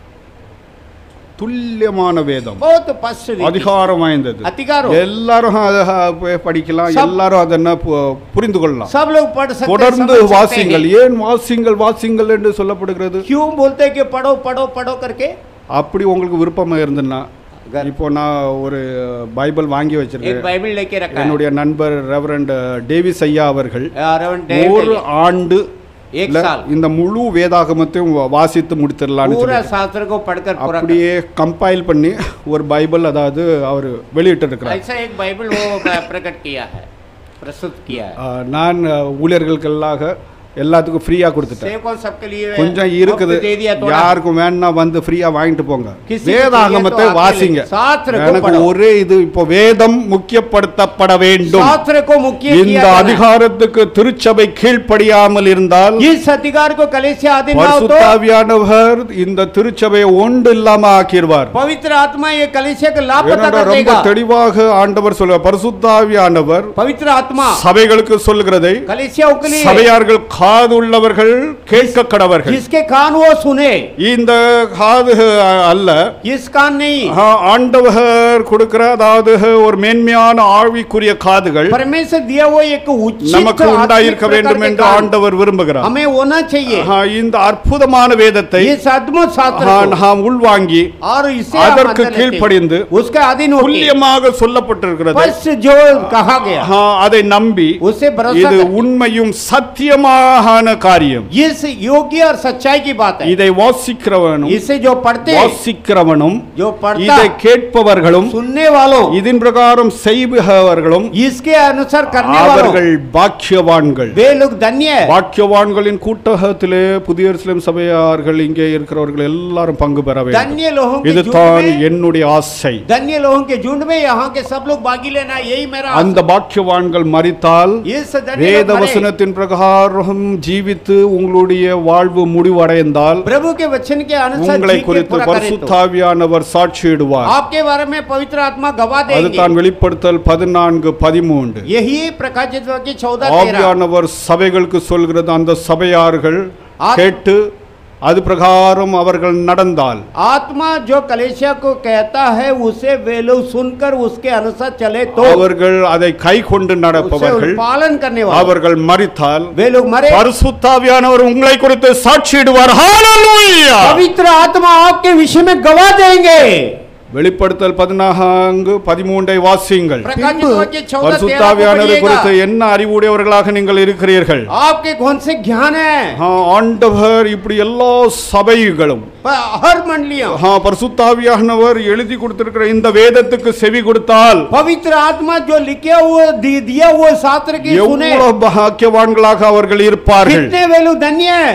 துல்லியமான வேதம் बहुत स्पष्ट रीति। அதிகாரம் வாய்ந்தது अधिकार हो எல்லாரும் அதை அஹ், படிக்கலாம் சப்- எல்லாரும் அதனை பு- புரிந்து கொள்ளலாம் सब लोग पढ़ सकते हैं, தொடர்ந்து समझ सकते வாசிங்கள் हैं। ஏன் வாசிங்கள் வாசிங்கள் என்று சொல்லப்படுகிறது क्यों बोलते हैं कि पढ़ो पढ़ो पढ़ो करके அப்படி உங்களுக்கு விருப்பமா இருந்துன்னா अगर இப்போ நான் ஒரு பைபிள் வாங்கி एक வச்சிருக்கேன் बाइबल लेके रखा है என்னுடைய நண்பர் ரெவரண்ட் டேவிஸ் ஐயா அவர்கள் रेवरेंड डेविड ஒரு ने ஆண்டு एक ல साल இந்த முழு வேதாகமத்தையும் வா- வாசித்து முடித்திடலாம்னு पूरा சொல்லி शास्त्र को पढ़कर पूरा அப்படியே கம்பைல் பண்ணி ஒரு பைபிள் அதாவது அவர் வெளியிட்டு இருக்கிறார் ऐसा एक बाइबल वो प्रकट किया है प्रस्तुत किया है நான் அஹ், ஊழியர்களுக்கெல்லாக எல்லாத்துக்கும் ஃப்ரீயா கொடுத்துட்டேன் सेवकों सबके लिए கொஞ்சம் मुफ्त இருக்குது दे दिया थोड़ा யாருக்கும் வேணா வந்து ஃப்ரீயா வாங்கிட்டு போங்க கிசி வேதாகமத்தை கிசியே தோ வாசிங்க ஆக்கே சாஸ்திரத்தை எனக்கு படம். ஒரே இது இப்போ வேதம் முக்கியப்படுத்தப்பட வேண்டும் शास्त्र को मुख्य இந்த किया जाना है। அதிகாரத்துக்கு திருச்சபை கீழ்ப்படியாமல் இருந்தால் इस अधिकार को कलेसिया अधीन ना हो तो பரிசுத்தாவியானவர் இந்த திருச்சபையை ஒன்று இல்லாம ஆக்கிடுவார் पवित्र आत्मा ये कलेसिया को लापता ஏனென்றால் कर ரொம்ப देगा தெளிவாக ஆண்டவர் சொல்ல பரிசுத்தாவியானவர் पवित्र आत्मा சபைகளுக்கு சொல்லுகிறதை कलेसियाओं के लिए சபையார்கள் காதுள்ளவர்கள் கேட்க கடவர்கள் जिसके कान वो सुने இந்த காது அல்ல इस कान नहीं ஆ, ஆண்டவர் கொடுக்கிற அதாவது ஒரு மேன்மையான ஆவிக்குரிய காதுகள் परमेश्वर दिया वो एक उचित நமக்கு आत्मिक உண்டாயிருக்க प्रकार வேண்டும் के என்று कान ஆண்டவர் விரும்புகிறார் हमें होना चाहिए ஆ, இந்த அற்புதமான வேதத்தை इस अद्भुत शास्त्र ஆ, को நாம் உள்வாங்கி और इसे हम அதற்கு अंदर लेते हैं। கீழ்ப்படிந்து उसका अधीन होके துல்லியமாக சொல்லப்பட்டிருக்கிறது स्पष्ट जो कहा गया ஆ, அதை நம்பி उससे भरोसा இது करके உண்மையும் சத்தியமான காரியம் इस योग्य और सच्चाई की बात है இதை வாசிக்கிறவனும் इसे जो पढ़ते हैं வாசிக்கிறவனும் जो पढ़ता இதை கேட்பவர்களும் सुनने वालों இதன் பிரகாரம் செய்பவர்களும் इसके अनुसार करने वालों அவர்கள் பாக்கியவான்கள் वे लोग धन्य है பாக்கியவான்களின் கூட்டத்திலே புதிய எருசலேம் சபையார்கள் இங்கே இருக்கிறவர்கள் எல்லாரும் பங்கு பெற வேண்டும் धन्य लोगों के झुंड இதுதான் में என்னுடைய ஆசை धन्य लोगों के झुंड में यहाँ के सब लोग बागी लेना यही मेरा आशा। அந்த பாக்கியவான்கள் மறித்தால் इस धन्य வேத लोग मरे। வசனத்தின் பிரகாரம் ஜீவித்து உங்களுடைய வாழ்வு முடிவடைந்தால் प्रभु के वचन के अनुसार உங்களை जी के குறித்து पूरा करे तो பரிசுத்தாவியானவர் சாட்சியிடுவார் आपके बारे में पवित्र आत्मा गवाह देंगे அதுதான் வெளிப்படுத்தல் பதினான்கு பதிமூன்று यही प्रकाशित वाक्य चौदह तेरह ஆவியானவர் சபைகளுக்கு சொல்கிறது அந்த சபையார்கள் ஆத்- கேட்டு அது பிரகாரம் அவர்கள் நடந்தால் आत्मा जो कलेशिया को कहता है उसे वे लोग सुनकर उसके अनुसार चले तो அவர்கள் அதை கை கொண்டு उसे நடப்பவர்கள் पालन करने वाले அவர்கள் மறித்தால் वे लोग मरे பரிசுத்தாவியானவர் உங்களை குறித்து சாட்சியிடுவார் ஹalleluya पवित्र आत्मा आपके विषय में गवाह देंगे வெளிப்படுத்தல் பதினான்கு பதிமூன்றை வாசியுங்கள் प्रकाशित वाक्य चौदह तेरह को பரிசுத்தாவியானவரை குறித்து पढ़िएगा। என்ன அறிவுடையவர்களாக நீங்கள் இருக்கிறீர்கள் आपके कौन से ज्ञान है ஆ, ஆண்டவர் இப்படி எல்லா சபைகளும் पर हर मंडलियों ஆ, பரிசுத்தாவியானவர் எழுதி கொடுத்திருக்கிற இந்த வேதத்துக்கு செவி கொடுத்தால் पवित्र आत्मा जो लिखे हुए दि- दिया हुए शास्त्र की सुने எவ்வளவு பாக்கியவான்களாக அவர்கள் இருப்பார்கள் कितने वे लोग धन्य है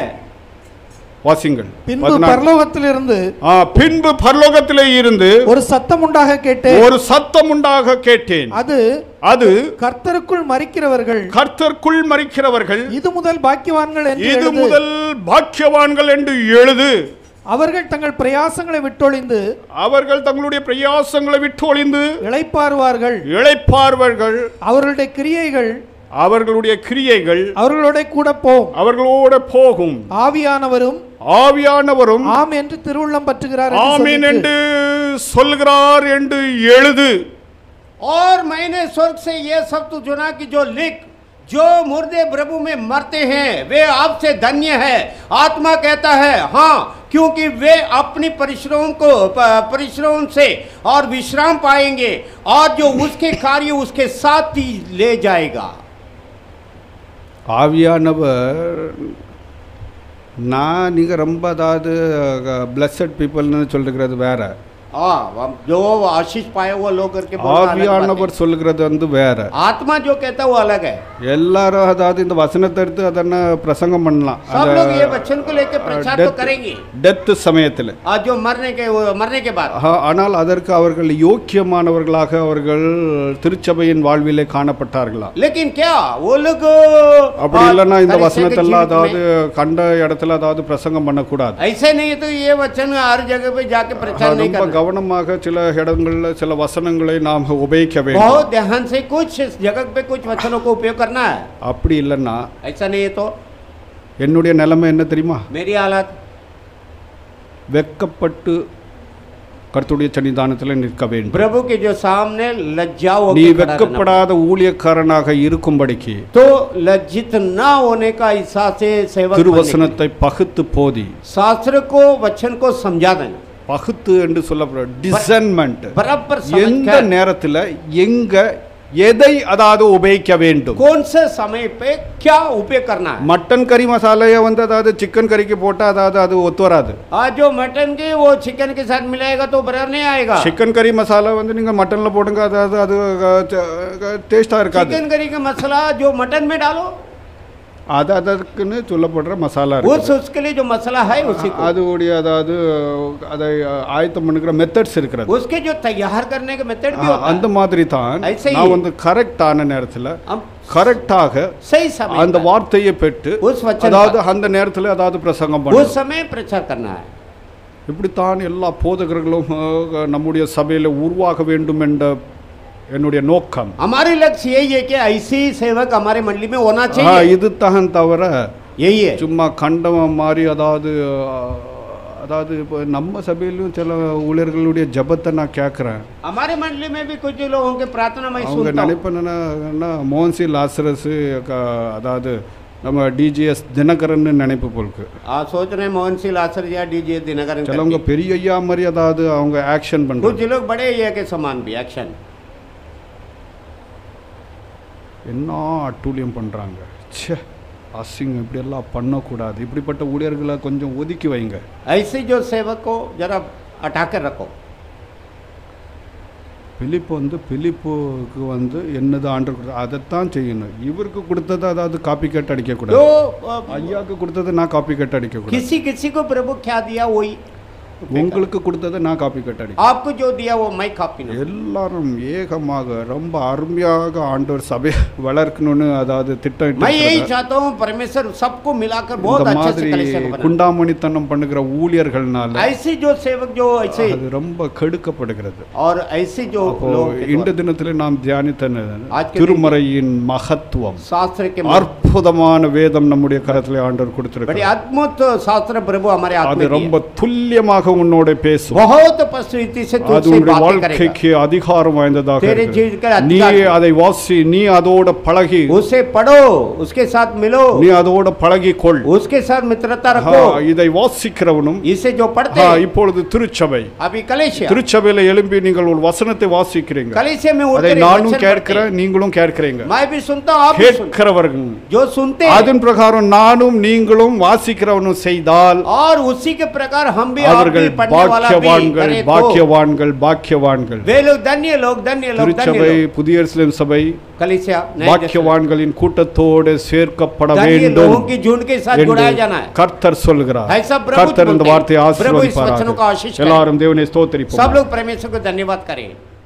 வாசிங்கள் பின்பு பதினான்கு. பரலோகத்திலிருந்து ஆ, பின்பு பரலோகத்திலே இருந்து ஒரு சத்தம் உண்டாக கேட்டேன் ஒரு சத்தம் உண்டாக கேட்டேன் அது அது கர்த்தருக்குள் மறிக்கிறவர்கள் கர்த்தர்க்குள் மறிக்கிறவர்கள் இது முதல் பாக்கியவான்கள் என்று இது எழுது. முதல் பாக்கியவான்கள் என்று எழுது அவர்கள் தங்கள் பிரயாசங்களை விட்டொழிந்து அவர்கள் தங்களுடைய பிரயாசங்களை விட்டு ஒளிந்து இளைப்பாறுவார்கள் இளைப்பார்வர்கள் அவர்களுடைய கிரியைகள் அவர்களுடைய கிரியைகள் அவர்களோட கூட போம் அவர்களோட போகும் ஆவியானவரும் ஆவியானவரும் ஆம் என்று திருவுள்ளம் பற்றுகிறார் என்று ஆமீன் சொல்லிட்டு, என்று சொல்கிறார் என்று எழுது और मैंने स्वर्ग से ये सब तू चुना कि जो लिख जो मुर्दे प्रभु में मरते हैं वे आपसे धन्य है आत्मा कहता है हाँ क्योंकि वे अपनी परिश्रम को प- परिश्रम से और विश्राम पाएंगे और जो उसके कार्य उसके साथ ही ले जाएगा ஆவியானவர் நான் நீங்கள் ரொம்ப அதாவது பிளஸட் பீப்புள்னு சொல்லிருக்கிறது வேற हाँ हम जो आशीष पाए वो लोग करके बोलना अलग बात ஆவியானவர் சொல்கிறது வந்து வேற है। आत्मा जो कहता है वो अलग है எல்லாரும் அதாவது இந்த வசனத்தை எடுத்து அதென்ன பிரசங்கம் பண்ணலாம் सब लोग ये वचन को लेकर प्रचार तो करेंगे டெத் சமயத்தில் आज जो मरने के वो मरने के बाद ஆ- ஆனால் அதற்கு அவர்கள் யோக்கியமானவர்களாக அவர்கள் திருச்சபையின் வாழ்விலே காணப்பட்டார்களா लेकिन क्या वो लोग அப்படி और இல்லைன்னா இந்த कलीसिया के வசனத்தெல்லாம் जीवित அதாவது में- கண்ட இடத்துல அதாவது பிரசங்கம் பண்ணக்கூடாது ऐसे नहीं है तो ये वचन हर जगह पे जाके प्रचार नहीं ரொம்ப करना கவனமாக சில இடங்கள்ல சில வசனங்களை நாம் உபயோகிக்க வேண்டும் बहुत ध्यान से कुछ इस जगह पे कुछ वचनों को उपयोग करना है அப்படி இல்லைன்னா ऐसा नहीं है तो என்னுடைய நிலைமை என்ன தெரியுமா मेरी हालत வெக்கப்பட்டு கர்த்தருடைய சன்னிதானத்தில் நிற்க வேண்டும் प्रभु के जो सामने लज्जा हो நீ के खड़ा रहना வெக்கப்படாத ஊழியக்காரனாக இருக்கும்படிக்கு तो लज्जित न होने का एहसास से सेवक बनने के लिए। திருவசனத்தை பகுத்து போதி शास्त्र को वचन को समझा देना பகுத்து என்று சொல்லப்படுற டிசன்மெண்ட் बराबर எந்த समझकर நேரத்துல எங்க எதை அதாவது உபயோகிக்க வேண்டும் कौन से समय पे क्या उपयोग करना है மட்டன் கறி மசாலையை வந்து அதாவது சிக்கன் கறிக்கு போட்டால் அதாவது அது ஒத்து வராது आज जो मटन के वो चिकन के साथ मिलाएगा तो बराबर नहीं आएगा சிக்கன் கறி மசாலா வந்து நீங்கள் மட்டனில் போடுங்க அதாவது அது டேஸ்ட்டாக இருக்காது चिकन करी का मसाला जो मटन में डालो அது அதற்குன்னு சொல்லப்படுற மசாலா उस இருக்கு उसके लिए जो मसाला है उसी को அதோடைய அதாவது அதை ஆயத்தம் பண்ணுகிற மெத்தட்ஸ் இருக்கிறது उसके जो तैयार करने के मेथड भी ஆ, होता அந்த है மாதிரி தான் ஐசை. நான் வந்து கரெக்டான நேரத்தில் हम கரெக்டாக सही समय அந்த पर, வார்த்தையை பெற்று उस वचन அதாவது पर, அந்த நேரத்தில் அதாவது பிரசங்கம் उस பண்ணணும் समय प्रचार करना है இப்படித்தான் எல்லா போதகர்களும் அஹ், நம்முடைய சபையில் உருவாக வேண்டும் என்ற என்னுடைய நோக்கம் हमारे लक्ष्य यही है कि ऐसी सेवक हमारे मंडली में होना ஆ, चाहिए இதுதான் தவிர यही है சும்மா கண்டவன் மாதிரி அதாவது அஹ், அதாவது இப்போ நம்ம சபையிலும் சில ஊழியர்களுடைய ஜபத்தை நான் கேட்குறேன் हमारे मंडली में भी कुछ लोगों के प्रार्थना मैं அவங்க सुनता हूँ நினைப்பேன்னா மோகன்சி லாசரஸ் அதாவது நம்ம டிஜிஎஸ் தினகரன் நினைப்பு போலுக்கு आप सोच रहे हैं मोहन सिंह लासर या डीजे दिनकरन சிலவங்க करके। பெரிய ஐயா மாதிரி அதாவது அவங்க ஆக்ஷன் कुछ பண்ணுறாங்க लोग बड़े ये के समान भी एक्शन என்ன அட்டூழியம் பண்ணுறாங்க ச்சே அசிங்கம் இப்படியெல்லாம் பண்ணக்கூடாது இப்படிப்பட்ட ஊழியர்களை கொஞ்சம் ஒதுக்கி வைங்க ऐसे जो सेवक को जरा हटा कर रखो பிலிப்பு வந்து பிலிப்புக்கு வந்து என்னது ஆண்டு கொடுத்தா அதைத்தான் செய்யணும் இவருக்கு கொடுத்தது அதாவது காப்பி கேட்டு जो அடிக்கக்கூடாது अ, ஐயாவுக்கு கொடுத்தது நான் காப்பி கேட்டு அடிக்கக்கூடாது किसी किसी को प्रभु क्या दिया वही உங்களுக்கு கொடுத்ததை நான் காப்பி கேட்டு அடிக்க आपको जो दिया वो मैं कापी ना எல்லாரும் ஏகமாக ரொம்ப அருமையாக ஆண்டவர் சபை வளர்க்கணும்னு அதாவது திட்டம் मैं यही இட்டிருக்கிறார். चाहता हूँ परमेश्वर सबको मिलाकर बहुत இந்த अच्छे से மாதிரி कलिसिया को बनाए குண்டாமணித்தனம் பண்ணுகிற ஊழியர்கள்னால ऐसी जो सेवक जो ऐसे அது ரொம்ப கெடுக்கப்படுகிறது और ऐसे जो அப்போ लोग के இந்த द्वारा தினத்தில் நாம் தியானித்த ஆஜ்கே திருமறையின் மகத்துவம் शास्त्र के मत- அற்புதமான வேதம் நம்முடைய கரத்தில் ஆண்டவர் बड़ी கொடுத்திருக்கிறார் अद्भुत शास्त्र प्रभु हमारे हाथ அது में ரொம்ப दिया। துல்லியமாக உன்னோட பேசும் बहुत स्पष्टि से அது तुझसे உன்னுடைய बातें करेगा வாழ்க்கைக்கு அதிகாரம் வாய்ந்ததாக तेरे இருக்கிறது. जीवन का நீ अधिकार அதை வாசி நீ அதோட பழகி उसे पढ़ो उसके साथ मिलो நீ அதோட பழகி கொள் उसके साथ मित्रता ஆ, रखो இதை வாசிக்கிறவனும் इसे जो पढ़ते ஆ, हैं, இப்பொழுது திருச்சபை अभी कलेशिया திருச்சபையில எழும்பி நீங்கள் ஒரு வசனத்தை வாசிக்கிறீங்க कलेशिया में அதை उठकर एक நானும் वचन पढ़ते கேட்கிறேன் हैं। நீங்களும் கேட்கிறீங்க मैं भी सुनता हूँ आप भी सुनते கேட்கிறவர்கள் जो सुनते हैं, அதன் பிரகாரம் நானும் நீங்களும் வாசிக்கிறவனும் செய்தால் और उसी के प्रकार हम भी आप அவர்கள் भी पढ़ने वाला भी பாக்கியவான்கள் करें तो பாக்கியவான்கள் பாக்கியவான்கள் वे लोग धन्य लोग धन्य लोग धन्य திருச்சபை लोग புதிய எருசலேம் சபை कलिसिया नए जैसे- பாக்கியவான்களின் கூட்டத்தோடு சேர்க்கப்பட धन्य வேண்டும் लोगों की झुंड के साथ என்று जुड़ाया जाना है கர்த்தர் சொல்கிறார் ऐसा प्रभु கர்த்தர் இந்த बोलते हैं। வார்த்தையை प्रभु इस वचनों का ஆசீர்வதிப்பாராக आशीष करें। எல்லாரும் தேவனை सब ஸ்தோத்திரிப்போம் लोग परमेश्वर को धन्यवाद करें